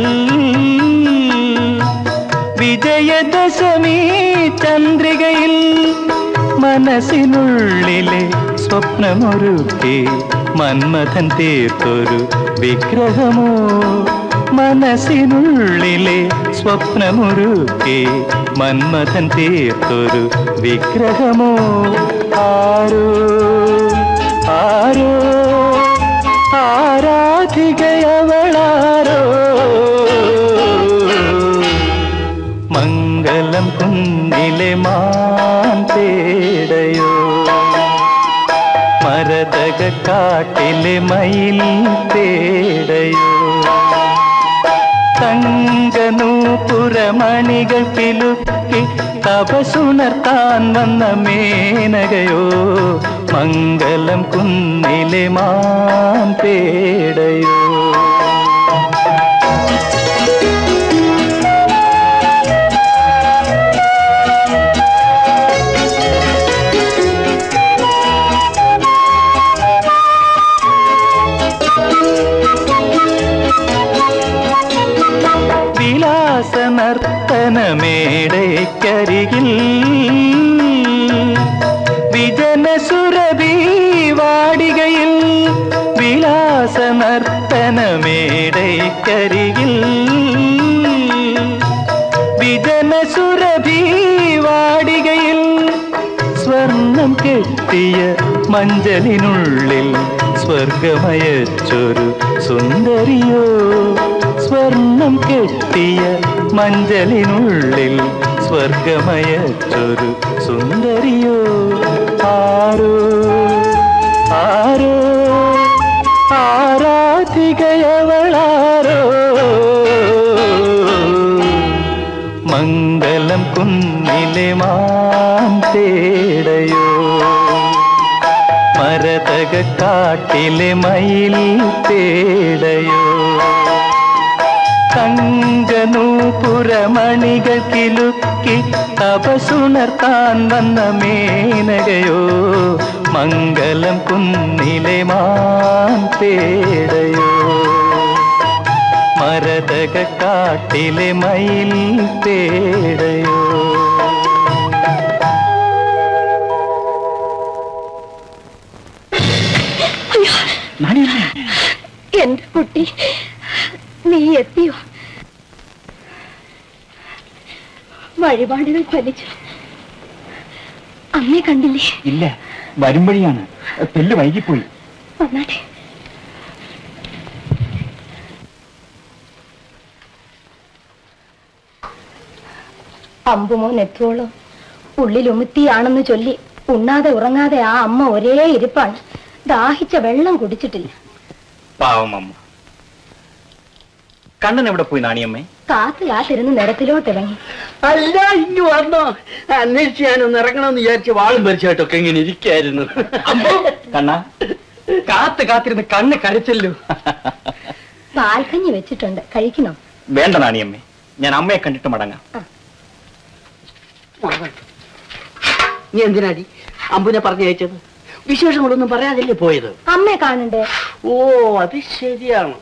വിജയദശമി ചന്ദ്രികയിൽ മനസ്സിനുള്ളിലെ സ്വപ്നമൊരുക്കി മന്മഥൻ തീർത്തൊരു വിഗ്രഹമോ മനസ്സിനുള്ളിലെ സ്വപ്നമൊരുക്കി മന്മഥൻ തീർത്തൊരു വിഗ്രഹമോ ആരോ ആരോ ആരാധികയവളാരോ മംഗലം കുന്നിലെ മാൻ തേടയോ മരതക കാട്ടിലെ മയിൽ തേടയോ തങ്കനൂപുരമണികൾ കിലുക്കി തപസുണർത്താൻ വന്ന മേനകയോ മംഗലം കുന്നിലെ മാൻ തേടയോ വിലാസ നർത്തനമേടയ്ക്കരികിൽ വിജനസുരഭി വാടികയിൽ വിലാസ നർത്തനമേടയ്ക്കരികിൽ വിജനസുരഭി വാടികയിൽ സ്വർണം കെട്ടിയ മഞ്ചലിനുള്ളിൽ സ്വർഗമയച്ചൊരു സുന്ദരിയോ സ്വർണം കെട്ടിയ മഞ്ചലിനുള്ളിൽ സ്വർഗമയച്ചൊരു സുന്ദരിയോ ആരോ ആരോ ആരാധികയവളാരോ മംഗലം കുന്നിലെ മാൻ തേടയോ മരതക കാട്ടിലെ മയിൽ തേടയോ തങ്കനൂപുരമണികൾ കിലുക്കി തപസുണർത്താൻ വന്ന മേനകയോ മംഗലം കുന്നിലെ മാൻ തേടയോ മരതക കാട്ടിലെ മയിൽ തേടയോ എന്റെ കുട്ടി നീ എത്തിയോ വഴിപാടുകൾ ഫലിച്ചു അമ്മയെ കണ്ടില്ലേ ഇല്ല വരും വഴിയാണ് തെല്ല് വൈകിപ്പോയി വന്നാട്ടെ അമ്പുമോൻ എത്തുവോളോ ഉള്ളിലുമുത്തിയാണെന്ന് ചൊല്ലി ഉണ്ണാതെ ഉറങ്ങാതെ ആ അമ്മ ഒരേ ഇരിപ്പാണ് ദാഹിച്ച വെള്ളം കുടിച്ചിട്ടില്ല പാവം അമ്മ കണ്ണൻ എവിടെ പോയി നാണിയമ്മേ കാത്തു കാത്തിരുന്ന് നിരത്തിലോട്ടിറങ്ങി അല്ല ഇങ്ങ് വന്നോ അന്വേഷിച്ച് ഞാനൊന്ന് ഇറങ്ങണമെന്ന് വിചാരിച്ച വാളും പരിച്ചായിട്ടൊക്കെ ഇങ്ങനെ ഇരിക്കായിരുന്നു കണ്ണ കാത്ത് കാത്തിരുന്ന് കണ്ണ് കരച്ചല്ലോ പാൽക്കഞ്ഞി വെച്ചിട്ടുണ്ട് കഴിക്കണം വേണ്ട നാണിയമ്മേ ഞാൻ അമ്മയെ കണ്ടിട്ട് മടങ്ങാം നീ എന്തിനാടി അമ്പുനെ പറഞ്ഞയച്ചത് വിശേഷങ്ങളൊന്നും പറയാതല്ലേ പോയത് അമ്മയെ കാണണ്ടേ ഓ അത് ശരിയാണ്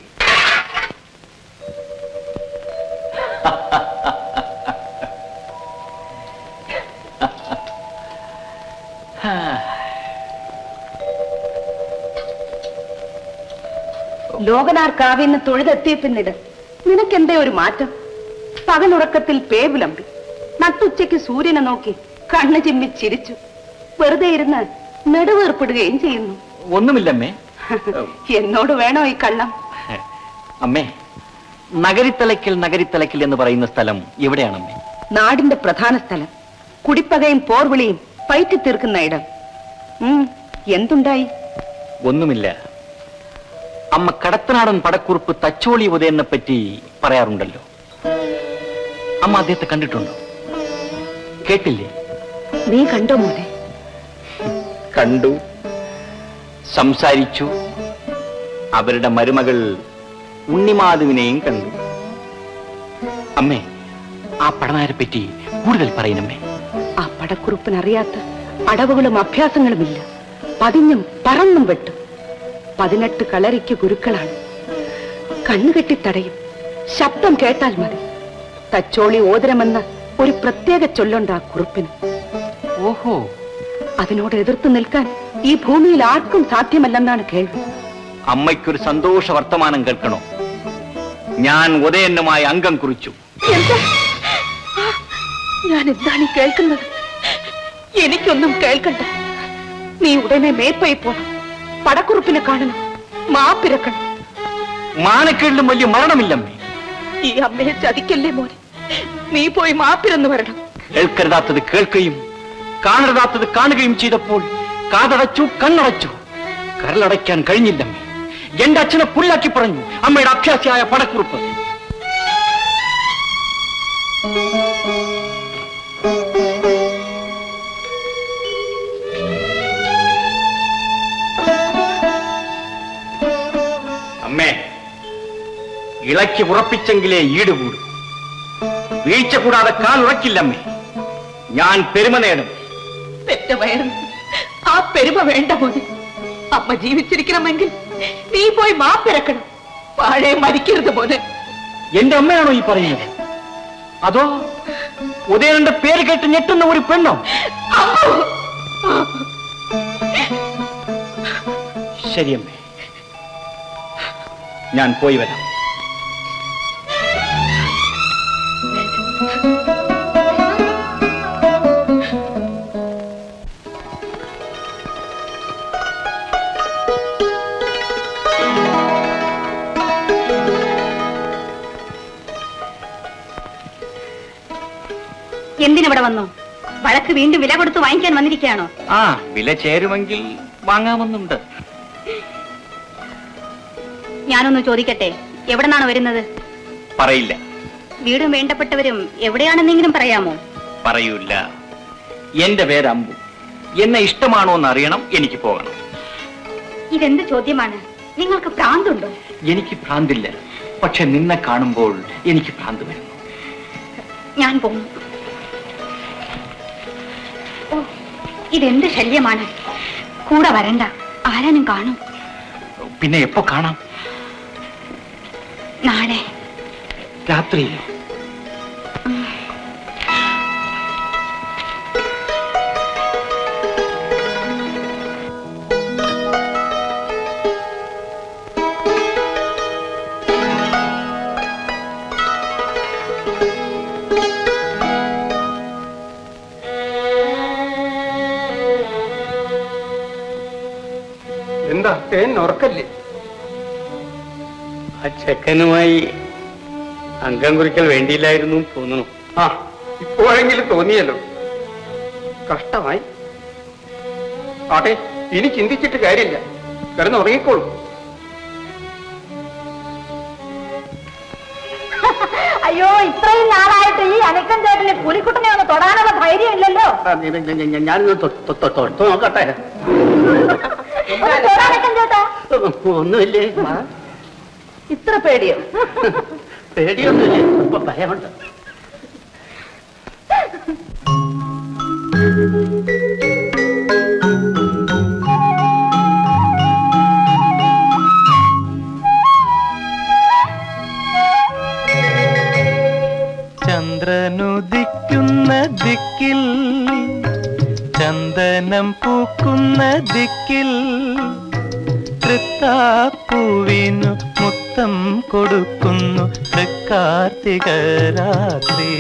ലോകനാർക്കാവിന്ന് തൊഴുതെത്തിയ പിന്നീട് നിനക്കെന്തേ ഒരു മാറ്റം പകലുറക്കത്തിൽ പേവിളമ്പി നട്ടുച്ചയ്ക്ക് സൂര്യനെ നോക്കി കണ്ണു ചിമ്മി ചിരിച്ചു വെറുതെ ഇരുന്ന് നെടുവേർപ്പെടുകയും ചെയ്യുന്നു ഒന്നുമില്ലമ്മേ എന്നോട് വേണോ ഈ കള്ളം അമ്മേ നഗരിത്തലയ്ക്കൽ നഗരിത്തലയ്ക്കൽ എന്ന് പറയുന്ന സ്ഥലം എവിടെയാണമ്മേ നാടിന്റെ പ്രധാന സ്ഥലം കുടിപ്പകയും പോർവിളിയും പയറ്റി തീർക്കുന്ന ഇടം ഉം, എന്തുണ്ടായി ഒന്നുമില്ല അമ്മ കടത്തനാടൻ പടക്കുറിപ്പ് തച്ചോളി ഉദയനെ പറ്റി പറയാറുണ്ടല്ലോ അമ്മ അദ്ദേഹത്തെ കണ്ടിട്ടുണ്ടോ കേട്ടില്ലേ നീ കണ്ടോ മോനെ കണ്ടു സംസാരിച്ചു അവരുടെ മരുമകൾ ഉണ്ണിമാധുവിനെയും കണ്ടു അമ്മേ ആ പടനാരെ പറ്റി കൂടുതൽ പറയുന്നമ്മേ ആ പടക്കുറുപ്പിനറിയാത്ത അടവുകളും അഭ്യാസങ്ങളുമില്ല പതിഞ്ഞും പറന്നും വെട്ടും പതിനെട്ട് കളരിക്ക് ഗുരുക്കളാണ് കണ്ണുകെട്ടി തടയും ശബ്ദം കേട്ടാൽ മതി തച്ചോളി ഓതരമെന്ന ഒരു പ്രത്യേക ചൊല്ലുണ്ട് ആ കുറുപ്പിന് ഓഹോ അതിനോട് എതിർത്ത് നിൽക്കാൻ ഈ ഭൂമിയിൽ ആർക്കും സാധ്യമല്ലെന്നാണ് കേൾവി അമ്മയ്ക്കൊരു സന്തോഷ വർത്തമാനം കേൾക്കണോ ഞാൻ ഉദയന്നുമായി അംഗം കുറിച്ചു എന്താ ആ, ഞാൻ എന്താണ് ഈ കേൾക്കുന്നത് എനിക്കൊന്നും കേൾക്കണ്ട നീ ഉടനെ മേപ്പയി പോണം പടക്കുറുപ്പിനെ കാണണം മാപ്പിരക്കണം മാനക്കേടിലും വലിയ മരണമില്ലമ്മേ ഈ അമ്മയെ ചതിക്കല്ലേ മോനെ നീ പോയി മാപ്പിരന്ന് വരണം കേൾക്കരുതാത്തത് കേൾക്കുകയും കാണരുതാത്തത് കാണുകയും ചെയ്തപ്പോൾ കാതടച്ചു കണ്ണടച്ചു കരളടയ്ക്കാൻ കഴിഞ്ഞില്ലമ്മേ എന്റെ അച്ഛനെ പുല്ലാക്കി പറഞ്ഞു അമ്മയുടെ അഭ്യാസിയായ പടക്കുറുപ്പ് അമ്മേ ഇളക്കി ഉറപ്പിച്ചെങ്കിലേ ഈട് കൂടൂ വീഴ്ച കൂടാതെ കാൽ ഉറക്കില്ലമ്മേ ഞാൻ പെരുമ നേടും പെറ്റ വയറും ആ പെരുമ വേണ്ട മോനെ അമ്മ ജീവിച്ചിരിക്കണമെങ്കിൽ നീ പോയി മാപ്പിരക്കണം പാഴെ മരിക്കരുത് മോനെ എന്റെ അമ്മയാണോ ഈ പറയുന്നത് അതോ ഉദയനന്റെ പേര് കേട്ട് ഞെട്ടുന്ന ഒരു പെണ്ണോ ശരിയമ്മേ ഞാൻ പോയി വരാം എന്തിനിവിടെ വന്നു വഴക്ക് വീണ്ടും വില കൊടുത്ത് വാങ്ങിക്കാൻ വന്നിരിക്കുകയാണോ ആ വില ചേരുമെങ്കിൽ വാങ്ങാമെന്നുണ്ട് ഞാനൊന്ന് ചോദിക്കട്ടെ എവിടെ നിന്നാണ് വരുന്നത് പറയില്ല വീടും വേണ്ടപ്പെട്ടവരും എവിടെയാണെന്നെങ്കിലും പറയാമോ പറയൂല എന്റെ പേര് അമ്പു എന്നെ ഇഷ്ടമാണോ എന്ന് അറിയണം എനിക്ക് പോകണം ഇതെന്ത് ചോദ്യമാണ് നിങ്ങൾക്ക് ഭ്രാന്തുണ്ടോ എനിക്ക് ഭ്രാന്തില്ല പക്ഷെ നിന്നെ കാണുമ്പോൾ എനിക്ക് ഭ്രാന്ത് വരുന്നു ഞാൻ പോകുന്നു ഓ ഇതെന്ത് ശല്യമാണ് കൂടെ വരണ്ട ആരാനും കാണും പിന്നെ എപ്പോ കാണാം നാളെ രാത്രിയിൽ എന്താ തേൻ ഉറക്കല്ലേ ആ ചെക്കനുമായി അംഗം കുറിക്കൽ വേണ്ടിയില്ലായിരുന്നു എന്ന് തോന്നുന്നു ആ ഇപ്പോഴെങ്കിലും തോന്നിയല്ലോ കഷ്ടമായി ആട്ടെ ഇനി ചിന്തിച്ചിട്ട് കാര്യമില്ല കിടന്ന് ഉറങ്ങിക്കോളൂ അയ്യോ ഇത്രയും നാളായിട്ട് ഈ അനക്കം ചേട്ടന് പുലിക്കുട്ടനെ ഒന്ന് തൊടാനുള്ള ധൈര്യം ഇല്ലല്ലോ ഞാനൊന്ന് തൊ- തൊ- തൊ- തൊട്ട് നോക്കട്ടെ ഒന്ന് തൊടാ അനക്കം ചേട്ടാ ഒന്നുമില്ലേ ഇത്ര പേടിയോ പേടിയൊന്നുമില്ല ഇപ്പൊ ഭയമുണ്ട് ചന്ദ്രനുദിക്കുന്ന ദിക്കിൽ ചന്ദനം പൂക്കുന്ന ദിക്കിൽ തൃത്താപ്പൂവിനു മുത്തം കൊടുക്കുന്നു തൃക്കാർത്തിക രാത്രി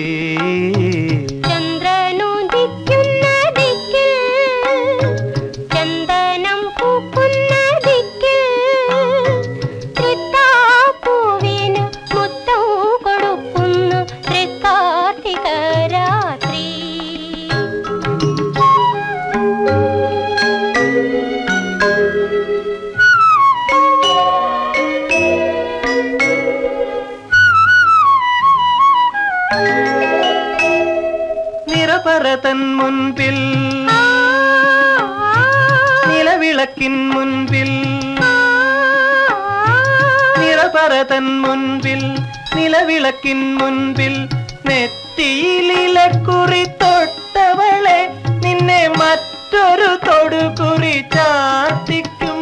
ചന്ദ്രനുദിക്കുന്ന ദിക്കിൽ ചന്ദനം പൂക്കുന്ന ദിക്കിൽ തൃത്താപ്പൂവിന് മുത്തം കൊടുക്കുന്നു തൃക്കാർത്തിക രാത്രി നിറപറതൻ മുൻപിൽ നിലവിളക്കിൻ മുൻപിൽ നിറപറതൻ മുൻപിൽ നിലവിളക്കിൻ മുൻപിൽ നെറ്റി നെറ്റിയിലിലക്കുറി തൊട്ടവളെ നിന്നെ മറ്റൊരു തൊടുകുറി ചാർത്തിക്കും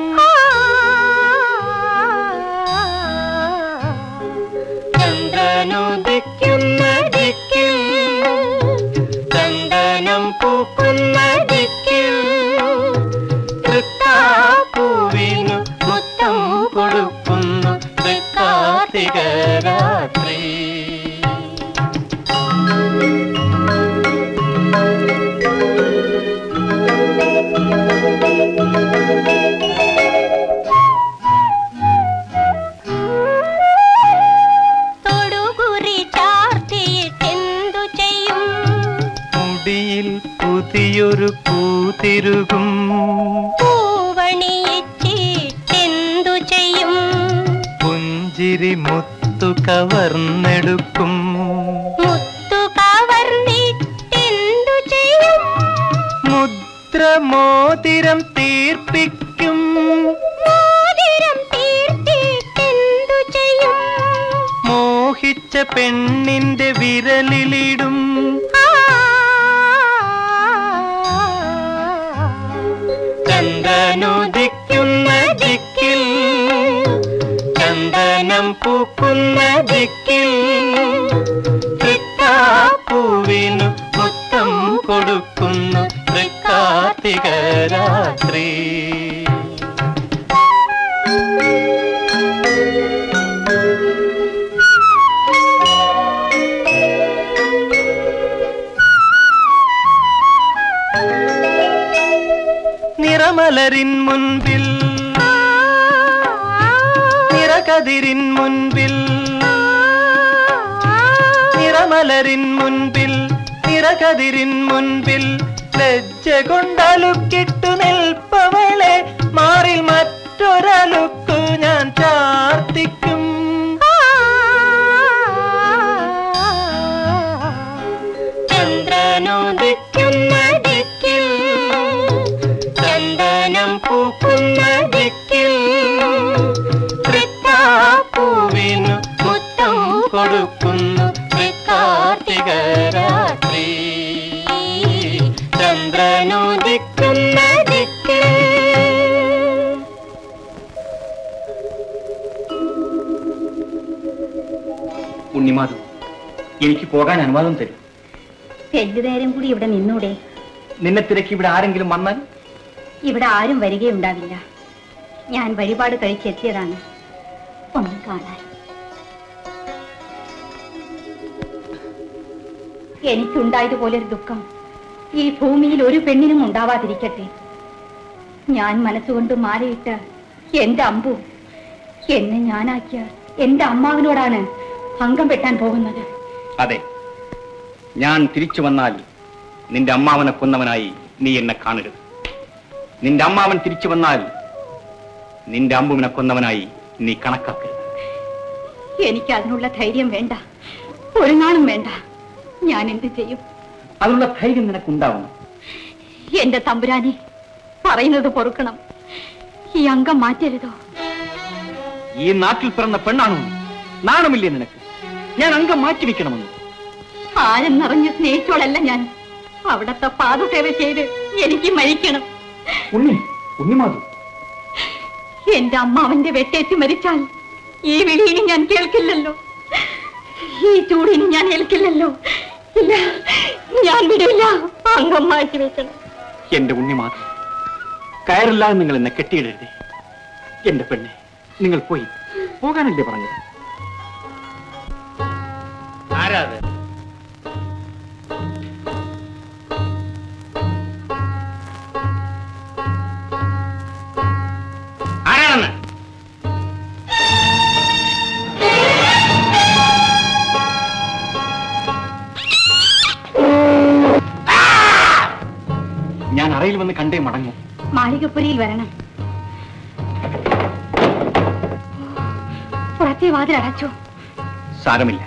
ചന്ദ്രനുദിക്കുന്ന ദിക്കിൽ ചന്ദനം പൂക്കുന്ന ദിക്കിൽ തൃക്കാപ്പൂവിനു മുത്തം കൊടുക്കുന്നു തൃക്കാർത്തിക രാത്രി തൊടുകുറി ചാർത്തിയിട്ടെന്തു ചെയ്യും മുടിയിൽ പുതിയൊരു പൂതിരുകും പൂവണിയിച്ചിട്ടെന്തു ചെയ്യും പുഞ്ചിരി മുത്തു കവർന്നെടുക്കും മുത്തു കവർന്നിട്ടെന്തു ചെയ്യും മുദ്രമോതിരം തീർപ്പിക്കും മോതിരം തീർത്തിട്ടെന്തു ചെയ്യും മോഹിച്ച പെണ്ണിന്റെ വിരലിലിടും ചന്ദനുദിക്കുന്ന ദിക്കിൽ ചന്ദനം പൂക്കുന്ന ദിക്കിൽ തൃക്കാപ്പൂവിനു മുത്തം കൊടുക്കുന്നു തൃക്കാർത്തിക രാത്രി നിറമലരിൻ മുൻപിൽ നിറകതിരിൻ മുൻപിൽ നിറമലരിൻ മുൻപിൽ നിറകതിരിൻ മുൻപിൽ ലജ്ജ കൊണ്ടലുക്കിട്ടു നിൽപ്പവളെ മാറിൽ മറ്റൊരലുക്കു ഞാൻ ചാർത്തിക്കും ചന്ദ്രനുദിക്കുന്ന ദിക്കിൽ ചന്ദനം പൂക്കുന്ന ദിക്കിൽ തൃക്കാപ്പൂവിനു മുത്തം കൊടുക്കുന്നു തൃക്കാർത്തിക രാത്രി ചന്ദ്രനുദിക്കുന്ന ദിക്കിൽ ഉണ്ണിമാധു എനിക്ക് പോകാൻ അനുവാദം തരും രണ്ടുനേരം കൂടി ഇവിടെ നിന്നൂടെ നിന്നെ തിരക്കി ഇവിടെ ആരെങ്കിലും വന്നാൽ ഇവിടെ ആരും വരികയുണ്ടാവില്ല ഞാൻ വഴിപാട് കഴിച്ചെത്തിയതാണ് ഒന്ന് കാണാൻ എനിക്കുണ്ടായതുപോലെ ഒരു ദുഃഖം ഈ ഭൂമിയിൽ ഒരു പെണ്ണിനും ഉണ്ടാവാതിരിക്കട്ടെ ഞാൻ മനസ്സുകൊണ്ട് മാലയിട്ട് എന്റെ അമ്പു എന്നെ ഞാനാക്കിയ എന്റെ അമ്മാവിനോടാണ് അംഗം വെട്ടാൻ പോകുന്നത് അതെ ഞാൻ തിരിച്ചു വന്നാൽ നിന്റെ അമ്മാവനെ കൊന്നവനായി നീ എന്നെ കാണരുത് നിന്റെ അമ്മാവൻ തിരിച്ചു വന്നാൽ നിന്റെ അമ്പുവിനെ കൊന്നവനായി നീ കണക്കാക്കരുത് എനിക്ക് അതിനുള്ള ധൈര്യം വേണ്ട ഒരു നാളും വേണ്ട ഞാൻ എന്ത് ചെയ്യും അതിനുള്ള ധൈര്യം നിനക്കുണ്ടാവണം എന്റെ തമ്പുരാനെ പറയുന്നത് പൊറുക്കണം ഈ അംഗം മാറ്റരുതോ ഈ നാട്ടിൽ പിറന്ന പെണ്ണാണോ നീ? നാണമില്ലേ നിനക്ക് ഞാൻ അംഗം മാറ്റി വെക്കണമെന്ന് ആഴം നിറഞ്ഞ് സ്നേഹിച്ചോളല്ല ഞാൻ അവിടത്തെ പാദസേവ ചെയ്ത് എനിക്ക് മരിക്കണം ഉണ്ണി ഉണ്ണിമാധു എന്റെ അമ്മാവന്റെ വെട്ടേറ്റ് മരിച്ചാൽ ഈ വിളിയിനി ഞാൻ കേൾക്കില്ലല്ലോ ഈ ചൂടിനി ഞാൻ ഏൽക്കില്ലല്ലോ ഇല്ല ഞാൻ വിടില്ല അംഗം മാറ്റി വെക്കണം എന്റെ ഉണ്ണിമാധു കയറില്ലാതെ നിങ്ങൾ എന്നെ കെട്ടിയിടരുതേ എന്റെ പെണ്ണെ നിങ്ങൾ പോയി പോകാനല്ലേ പറഞ്ഞത് ആരാത് ആരാണെന്ന് ഞാൻ അറയിൽ വന്ന് കണ്ടേ മടങ്ങൂ മാളികപ്പുരയിൽ വരണം പുറത്തെ വാതിൽ അടച്ചു സാരമില്ല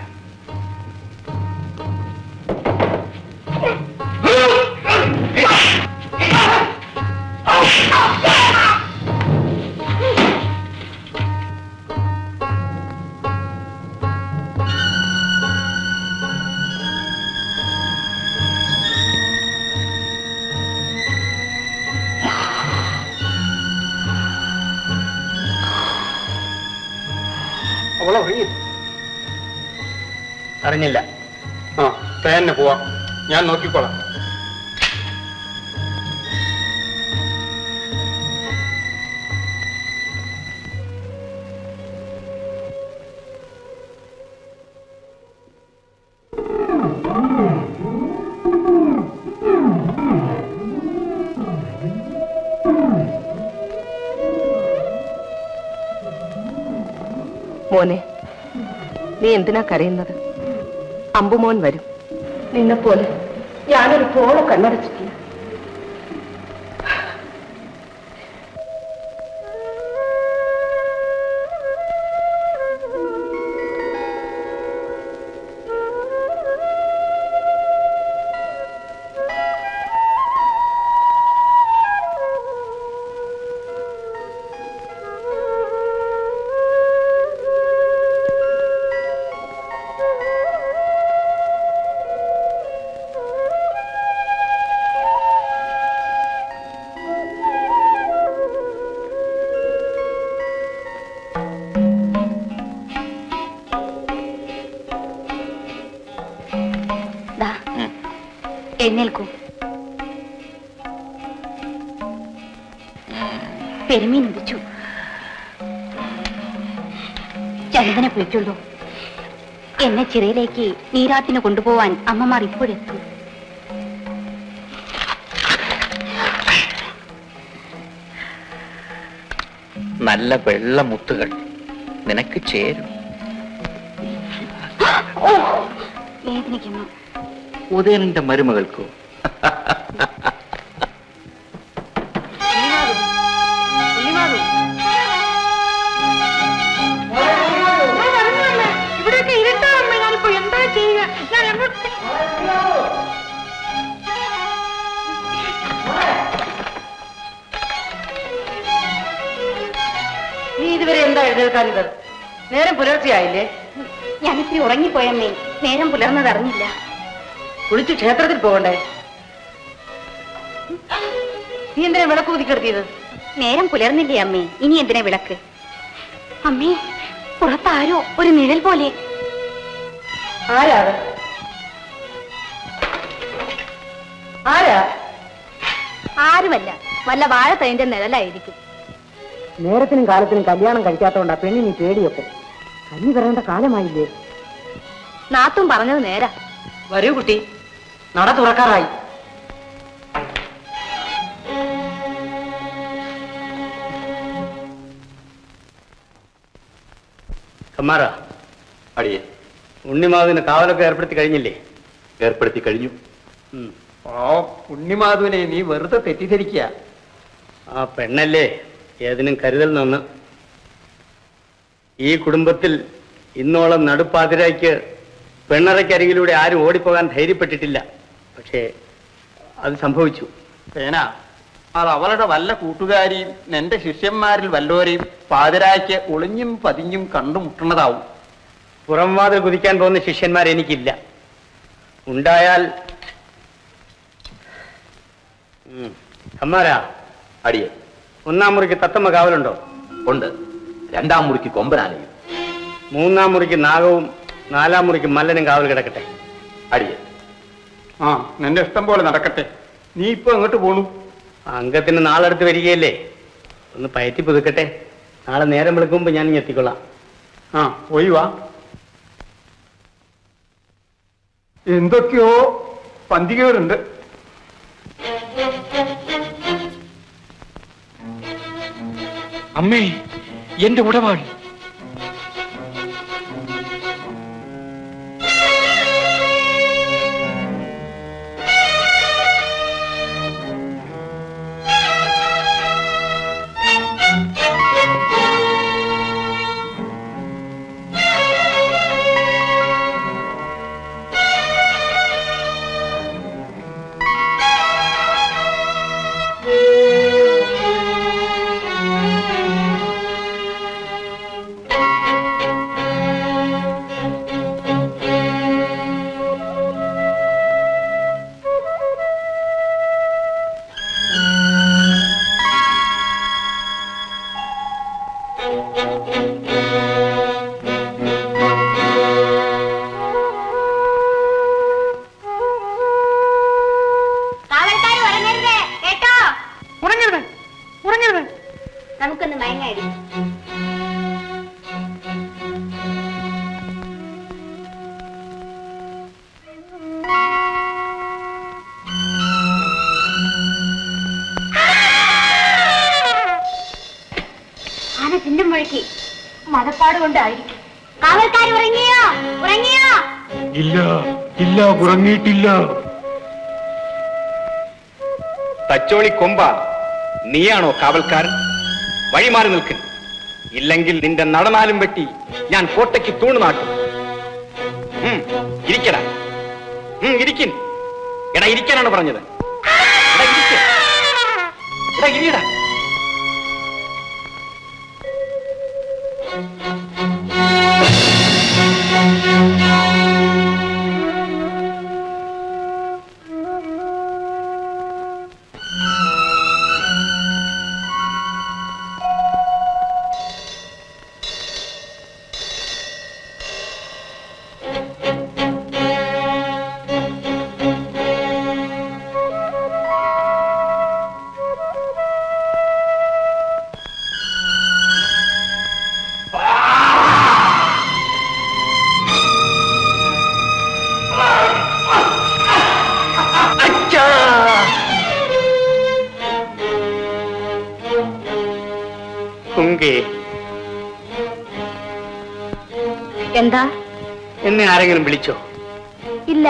അവൾ ഉറങ്ങി അറിഞ്ഞില്ല ആ തന്നെ പോവാം ഞാൻ നോക്കിക്കോളാം മോനെ നീ എന്തിനാ കരയുന്നത് അമ്പുമോൻ വരും നിന്നെ പോലെ ഞാനൊരു പോള കണ്ണടച്ചിട്ടില്ല ദാ എഴുന്നേൽക്കൂ പെരുമീൻ ഉദിച്ചു ചന്ദനെ വിളിച്ചുള്ളൂ എന്നെ ചിറയിലേക്ക് നീരാട്ടിന് കൊണ്ടുപോവാൻ അമ്മമാർ ഇപ്പോഴെത്തും നല്ല വെള്ള മുത്തുകൾ നിനക്ക് ചേരും വേദനിക്കുന്നു ഉദയനന്റെ മരുമകൾക്കോ ഇവിടെയൊക്കെ ഇരുട്ടാണ് ഞാനിപ്പോ എന്താ ചെയ്യുക ഞാൻ എങ്ങോട്ട് നീ ഇതുവരെ എന്താ എഴുന്നേൽക്കാഞ്ഞത് നേരം പുലർച്ചെയായില്ലേ ഞാനിത്തിരി ഉറങ്ങിപ്പോയമ്മേ നേരം പുലർന്നത് അറിഞ്ഞില്ല കുളിച്ച് ക്ഷേത്രത്തിൽ പോകണ്ടേ നീ എന്തിനാ വിളക്ക് ഊതിക്കെടുത്തിയത് നേരം പുലർന്നില്ലേ അമ്മേ ഇനി എന്തിനാ വിളക്ക് അമ്മേ പുറത്താരോ ഒരു നിഴൽ പോലെ ആരാ അത്? ആരാ ആരുമല്ല വല്ല വാഴത്തതിന്റെ നിഴലായിരിക്കും നേരത്തിനും കാലത്തിനും കല്യാണം കഴിക്കാത്തോണ്ടാ പെണ്ണിന് പേടിയൊക്കെ കഞ്ഞി വരേണ്ട കാലമായില്ലേ നാത്തും പറഞ്ഞത് നേരാ വരൂ കുട്ടി നട തുറക്കാറായി കമ്മാറ അടിയേ ഉണ്ണിമാവിന് കാവലൊക്കെ ഏർപ്പെടുത്തി കഴിഞ്ഞില്ലേ ഏർപ്പെടുത്തി കഴിഞ്ഞു ഉം. ആ ഉണ്ണിമാധുവിനെ നീ വെറുതെ തെറ്റിദ്ധരിക്കുക ആ പെണ്ണല്ലേ ഏതിനും കരുതൽ നിന്ന് ഈ കുടുംബത്തിൽ ഇന്നോളം നടുപ്പാതിരായ്ക്ക് പെണ്ണറയ്ക്കരികിലൂടെ ആരും ഓടിപ്പോകാൻ ധൈര്യപ്പെട്ടിട്ടില്ല പക്ഷേ അത് സംഭവിച്ചു പേന അത് അവളുടെ വല്ല കൂട്ടുകാരിയും നിന്റെ ശിഷ്യന്മാരിൽ വല്ലോരെയും പാതിരായ്ക്ക് ഒളിഞ്ഞും പതിഞ്ഞും കണ്ടുമുട്ടുന്നതാവും പുറംവാതിൽ കുതിക്കാൻ പോകുന്ന ശിഷ്യന്മാർ എനിക്കില്ല ഉണ്ടായാൽ ഉം. കമ്മാരാ അടിയെ ഒന്നാം മുറിക്ക് തത്തമ്മ കാവലുണ്ടോ ഉണ്ട് രണ്ടാം മുറിക്ക് കൊമ്പനാനയും മൂന്നാം മുറിക്ക് നാഗവും നാലാം മുറിക്ക് മല്ലനും കാവൽ കിടക്കട്ടെ അടിയെ ആ നിന്റെ ഇഷ്ടം പോലെ നടക്കട്ടെ നീ ഇപ്പൊ എങ്ങോട്ട് പോണു അംഗത്തിന് നാളെടുത്ത് വരികയല്ലേ ഒന്ന് പയറ്റി പുതുക്കട്ടെ നാളെ നേരം വിളിക്കുമ്പോ ഞാൻ ഇങ്ങ് എത്തിക്കൊള്ളാം ആ പോയി വാ എന്തൊക്കെയോ പന്തികേടുണ്ട് അമ്മേ എന്റെ ഉടവാൾ ഉറങ്ങരുത് ഉറങ്ങരുത് നമുക്കൊന്ന് മയങ്ങാടി ആന ചിന്നം മുഴക്കി മതപ്പാട് കൊണ്ടായിരിക്കും കാവൽക്കാർ ഉറങ്ങിയോ ഉറങ്ങിയോ ഇല്ല ഇല്ല ഉറങ്ങിയിട്ടില്ല തച്ചോളി കൊമ്പ നീയാണോ കാവൽക്കാരൻ വഴിമാറി നിൽക്ക് ഇല്ലെങ്കിൽ നിന്റെ നടനാലും വെട്ടി ഞാൻ കോട്ടയ്ക്ക് തൂണ് നാട്ടും ഉം, ഇരിക്കടാ ഉം, ഇരിക്കിൻ എടാ ഇരിക്കാനാണ് പറഞ്ഞത് എടാ ഇരിക്ക എടാ ഇരിയടാ കുങ്കേ എന്താ എന്നെ ആരെങ്കിലും വിളിച്ചോ ഇല്ല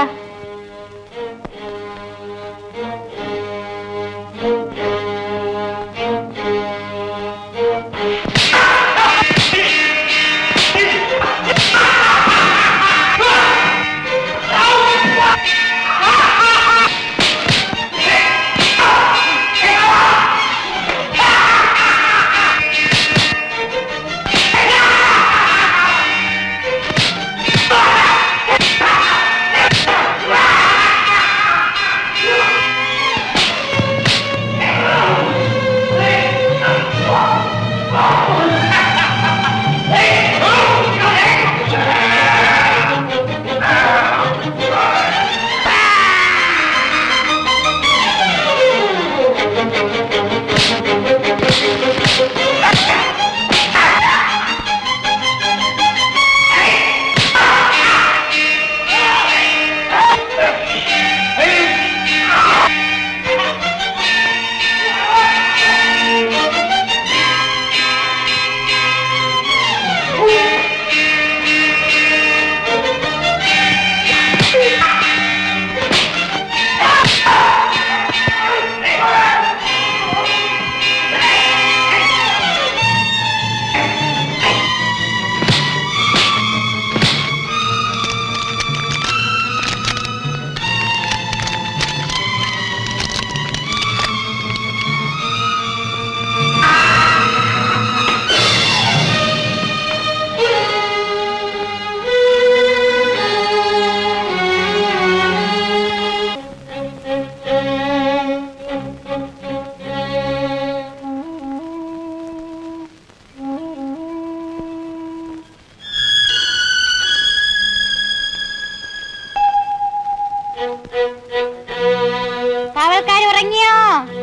കാവൽക്കാർ ഉറങ്ങിയോ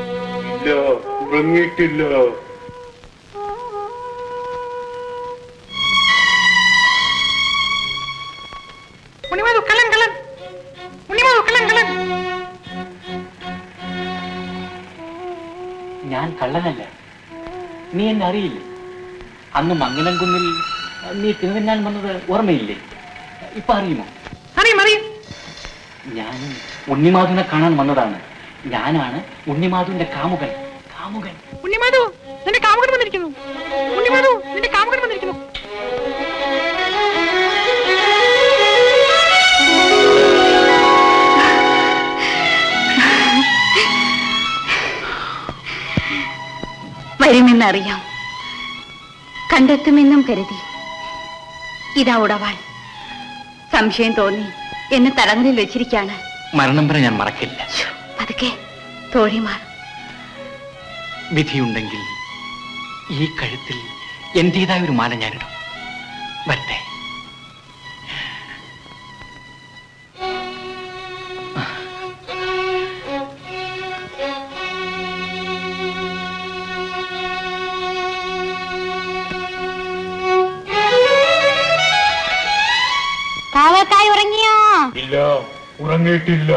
ഇല്ല ഉറങ്ങിയിട്ടില്ല ഉണ്ണിമാധു കള്ളൻ കള്ളൻ ഉണ്ണിമാധു കള്ളൻ കള്ളൻ ഞാൻ കള്ളനല്ല നീ എന്നെ അറിയില്ലേ അന്ന് മംഗലംകുന്നിൽ നീ തിരുവന്നാൻ വന്നത് ഓർമ്മയില്ലേ ഇപ്പൊ അറിയുമോ അറിയും അറിയും ഞാൻ ഉണ്ണിമാധുവിനെ കാണാൻ വന്നതാണ് ഞാനാണ് ഉണ്ണിമാധുവിന്റെ കാമുകൻ കാമുകൻ ഉണ്ണിമാധു നിന്റെ കാമുകൻ വന്നിരിക്കുന്നു ഉണ്ണിമാധു നിന്റെ കാമുകൻ വന്നിരിക്കുന്നു വരുമെന്നറിയാം കണ്ടെത്തുമെന്നും കരുതി ഇതാ ഉടവാൾ സംശയം തോന്നി എന്നെ തടങ്കലിൽ വെച്ചിരിക്കാണ് മരണം വരെ ഞാൻ മറക്കില്ല പതുക്കെ തോഴിമാർ വിധിയുണ്ടെങ്കിൽ ഈ കഴുത്തിൽ എന്റേതായ ഒരു മാല ഞാനിടും വരട്ടെ ഉറങ്ങിയിട്ടില്ല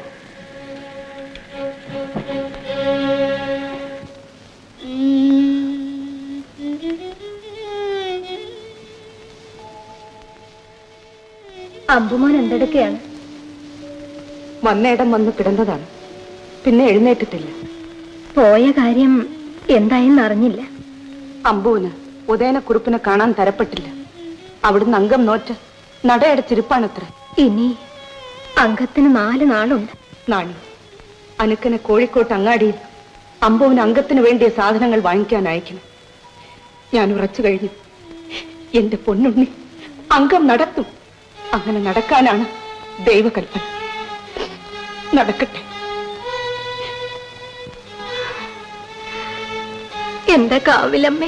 അമ്പുമോൻ എന്തെടുക്കുകയാണ് വന്നയിടം വന്ന് കിടന്നതാണ് പിന്നെ എഴുന്നേറ്റിട്ടില്ല പോയ കാര്യം എന്തായെന്ന് അറിഞ്ഞില്ല അമ്പുവിന് ഉദയനക്കുറുപ്പിനെ കാണാൻ തരപ്പെട്ടില്ല അവിടുന്ന് അംഗം നോറ്റ് നടയടച്ചിരിപ്പാണത്ര ഇനി അംഗത്തിന് നാല് നാളുണ്ട് നാണി അനുക്കനെ കോഴിക്കോട്ട് അങ്ങാടിയിൽ അമ്പുവിന് അംഗത്തിന് വേണ്ടിയ സാധനങ്ങൾ വാങ്ങിക്കാൻ അയക്കണം ഞാൻ ഉറച്ചു കഴിഞ്ഞു എന്റെ പൊന്നുണ്ണി അംഗം നടത്തും അങ്ങനെ നടക്കാനാണ് ദൈവകൽപ്പന നടക്കട്ടെ എന്റെ കാവിലമ്മേ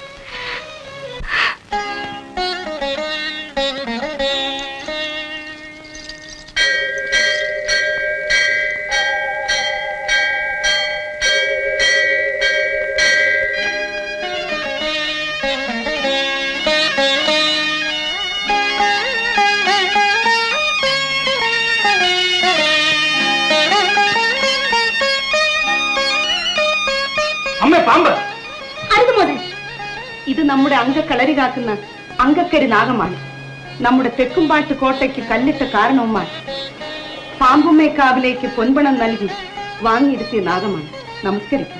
അമ്മ പാമ്പ് അരുതുമോനെ ഇത് നമ്മുടെ അംഗക്കളരി കാക്കുന്ന അങ്കക്കരി നാഗമാണ് നമ്മുടെ തെക്കുംപാട്ട് കോട്ടയ്ക്ക് കല്ലിട്ട കാരണവുമാണ് പാമ്പുമേക്കാവിലേക്ക് പൊൻപണം നൽകി വാങ്ങിയിരുത്തിയ നാഗമാണ് നമസ്കരിക്കും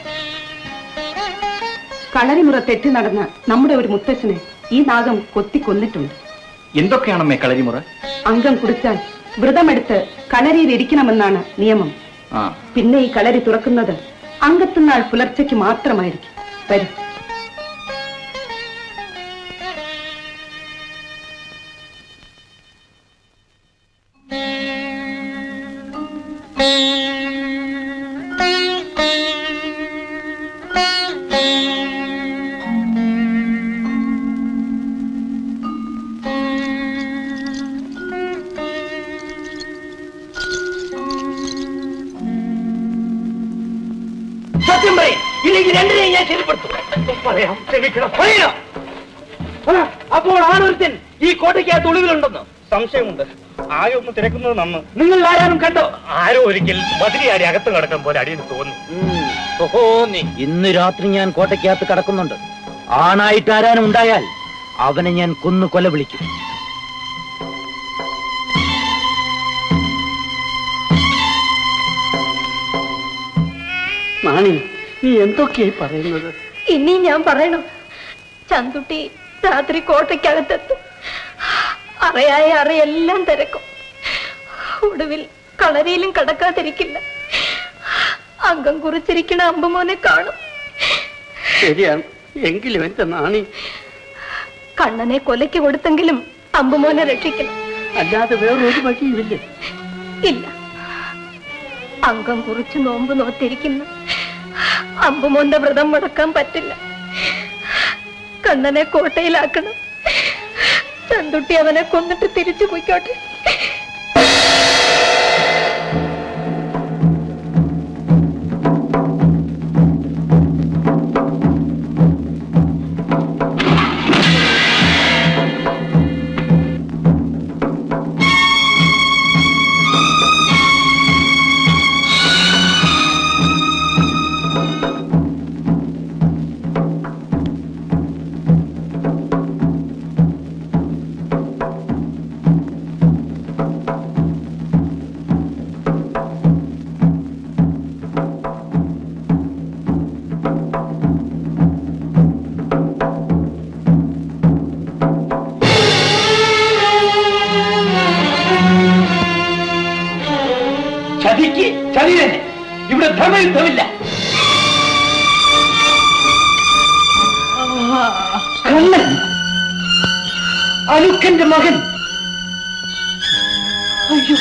കളരിമുറ തെറ്റി നടന്ന നമ്മുടെ ഒരു മുത്തച്ഛനെ ഈ നാഗം കൊത്തി കൊന്നിട്ടുണ്ട് എന്തൊക്കെയാണമ്മേ കളരിമുറ അംഗം കുടിച്ചാൽ വ്രതമെടുത്ത് കളരിയിൽ ഇരിക്കണമെന്നാണ് നിയമം ആ പിന്നെ ഈ കളരി തുറക്കുന്നത് അങ്കത്തുനാൾ പുലർച്ചയ്ക്ക് മാത്രമായിരിക്കും വരും സത്യം പറയും ഇല്ലെങ്കിൽ രണ്ടിനെയും ഞാൻ ശരിപ്പെടുത്തും പറയാം ക്ഷമിക്കണം പറയണം ആ, അപ്പോൾ ആണൊരുത്തൻ ഈ കോട്ടയ്ക്കകത്ത് ഒളിവിലുണ്ടെന്ന് സംശയമുണ്ട് ആകെ ഒന്ന് തിരക്കുന്നത് നന്ന് നിങ്ങൾ ആരാനും കണ്ടോ ആരോ ഒരിക്കൽ ബദിരിയാരി അകത്ത് കിടക്കാൻ പോലെ അടിയിൽ തോന്നി ഓഹോ നീ ഇന്ന് രാത്രി ഞാൻ കോട്ടയ്ക്കകത്ത് കിടക്കുന്നുണ്ട് ആണായിട്ട് ആരാനും ഉണ്ടായാൽ അവനെ ഞാൻ കൊന്നു കൊല വിളിക്കും നാണി നീ എന്തൊക്കെയായി പറയുന്നത് ഇനി ഞാൻ പറയണം ചന്തുട്ടി രാത്രി കോട്ടയ്ക്കകത്തെത്തും അറിയായ അറിയെല്ലാം തിരക്കും ഒടുവിൽ കളരിയിലും കടക്കാതിരിക്കില്ല അംഗം കുറിച്ചിരിക്കണ അമ്പുമോനെ കാണും ശരിയാണ് എങ്കിലും എന്റെ നാണി കണ്ണനെ കൊലയ്ക്ക് കൊടുത്തെങ്കിലും അമ്പുമോനെ രക്ഷിക്കണം അല്ലാതെ വേറൊരു വഴിയുമില്ലേ ഇല്ല അംഗം കുറിച്ച് നോമ്പ് നോത്തിരിക്കുന്ന അമ്പുമോന്റെ വ്രതം മുടക്കാൻ പറ്റില്ല കണ്ണനെ കോട്ടയിലാക്കണം ചന്തുട്ടി അവനെ കൊന്നിട്ട് തിരിച്ചു പോയിക്കോട്ടെ ചതിക്ക് ചതി തന്നെ ഇവിടെ ധർമ്മയുദ്ധമില്ല കണ്ണൻ അലുക്കന്റെ മകൻ അയ്യോ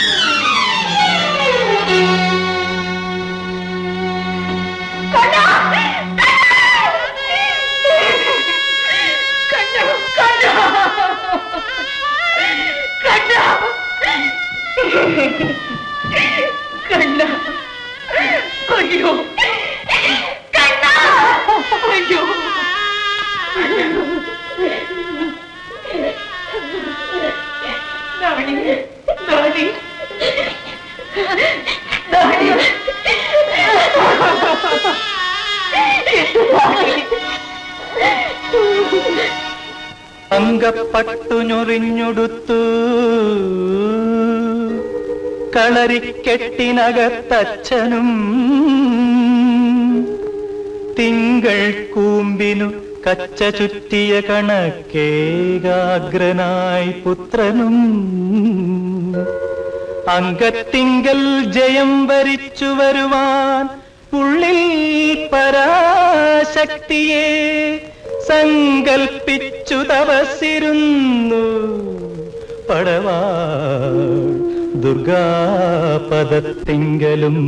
കണ്ണ അയ്യോ കണ്ണ അയ്യോ നാണി നാണി തങ്കപ്പട്ടു ഞൊറിഞ്ഞുടുത്തു കളരിക്കെട്ടിനകത്തച്ഛനും തിങ്കൾ കൂമ്പിനു കച്ച ചുറ്റിയ കണക്കേകാഗ്രനായി പുത്രനും അങ്കത്തിങ്കൽ ജയം വരിച്ചു വരുവാൻ ഉള്ളിൽ പരാശക്തിയെ സങ്കൽപ്പിച്ചു തപസ്സിരുന്നു പടവാ ദുർഗാപദത്തിങ്കലും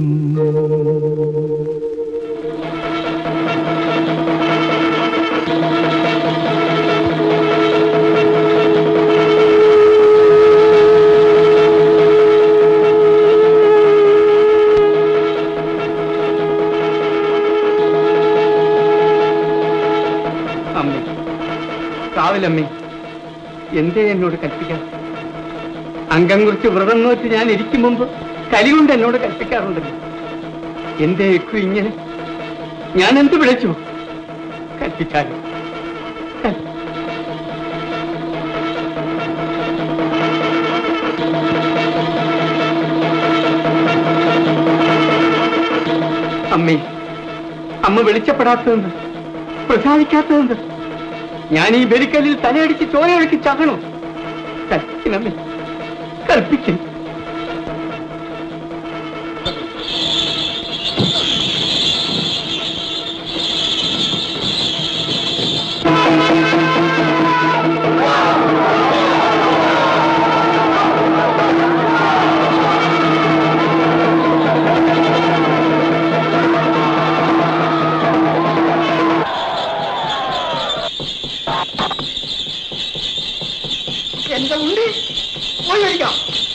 അമ്മേ കാവലമ്മേ എന്തേ എന്നോട് കൽപ്പിക്കാൻ അംഗം കുറിച്ച് വ്രതം നോറ്റ് ഞാൻ ഇരിക്കും മുമ്പ് കലി കൊണ്ട് എന്നോട് കൽപ്പിക്കാറുണ്ടല്ലോ എന്തേ ഇക്കു ഇങ്ങനെ ഞാൻ എന്ത് വിളിച്ചു കൽപ്പിച്ചാലും കൽ- അമ്മേ അമ്മ വെളിച്ചപ്പെടാത്തതെന്ന് പ്രസാദിക്കാത്തതെന്ന് ഞാൻ ഈ ബലിക്കല്ലിൽ തലയടിച്ച് ചോരയൊഴുക്കി ചാകണോ കൽപ്പിക്കണമേ കൽപ്പിക്കണം എന്റെ ഉണ്ടി പോയിരിക്കാം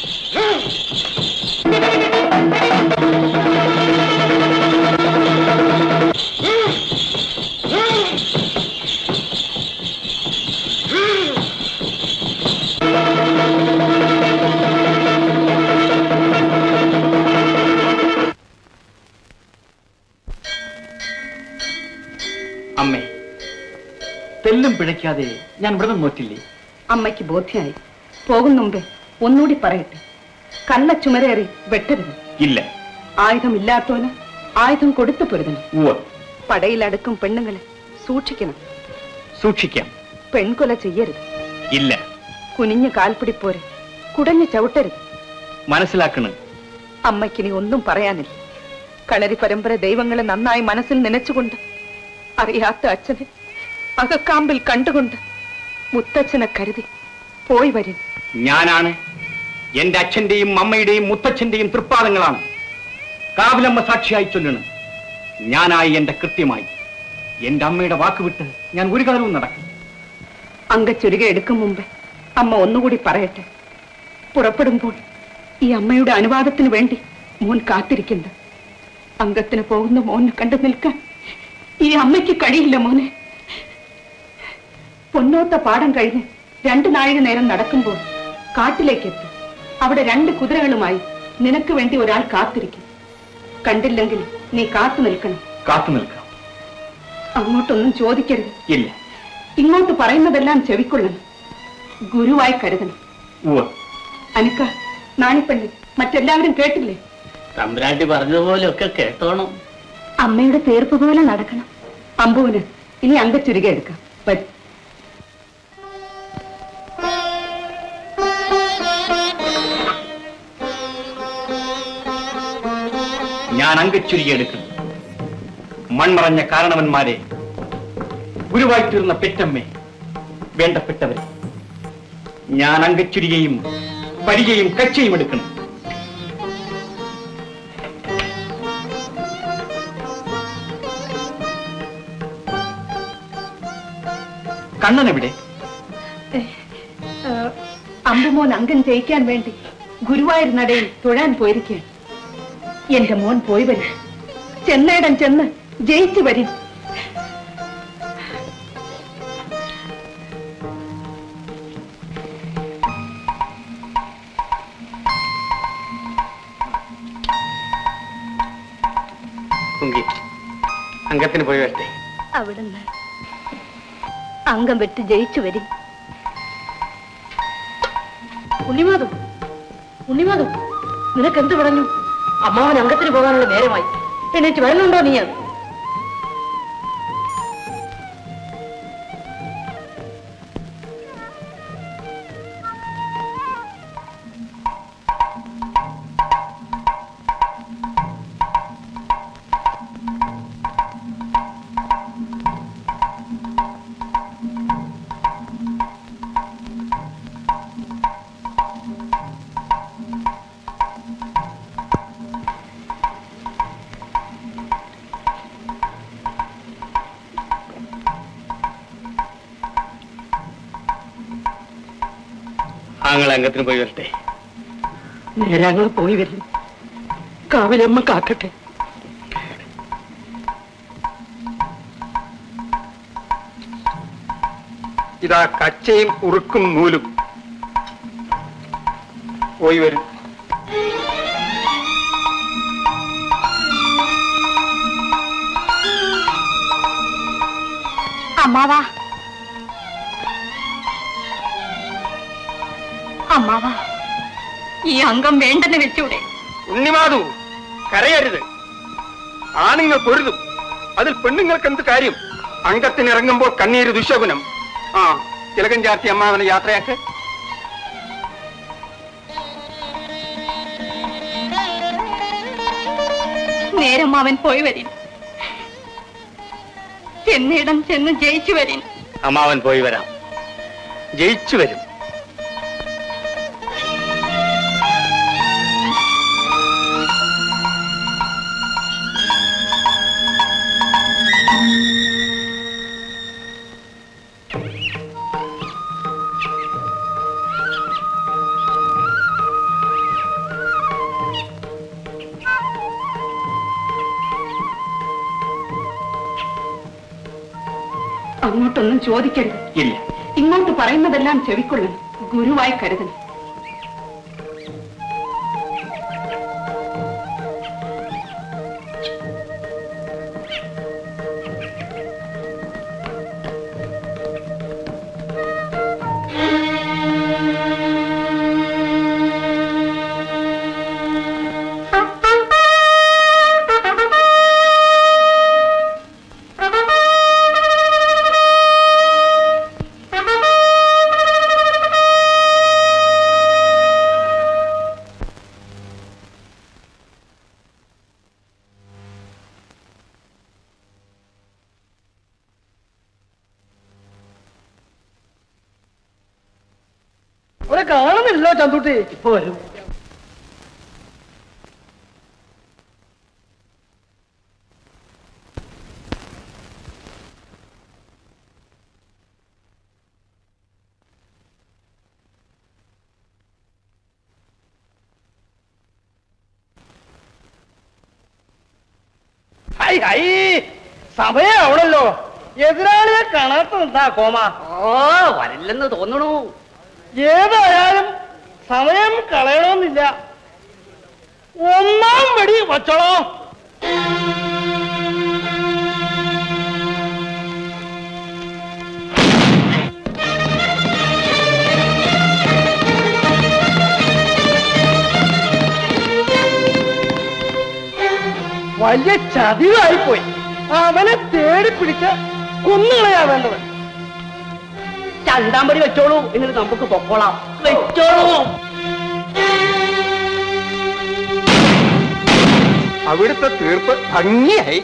അമ്മേ തെല്ലും പിഴയ്ക്കാതെ ഞാൻ വ്രതം നോറ്റില്ലേ അമ്മയ്ക്ക് ബോധ്യായി പോകും മുമ്പേ ഒന്നുകൂടി പറയട്ടെ കള്ള ചുമരേറി വെട്ടരുത് ഇല്ല ആയുധമില്ലാത്തവന് ആയുധം കൊടുത്തു പൊരുതണം ഉവ്വ് പടയിലടുക്കും പെണ്ണുങ്ങളെ സൂക്ഷിക്കണം സൂക്ഷിക്കാം പെൺകൊല ചെയ്യരുത് ഇല്ല കുനിഞ്ഞ് കാൽപ്പിടിപ്പോരെ കുടഞ്ഞ് ചവിട്ടരുത് മനസ്സിലാക്കണം അമ്മയ്ക്കിനി ഒന്നും പറയാനില്ല കളരി പരമ്പര ദൈവങ്ങളെ നന്നായി മനസ്സിൽ നനച്ചുകൊണ്ട് അറിയാത്ത അച്ഛനെ അകക്കാമ്പിൽ കണ്ടുകൊണ്ട് മുത്തച്ഛനെ കരുതി പോയി വരും ഞാനാണ് എന്റെ അച്ഛന്റെയും അമ്മയുടെയും മുത്തച്ഛന്റെയും തൃപ്പാദങ്ങളാണ് കാവിലമ്മ സാക്ഷിയായി ചൊല്ലണം ഞാനായി എന്റെ കൃത്യമായി എന്റെ അമ്മയുടെ വാക്ക് വിട്ട് ഞാൻ ഒരു കാലവും നടക്കും അങ്കച്ചൊരുക എടുക്കും മുമ്പ് അമ്മ ഒന്നുകൂടി പറയട്ടെ പുറപ്പെടുമ്പോൾ ഈ അമ്മയുടെ അനുവാദത്തിന് വേണ്ടി മോൻ കാത്തിരിക്കണ്ട അംഗത്തിന് പോകുന്ന മോനെ കണ്ടു നിൽക്കാൻ ഈ അമ്മയ്ക്ക് കഴിയില്ല മോനെ പൊന്നോത്ത പാടം കഴിഞ്ഞ് രണ്ട് നാഴിക നേരം നടക്കുമ്പോൾ കാട്ടിലേക്ക് എത്തും അവിടെ രണ്ട് കുതിരകളുമായി നിനക്ക് വേണ്ടി ഒരാൾ കാത്തിരിക്കും കണ്ടില്ലെങ്കിൽ നീ കാത്തു നിൽക്കണം കാത്തു നിൽക്കാം അങ്ങോട്ടൊന്നും ചോദിക്കരുത് ഇല്ല ഇങ്ങോട്ട് പറയുന്നതെല്ലാം ചെവിക്കൊള്ളണം ഗുരുവായി കരുതണം ഉവ്വ് അനക്ക നാണിപ്പള്ളി മറ്റെല്ലാവരും കേട്ടില്ലേ തമ്പുരാട്ടി പറഞ്ഞതുപോലെയൊക്കെ കേട്ടോണം അമ്മയുടെ തീർപ്പ് പോലെ നടക്കണം അമ്പുവിന് ഇനി അങ്കച്ചുരുക എടുക്കാം വരും ഞാൻ അങ്കച്ചുരിയെടുക്കുന്നു മൺമറഞ്ഞ കാരണവന്മാരെ ഗുരുവായി തീർന്ന പെറ്റമ്മേ വേണ്ടപ്പെട്ടവരെ ഞാൻ അങ്കച്ചുരികയും പരിചയും കച്ചയും എടുക്കണം കണ്ണൻ എവിടെ അമ്പുമോൻ അംഗം ജയിക്കാൻ വേണ്ടി ഗുരുവായൂർ നടയിൽ തൊഴാൻ പോയിരിക്കുകയാണ് എന്റെ മോൻ പോയി വരും ചെന്നേടം ചെന്ന് ജയിച്ചു വരും കുങ്കി അംഗത്തിന് പോയി വരട്ടെ അവിടുന്ന് അംഗം വെട്ട് ജയിച്ചു വരും ഉണ്ണിമാധു ഉണ്ണിമാധു നിനക്ക് എന്ത് പറഞ്ഞു അമ്മാവൻ അംഗത്തിന് പോകാനുള്ള നേരമായി എണീറ്റ് വരുന്നുണ്ടോ നീ ആങ്ങൾ അംഗത്തിന് പോയി വരട്ടെ നേരെ ഞങ്ങൾ പോയി വരും കാവിലമ്മ കാക്കട്ടെ ഇതാ കച്ചയും ഉറുക്കും നൂലും പോയി വരും അമ്മാവാ അമ്മാവാ ഈ അംഗം വേണ്ടെന്ന് വെച്ചൂടെ ഉണ്ണിമാധു കരയരുത് ആണുങ്ങൾ പൊരുതും അതിൽ പെണ്ണുങ്ങൾക്ക് എന്ത് കാര്യം അംഗത്തിന് ഇറങ്ങുമ്പോൾ കണ്ണീര് ദുശകുനം ആ തിലകൻ ചാർത്തി അമ്മാവനെ യാത്രയാക്ക് നേരം അവൻ പോയി വരിൻ ചെന്നിടം ചെന്ന് ജയിച്ചു വരിൻ അമ്മാവൻ പോയി വരാം ജയിച്ചു വരും അങ്ങോട്ടൊന്നും ചോദിക്കരുത് ഇല്ല ഇങ്ങോട്ട് പറയുന്നതെല്ലാം ചെവിക്കൊള്ളണം ഗുരുവായി കരുതണം അവരെ കാണുന്നില്ലല്ലോ ചന്തുട്ടി ഇപ്പൊ വരും ഹൈ ഹൈ സമയം ആവണല്ലോ എതിരാളിയെ കാണാത്തതെന്താ കോമ ഓ വരില്ലെന്ന് തോന്നണു ഏതായാലും സമയം കളയണമെന്നില്ല ഒന്നാം വെടി വച്ചോളോ വലിയ ചതിവായിപ്പോയി അവനെ തേടി പിടിച്ച് കൊന്നുകളയാ വേണ്ടത് ചണ്ടാമ്പടി വെച്ചോളൂ എന്നിട്ട് നമുക്ക് പൊക്കോളാം വെച്ചോളൂ അവിടുത്തെ തീർപ്പ് ഭംഗിയായി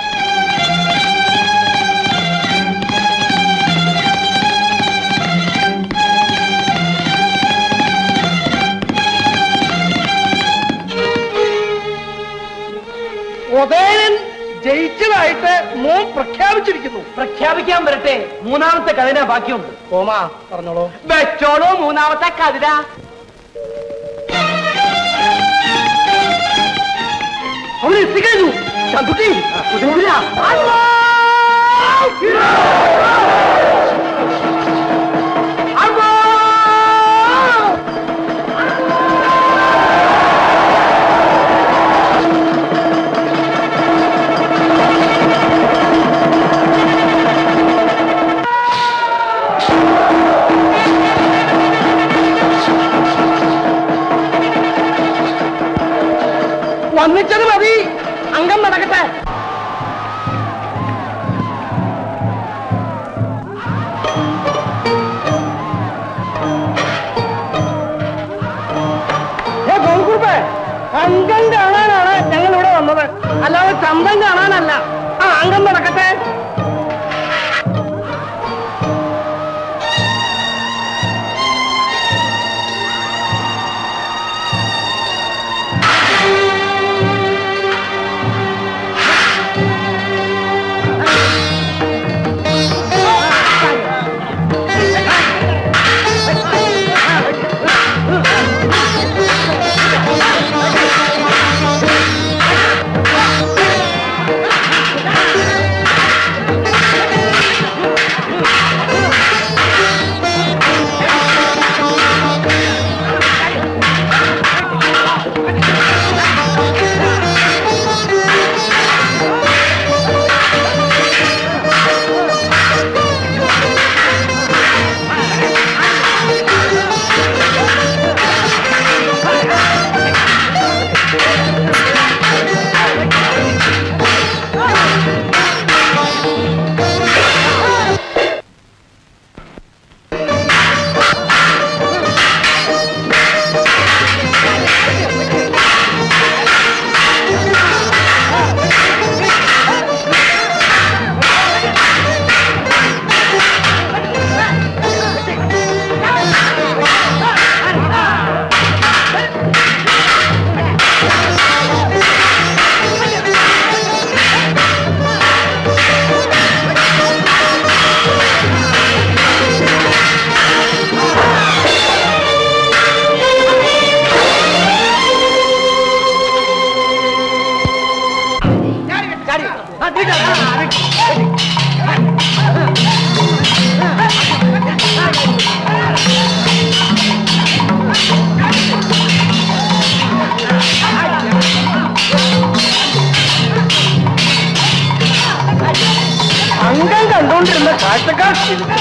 ഉദയൻ ജയിച്ചതായിട്ട് മോൻ പ്രഖ്യാപിച്ചിരിക്കുന്നു പ്രഖ്യാപിക്കാൻ വരട്ടെ മൂന്നാമത്തെ കതിര ബാക്കിയുണ്ട് കോമ പറഞ്ഞോളൂ വെച്ചോളൂ മൂന്നാമത്തെ കതിര അവൻ എത്തിക്കഴിഞ്ഞു ചന്തുട്ടി കുതിര ആ അംഗം നടക്കട്ടെ ഏ, ഗോകുറുപ്പേ, അംഗം കാണാനാണ് ഞങ്ങൾ ഇവിടെ വന്നത് അല്ലാതെ ചന്തം കാണാനല്ല ആ അംഗം നടക്കട്ടെ അംഗം കണ്ടുകൊണ്ടിരുന്ന കാഴ്ചക്കാർ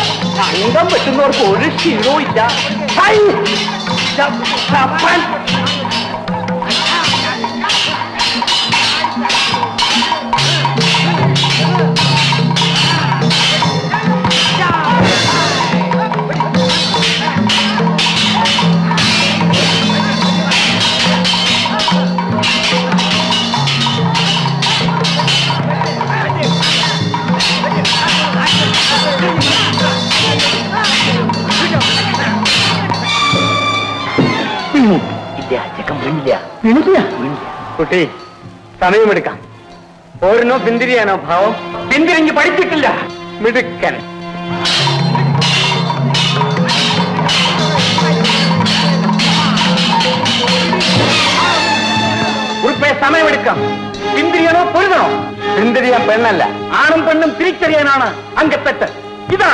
അംഗം വെട്ടുന്നവർക്ക് ഒരു ക്ഷീണവും ഇല്ല ഹൈ! ച- ചപ്പൻ! ഇല്ല ചെക്കൻ വീണില്ല വീണില്ല കുട്ടി സമയമെടുക്കാം ഓരോന്നോ പിന്തിരിയാനോ ഭാവം പിന്തിരിഞ്ഞ് പഠിച്ചിട്ടില്ല മിടുക്കൻ ഉറുപ്പെ സമയമെടുക്കാം പിന്തിരിയണോ പൊരുതണോ പിന്തിരിയാൻ പെണ്ണല്ല ആണും പെണ്ണും തിരിച്ചറിയാനാണ് അങ്കത്തെട്ട് ഇതാ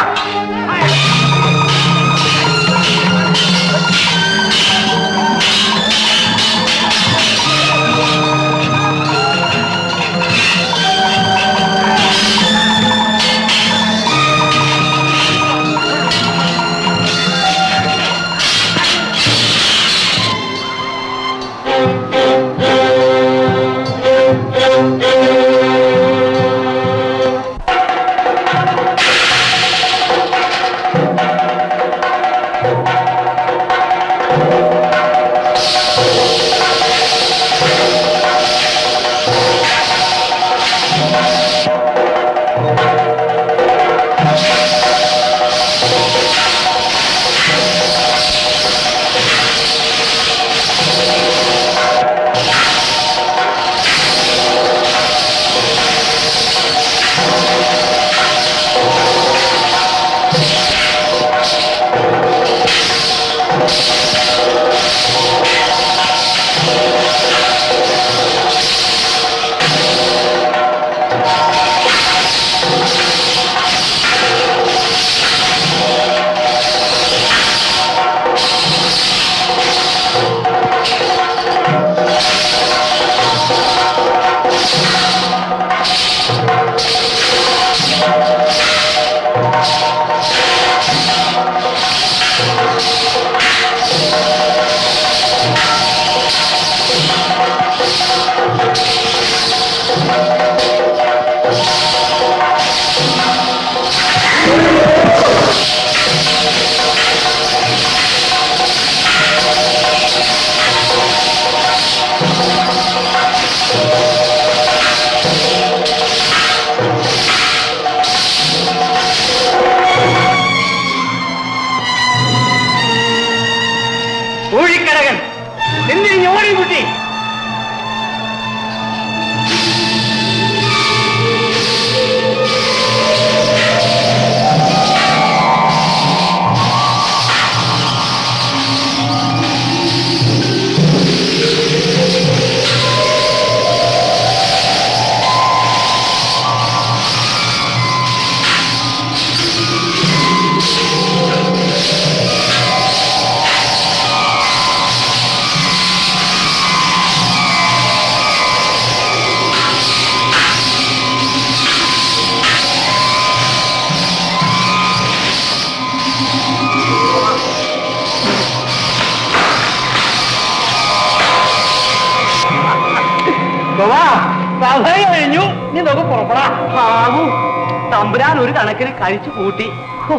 സഭ കഴിഞ്ഞു നീ നമുക്ക് പുറപ്പെടാം ആവൂ തമ്പുരാൻ ഒരു കണക്കിന് കഴിച്ചു കൂട്ടി ഹോ.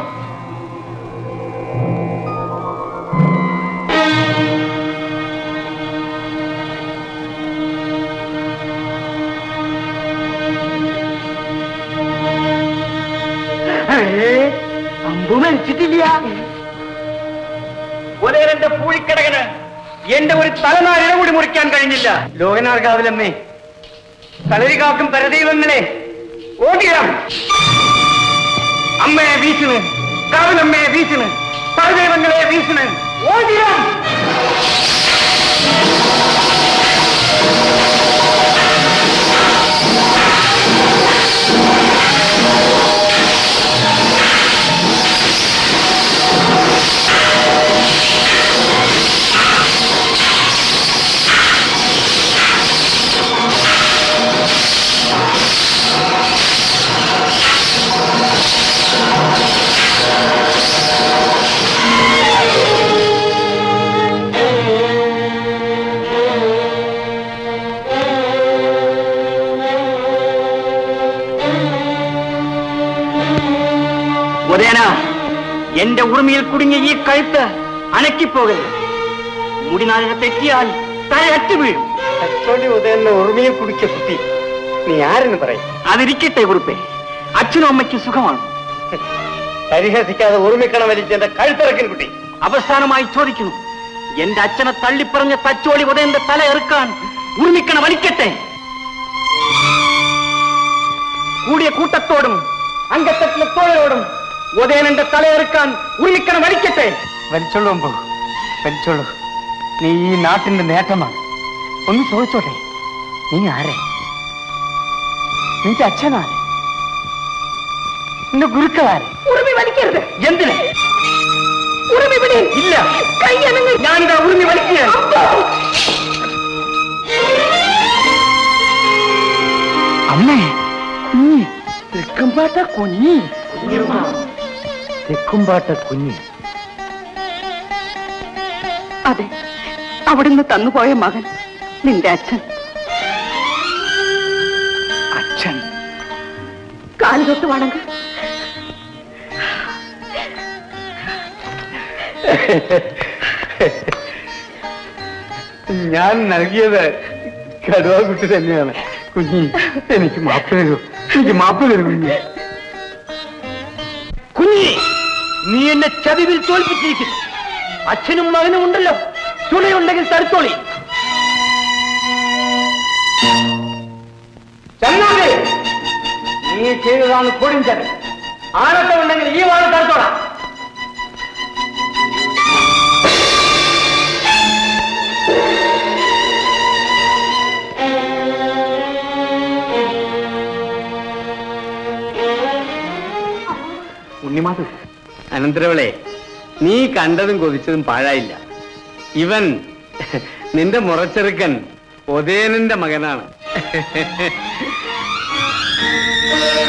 ഏ, അമ്പു മരിച്ചിട്ടില്ല ഒരേരന്റെ പൂഴിക്കടകന് എന്റെ ഒരു തലനാരിഴ കൂടി മുറിക്കാൻ കഴിഞ്ഞില്ല ലോകനാർക്കാവിലമ്മേ കളരി കാക്കും പരദൈവങ്ങളെ ഓടിയാം അമ്മയെ വീശിന് കാവിലമ്മയെ വീശിന് പരദൈവങ്ങളെ വീശിന് ഓടിയാം ഉദയന എന്റെ ഉറുമിയിൽ കുടുങ്ങിയ ഈ കഴുത്ത് അനക്കിപ്പോകരുത് മുടിനാലിനെ തെറ്റിയാൽ തലയറ്റ് വീഴും അച്ചോണ്ടി ഉദയന്റെ ഓർമ്മയെ കുടിച്ച കുട്ടി നീ ആരെന്ന് പറയും അതിരിക്കട്ടെ കുറിപ്പേ അച്ഛനും അമ്മയ്ക്കും സുഖമാണ് പരിഹസിക്കാതെ ഓർമ്മിക്കണ വലിച്ച എന്റെ കഴുത്തിറക്കൻ കുട്ടി അവസാനമായി ചോദിക്കുന്നു എന്റെ അച്ഛനെ തള്ളിപ്പറഞ്ഞ തച്ചോളി ഉദയന്റെ തല എറുക്കാൻ ഉറുമിക്കണ വലിക്കട്ടെ കൂടിയ കൂട്ടത്തോടും അംഗത്തട്ടിലെ തോഴരോടും ഉദയനന്റെ തല എറുക്കാൻ ഉറുമിക്കണ വലിക്കട്ടെ വലിച്ചോളൂ അമ്പു വലിച്ചോളൂ നീ ഈ നാട്ടിന്റെ നേട്ടമാണ് ഒന്ന് ചോദിച്ചോട്ടെ നീ ആരെ നിന്റെ അച്ഛനാരെ നിന്റെ ഗുരുക്കളാരെ ഉറുമി വലിക്കരുത് എന്തിന് ഉറുമി ഇവിടെ ഇല്ല കൈ അനങ്ങി ഞാനിതാ ഉറുമി വലിക്കുക അമ്മേ കുഞ്ഞി തെക്കുംപാട്ട കുഞ്ഞി തെക്കുംപാട്ട കുഞ്ഞി അതെ അവിടുന്ന് തന്നുപോയ മകൻ നിന്റെ അച്ഛൻ അച്ഛൻ കാല് തൊട്ട് വണങ്ങ് ഞാൻ നൽകിയത് കടുവാക്കുട്ടി തന്നെയാണ് കുഞ്ഞി എനിക്ക് മാപ്പ് തരൂ എനിക്ക് മാപ്പ് തരൂ കുഞ്ഞി കുഞ്ഞി നീ എന്നെ ചതിവിൽ തോൽപ്പിച്ചിരിക്കുന്നു അച്ഛനും മകനും ഉണ്ടല്ലോ തുണയുണ്ടെങ്കിൽ തടുത്തോളി ചങ്ങാതി നീ ചെയ്തതാണ് കൊടുഞ്ചത് ആണൊക്കെ ഉണ്ടെങ്കിൽ ഈ വാഴ തടുത്തോളാം ഉണ്ണിമാധു അനന്തരവളെ നീ കണ്ടതും കൊതിച്ചതും പാഴായില്ല ഇവൻ നിന്റെ മുറച്ചെറുക്കൻ ഒതേനന്റെ മകനാണ്